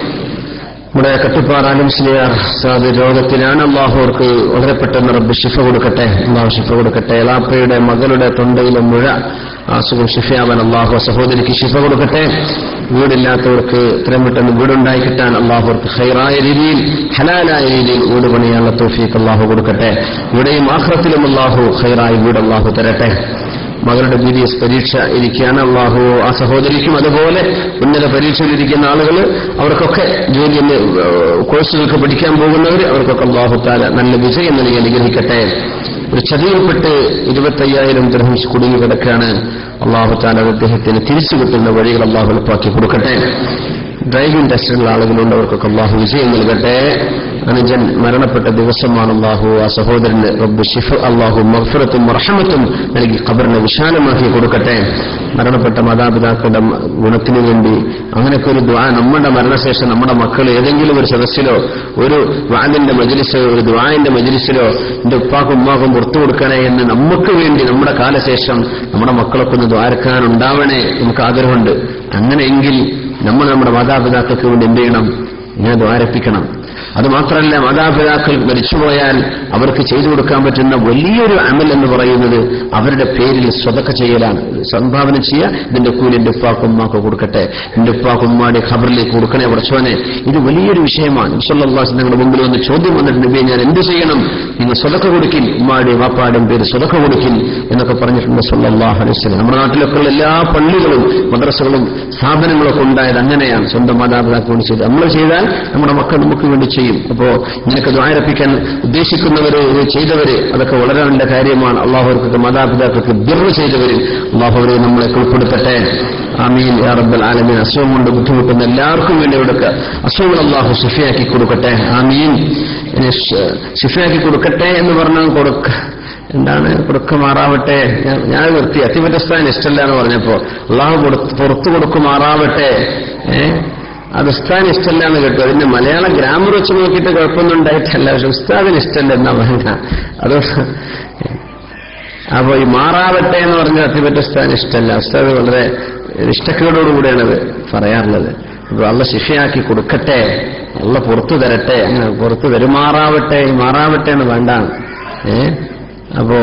നമ്മുടെ കട്ടിപ്പാറാലും സ്ലിയാർ സാദ് രോഗത്തിലാണ് അള്ളാഹു അവർക്ക് വളരെ പെട്ടെന്ന് റബ്ബ് ഷിഫ കൊടുക്കട്ടെ അള്ളാഹു ഷിഫ കൊടുക്കട്ടെ എലാപ്പയുടെ മകളുടെ തൊണ്ടയിലെ മുഴ ആ അസുഖം ഷിഫയാവാൻ അള്ളാഹു സഹോദരിക്ക് ഷിഫ കൊടുക്കട്ടെ വീടില്ലാത്തവർക്ക് ഇത്രയും പെട്ടെന്ന് വീടുണ്ടായി കിട്ടാൻ അള്ളാഹു അവർക്ക് ഹൈറായ രീതിയിൽ ഹലാലായ രീതിയിൽ വീട് പണിയാനുള്ള തോഫീക്ക് അള്ളാഹു കൊടുക്കട്ടെ ഇവിടെയും ആഹ്റത്തിലും അള്ളാഹു ഹൈറായ വീട് അള്ളാഹു തരട്ടെ മകളുടെ ബി ഡി എസ് പരീക്ഷ ഇരിക്കുകയാണ് അള്ളാഹു ആ സഹോദരിക്കും അതുപോലെ ഉന്നത പരീക്ഷയിലിരിക്കുന്ന ആളുകൾ അവർക്കൊക്കെ ജോലി എന്ന് കോഴ്സുകൾക്ക് പഠിക്കാൻ പോകുന്നവർ അവർക്കൊക്കെ അള്ളാഹു താല നല്ല വിജയം നൽകി അനുഗ്രഹിക്കട്ടെ ഒരു ചതിയിൽപ്പെട്ട് ഇരുപത്തയ്യായിരം ദ്രഹംസ് കുടുങ്ങി കിടക്കുകയാണ് അള്ളാഹു താല അദ്ദേഹത്തിന് തിരിച്ചു കിട്ടുന്ന വഴികൾ അള്ളാഹു എളുപ്പാക്കി കൊടുക്കട്ടെ ഡ്രൈവിംഗ് ടെസ്റ്റിലുള്ള ആളുകളുണ്ട് അവർക്കൊക്കെ അള്ളാഹു വിജയം നൽകട്ടെ അനുജൻ മരണപ്പെട്ട ദിവസമാണ് അള്ളാഹു ആ സഹോദരന് റബ്ബ് ഷിഫ് അള്ളാഹു മഹഫറത്തും റഹമത്തും നൽകി ഖബറിനെ വിശാലമാക്കി കൊടുക്കട്ടെ മരണപ്പെട്ട മാതാപിതാക്കളുടെ ഗുണത്തിനു വേണ്ടി അങ്ങനെയൊക്കെ ഒരു ദ്വാ നമ്മുടെ മരണശേഷം നമ്മുടെ മക്കൾ ഏതെങ്കിലും ഒരു സദസ്സിലോ ഒരു വാദിന്റെ മജിലിസോ ഒരു ദ്വാന്റെ മജിലിസിലോ എന്റെ ഉപ്പാക്കും ഉമ്മാക്കും പുറത്തു കൊടുക്കണേ എന്ന് നമുക്ക് വേണ്ടി നമ്മുടെ കാലശേഷം നമ്മുടെ മക്കളൊക്കെ ഒന്ന് ദ്വാരക്കാനുണ്ടാവണേ നമുക്ക് ആഗ്രഹമുണ്ട് അങ്ങനെയെങ്കിൽ നമ്മൾ നമ്മുടെ മാതാപിതാക്കൾക്ക് വേണ്ടി എന്ത് ചെയ്യണം ഇങ്ങനെ ദ്വാരപ്പിക്കണം അത് മാത്രമല്ല മാതാപിതാക്കൾ മരിച്ചുപോയാൽ അവർക്ക് ചെയ്തു കൊടുക്കാൻ പറ്റുന്ന വലിയൊരു അമൽ എന്ന് പറയുന്നത് അവരുടെ പേരിൽ സ്വതക്ക ചെയ്യലാണ് സംഭാവന ചെയ്യുക ഇതിന്റെ കൂലി എന്റെ ഉപ്പാക്കും ഉമ്മാക്കും കൊടുക്കട്ടെ എന്റെ ഉപ്പാക്കും ഉമ്മാടെ ഖബറിലേക്ക് കൊടുക്കണേ ഉടച്ചോനെ ഇത് വലിയൊരു വിഷയമാണ് വിശ്വല്ലാസ് നിങ്ങളുടെ മുമ്പിൽ വന്ന് ചോദ്യം വന്നിട്ട് നബിയെ ഞാൻ എന്ത് ചെയ്യണം നിങ്ങൾ സ്വതക്ക കൊടുക്കിൻ ഉമ്മാടെയും വാപ്പാടും പേര് സ്വതക്ക കൊടുക്കിൻ എന്നൊക്കെ പറഞ്ഞിട്ടുണ്ട് സല്ലാഹു അലൈഹി സ്വലം നമ്മുടെ നാട്ടിലൊക്കെ ഉള്ള എല്ലാ പള്ളികളും മദ്രസകളും സ്ഥാപനങ്ങളൊക്കെ ഉണ്ടായത് അങ്ങനെയാണ് സ്വന്തം മാതാപിതാക്കൾ വേണ്ടി ചെയ്ത് നമ്മൾ ചെയ്താൽ നമ്മുടെ മക്കൾ നമുക്ക് വേണ്ടി ചെയ്യും അപ്പോ ഇങ്ങനെയൊക്കെ ദ്വാരപ്പിക്കാൻ ഉദ്ദേശിക്കുന്നവര് ഇത് ചെയ്തവര് അതൊക്കെ വളരെ നല്ല കാര്യമാണ് അള്ളാഹുവർക്കൊക്കെ മാതാപിതാക്കൾക്ക് ബിർവ് ചെയ്തവരിൽ അള്ളാഹുവരെ നമ്മളെ ഉൾപ്പെടുത്തട്ടെ ആമീൻ യാ റബ്ബൽ ആലമീൻ അസുഖം കൊണ്ട് ബുദ്ധിമുട്ടുന്ന എല്ലാവർക്കും വേണ്ടി കൊടുക്കുക അസുഖങ്ങൾ അള്ളാഹു ഷിഫയാക്കി കൊടുക്കട്ടെ ആമീൻ ഇനി ഷിഫയാക്കി കൊടുക്കട്ടെ എന്ന് പറഞ്ഞാൽ കൊടുക്ക എന്താണ് കൊടുക്കുമാറാവട്ടെ ഞാൻ നിർത്തി അത്തിമറ്റസ്ഥാൻ ഇഷ്ടമല്ല എന്ന് പറഞ്ഞപ്പോ അള്ളാഹു പുറത്തു കൊടുക്കുമാറാവട്ടെ ഏഹ് അത് ഉസ്താദിന് ഇഷ്ടമല്ല എന്ന് കേട്ടു അതിന്റെ മലയാള ഗ്രാമർ വെച്ച് നോക്കിയിട്ട് കുഴപ്പമൊന്നും ഉണ്ടായിട്ടല്ല പക്ഷെ ഉസ്താദിന് ഇഷ്ടമല്ല എന്നാ പറഞ്ഞ അത് അപ്പൊ ഈ മാറാവട്ടെ എന്ന് പറഞ്ഞ അത്തിപറ്റ ഉസ്താദിന് ഇഷ്ടമല്ല ഉസ്താദ് വളരെ ഇഷ്ടക്കേടോടുകൂടിയാണ് അത് പറയാറുള്ളത് അപ്പൊ അള്ള ശിക്ഷയാക്കി കൊടുക്കട്ടെ അള്ള പുറത്തു തരട്ടെ അങ്ങനെ പുറത്തു തരുമാറാവട്ടെ മാറാവട്ടെ എന്ന് വേണ്ട ഏ അപ്പോ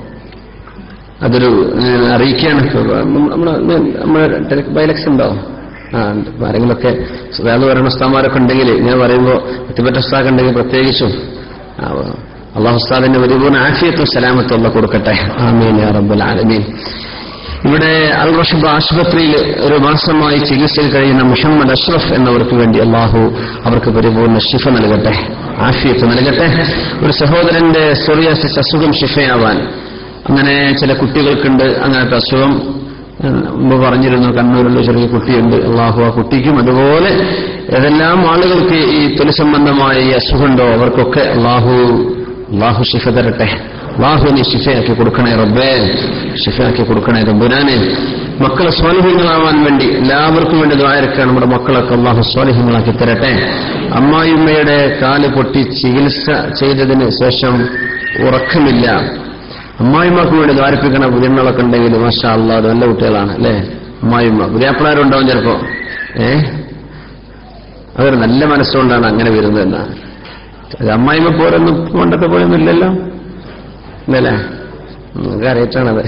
അതൊരു അറിയിക്കുകയാണ് നമ്മുടെ നമ്മുടെ ബൈലക്സ് ഉണ്ടോ ആ ആരെങ്കിലൊക്കെ വേറെ പറയുന്ന ഉസ്താമാരൊക്കെ ഉണ്ടെങ്കിൽ ഞാൻ പറയുമ്പോൾ എത്തിപ്പറ്റ ഉസ്താദ് ഉണ്ടെങ്കിൽ പ്രത്യേകിച്ചും അള്ളാഹു ഉസ്താദിന്റെ പരിപൂർണ്ണ ആഫിയത്തും സലാമത്തും അള്ള കൊടുക്കട്ടെ ആമീൻ യാ റബ്ബുൽ ആലമീൻ ഇവിടെ അൽ റഷബ് ആശുപത്രിയിൽ ഒരു മാസമായി ചികിത്സയിൽ കഴിയുന്ന മുഹമ്മദ് അഷ്റഫ് എന്നവർക്ക് വേണ്ടി അള്ളാഹു അവർക്ക് പരിപൂർണ്ണ ശിഫ നൽകട്ടെ ആഫിയത്ത് നൽകട്ടെ ഒരു സഹോദരന്റെ സൊറിയാസിസ് അസുഖം ശിഫയാവാൻ അങ്ങനെ ചില കുട്ടികൾക്കുണ്ട് അങ്ങനത്തെ അസുഖം മുമ്പ് പറഞ്ഞിരുന്നു കണ്ണൂരിൽ ചെറിയ കുട്ടിയുണ്ട് അള്ളാഹു ആ കുട്ടിക്കും അതുപോലെ ഏതെല്ലാം ആളുകൾക്ക് ഈ തൊലി സംബന്ധമായ ഈ അസുഖമുണ്ടോ അവർക്കൊക്കെ അള്ളാഹു അള്ളാഹു ശിഫ തരട്ടെ അള്ളാഹു നീ ശിഫയാക്കി കൊടുക്കണേ റബ്ബേ ശിഫയാക്കി കൊടുക്കണേ റബ്ബുരാനെ മക്കളെ സ്വാലിഹ്യങ്ങളാവാൻ വേണ്ടി എല്ലാവർക്കും വേണ്ടി ദ്വാരക്കാൻ നമ്മുടെ മക്കളൊക്കെ അള്ളാഹു സ്വാലിഹ്യങ്ങളാക്കി തരട്ടെ അമ്മായിമ്മയുടെ കാല് പൊട്ടി ചികിത്സ ചെയ്തതിന് ശേഷം ഉറക്കമില്ല അമ്മായിമ്മക്ക് വേണ്ടി ദ്വാരിപ്പിക്കണ പുതിയണ്ണകളൊക്കെ ഉണ്ടെങ്കിൽ മാഷാ അള്ളാഹ് അത് നല്ല കുട്ടികളാണ് അല്ലേ അമ്മായിമ്മ പുതിയാപ്പിളാരുണ്ടാവും ചിലപ്പോ ഏ അതൊരു നല്ല മനസ്സുകൊണ്ടാണ് അങ്ങനെ വരുന്നതെന്നാണ് അത് അമ്മായിമ്മ പോരൊന്നും പണ്ടത്തെ പോയൊന്നും ഇല്ലല്ലോ ഇല്ലല്ലേ നമുക്ക് അറിയിട്ടാണത്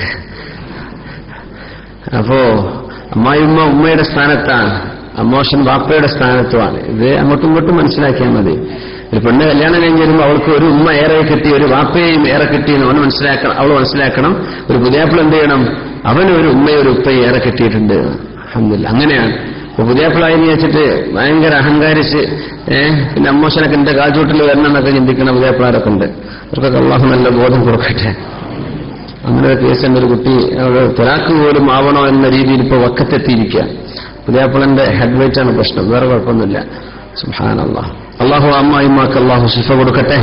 അപ്പോ അമ്മായിമ്മ ഉമ്മയുടെ സ്ഥാനത്താണ് അമ്മോഷൻ വാപ്പയുടെ സ്ഥാനത്തുമാണ് ഇത് അങ്ങോട്ടും ഇങ്ങോട്ടും മനസ്സിലാക്കിയാൽ മതി ഒരു പെണ്ണ് കല്യാണം കഴിഞ്ഞ് വരുമ്പോൾ അവൾക്ക് ഒരു ഉമ്മ ഏറെ കിട്ടി ഒരു വാപ്പയെയും ഏറെ കിട്ടി എന്ന് അവന് മനസ്സിലാക്കണം അവൾ മനസ്സിലാക്കണം ഒരു പുതിയാപ്പിൾ എന്ത് ചെയ്യണം അവന് ഒരു ഉമ്മയും ഒരു ഉപ്പയും ഏറെ കിട്ടിയിട്ടുണ്ട് അഹമ്മദില്ല അങ്ങനെയാണ് അപ്പൊ പുതിയാപ്പിളായി വെച്ചിട്ട് ഭയങ്കര അഹങ്കാരിച്ച് ഏഹ് പിന്നെ അമ്മോശനൊക്കെ എന്റെ കാൽച്ചൂട്ടിൽ വരണം എന്നൊക്കെ ചിന്തിക്കുന്ന പുതിയാപ്പിളാരൊക്കെ ഉണ്ട് അവർക്കൊക്കെ അള്ളാഹു നല്ല ബോധം കൊടുക്കട്ടെ അങ്ങനെ ഒരു കേസുണ്ട് ഒരു കുട്ടി അവിടെ തുലാക്ക് പോലും ആവണോ എന്ന രീതിയിൽ ഇപ്പൊ വക്കത്തെത്തിയിരിക്കുക പുതിയാപ്പിളന്റെ ഹെഡ് വെയിറ്റ് ആണ് പ്രശ്നം വേറെ കുഴപ്പമൊന്നുമില്ല സുഹാൻ അള്ളാഹ് അള്ളാഹു അമ്മായിമാക്ക് അള്ളാഹു ശിഫ കൊടുക്കട്ടെ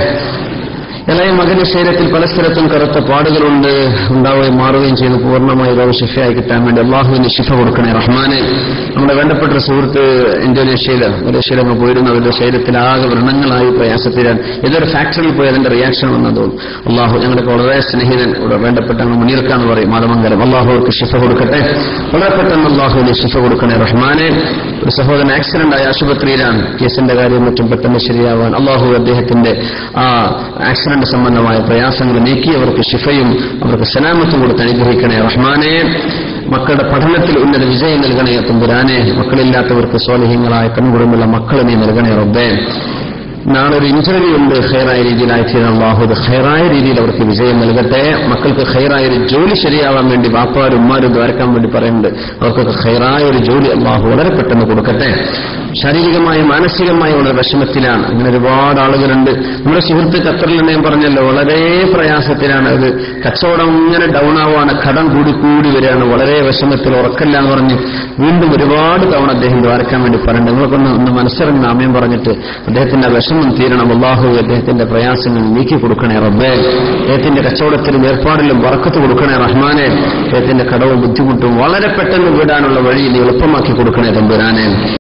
ഇളയ മകന്റെ ശരീരത്തിൽ പല സ്ഥലത്തും കറുത്ത പാടുകളുണ്ട് ഉണ്ടാവുകയും മാറുകയും ചെയ്ത് പൂർണ്ണമായി രോഗ ശിഫയായി കിട്ടാൻ വേണ്ടി അള്ളാഹുവിന് ശിഫ കൊടുക്കണേ റഹ്മാനെ നമ്മുടെ വേണ്ടപ്പെട്ട ഒരു സുഹൃത്ത് ഇന്തോനേഷ്യയിൽ മലേഷ്യയിലൊക്കെ പോയിരുന്നു അവരുടെ ശരീരത്തിൽ ആകെ വ്രണങ്ങളായി പ്രയാസത്തിലാണ് ഏതൊരു ഫാക്ടറിയിൽ പോയി അതിന്റെ റിയാക്ഷൻ വന്നതോ അള്ളാഹു ഞങ്ങളുടെ വളരെ സ്നേഹിതൻ ഇവിടെ വേണ്ടപ്പെട്ട അങ്ങ് മുനീർക്കാന്ന് പറയും മാതമംഗലം അള്ളാഹു അവർക്ക് ശിഫ കൊടുക്കട്ടെ വളരെ പെട്ടെന്ന് അള്ളാഹുവിന് ശിഫ കൊടുക്കണേ റഹ്മാനെ ഒരു സഹോദരൻ ആക്സിഡന്റ് ആയ ആശുപത്രിയിലാണ് കേസിന്റെ കാര്യം മറ്റും പെട്ടെന്ന് ശരിയാവാൻ അള്ളാഹു അദ്ദേഹത്തിന്റെ ആ ആക്സിഡന്റ് സംബന്ധമായ പ്രയാസങ്ങൾ നീക്കി അവർക്ക് ശിഫയും അവർക്ക് സലാമത്തും കൊടുത്ത് അനുഗ്രഹിക്കണേ റഹ്മാനെ മക്കളുടെ പഠനത്തിൽ ഉന്നത വിജയം നൽകണേ തമ്പുരാനെ മക്കളില്ലാത്തവർക്ക് സ്വാലിഹ്യങ്ങളായ കൺകുടുമുള്ള മക്കളെ നീ നൽകണേ റബ്ബേ നാളെ ഒരു ഇന്റർവ്യൂ ഉണ്ട് ഹെയറായ രീതിയിലായി തീരുന്ന അള്ളാഹു അത് ഹെയറായ രീതിയിൽ അവർക്ക് വിജയം നൽകട്ടെ മക്കൾക്ക് ഹെയറായ ഒരു ജോലി ശരിയാവാൻ വേണ്ടി വാപ്പാരും ഉമ്മാരും ദ്വാരക്കാൻ വേണ്ടി പറയുന്നുണ്ട് അവർക്കൊക്കെ ഹെയറായ ഒരു ജോലി അള്ളാഹു വളരെ പെട്ടെന്ന് കൊടുക്കട്ടെ ശാരീരികമായും മാനസികമായും വളരെ വിഷമത്തിലാണ് അങ്ങനെ ഒരുപാട് ആളുകളുണ്ട് നമ്മുടെ സുഹൃത്ത് ഖത്തറിൽ ഞാൻ പറഞ്ഞല്ലോ വളരെ പ്രയാസത്തിലാണ് അത് കച്ചവടം ഇങ്ങനെ ഡൗൺ ആവുകയാണ് കടം കൂടി കൂടി വരികയാണ് വളരെ വിഷമത്തിൽ ഉറക്കല്ല എന്ന് പറഞ്ഞ് വീണ്ടും ഒരുപാട് തവണ അദ്ദേഹം ദ്വാരക്കാൻ വേണ്ടി പറയുന്നുണ്ട് നിങ്ങളൊക്കെ ഒന്ന് ഒന്ന് മനസ്സിറങ്ങുന്ന ആമയം പറഞ്ഞിട്ട് അദ്ദേഹത്തിന്റെ ആ വിഷമം തീരണം അള്ളാഹു അദ്ദേഹത്തിന്റെ പ്രയാസങ്ങൾ നീക്കി കൊടുക്കണേ റബ്ബേ അദ്ദേഹത്തിന്റെ കച്ചവടത്തിലും ഏർപ്പാടിലും വറക്കത്ത് കൊടുക്കണേ റഹ്മാനെ അദ്ദേഹത്തിന്റെ കടവും ബുദ്ധിമുട്ടും വളരെ പെട്ടെന്ന് വിടാനുള്ള വഴി നീ എളുപ്പമാക്കി കൊടുക്കണേ തമ്പുരാനെ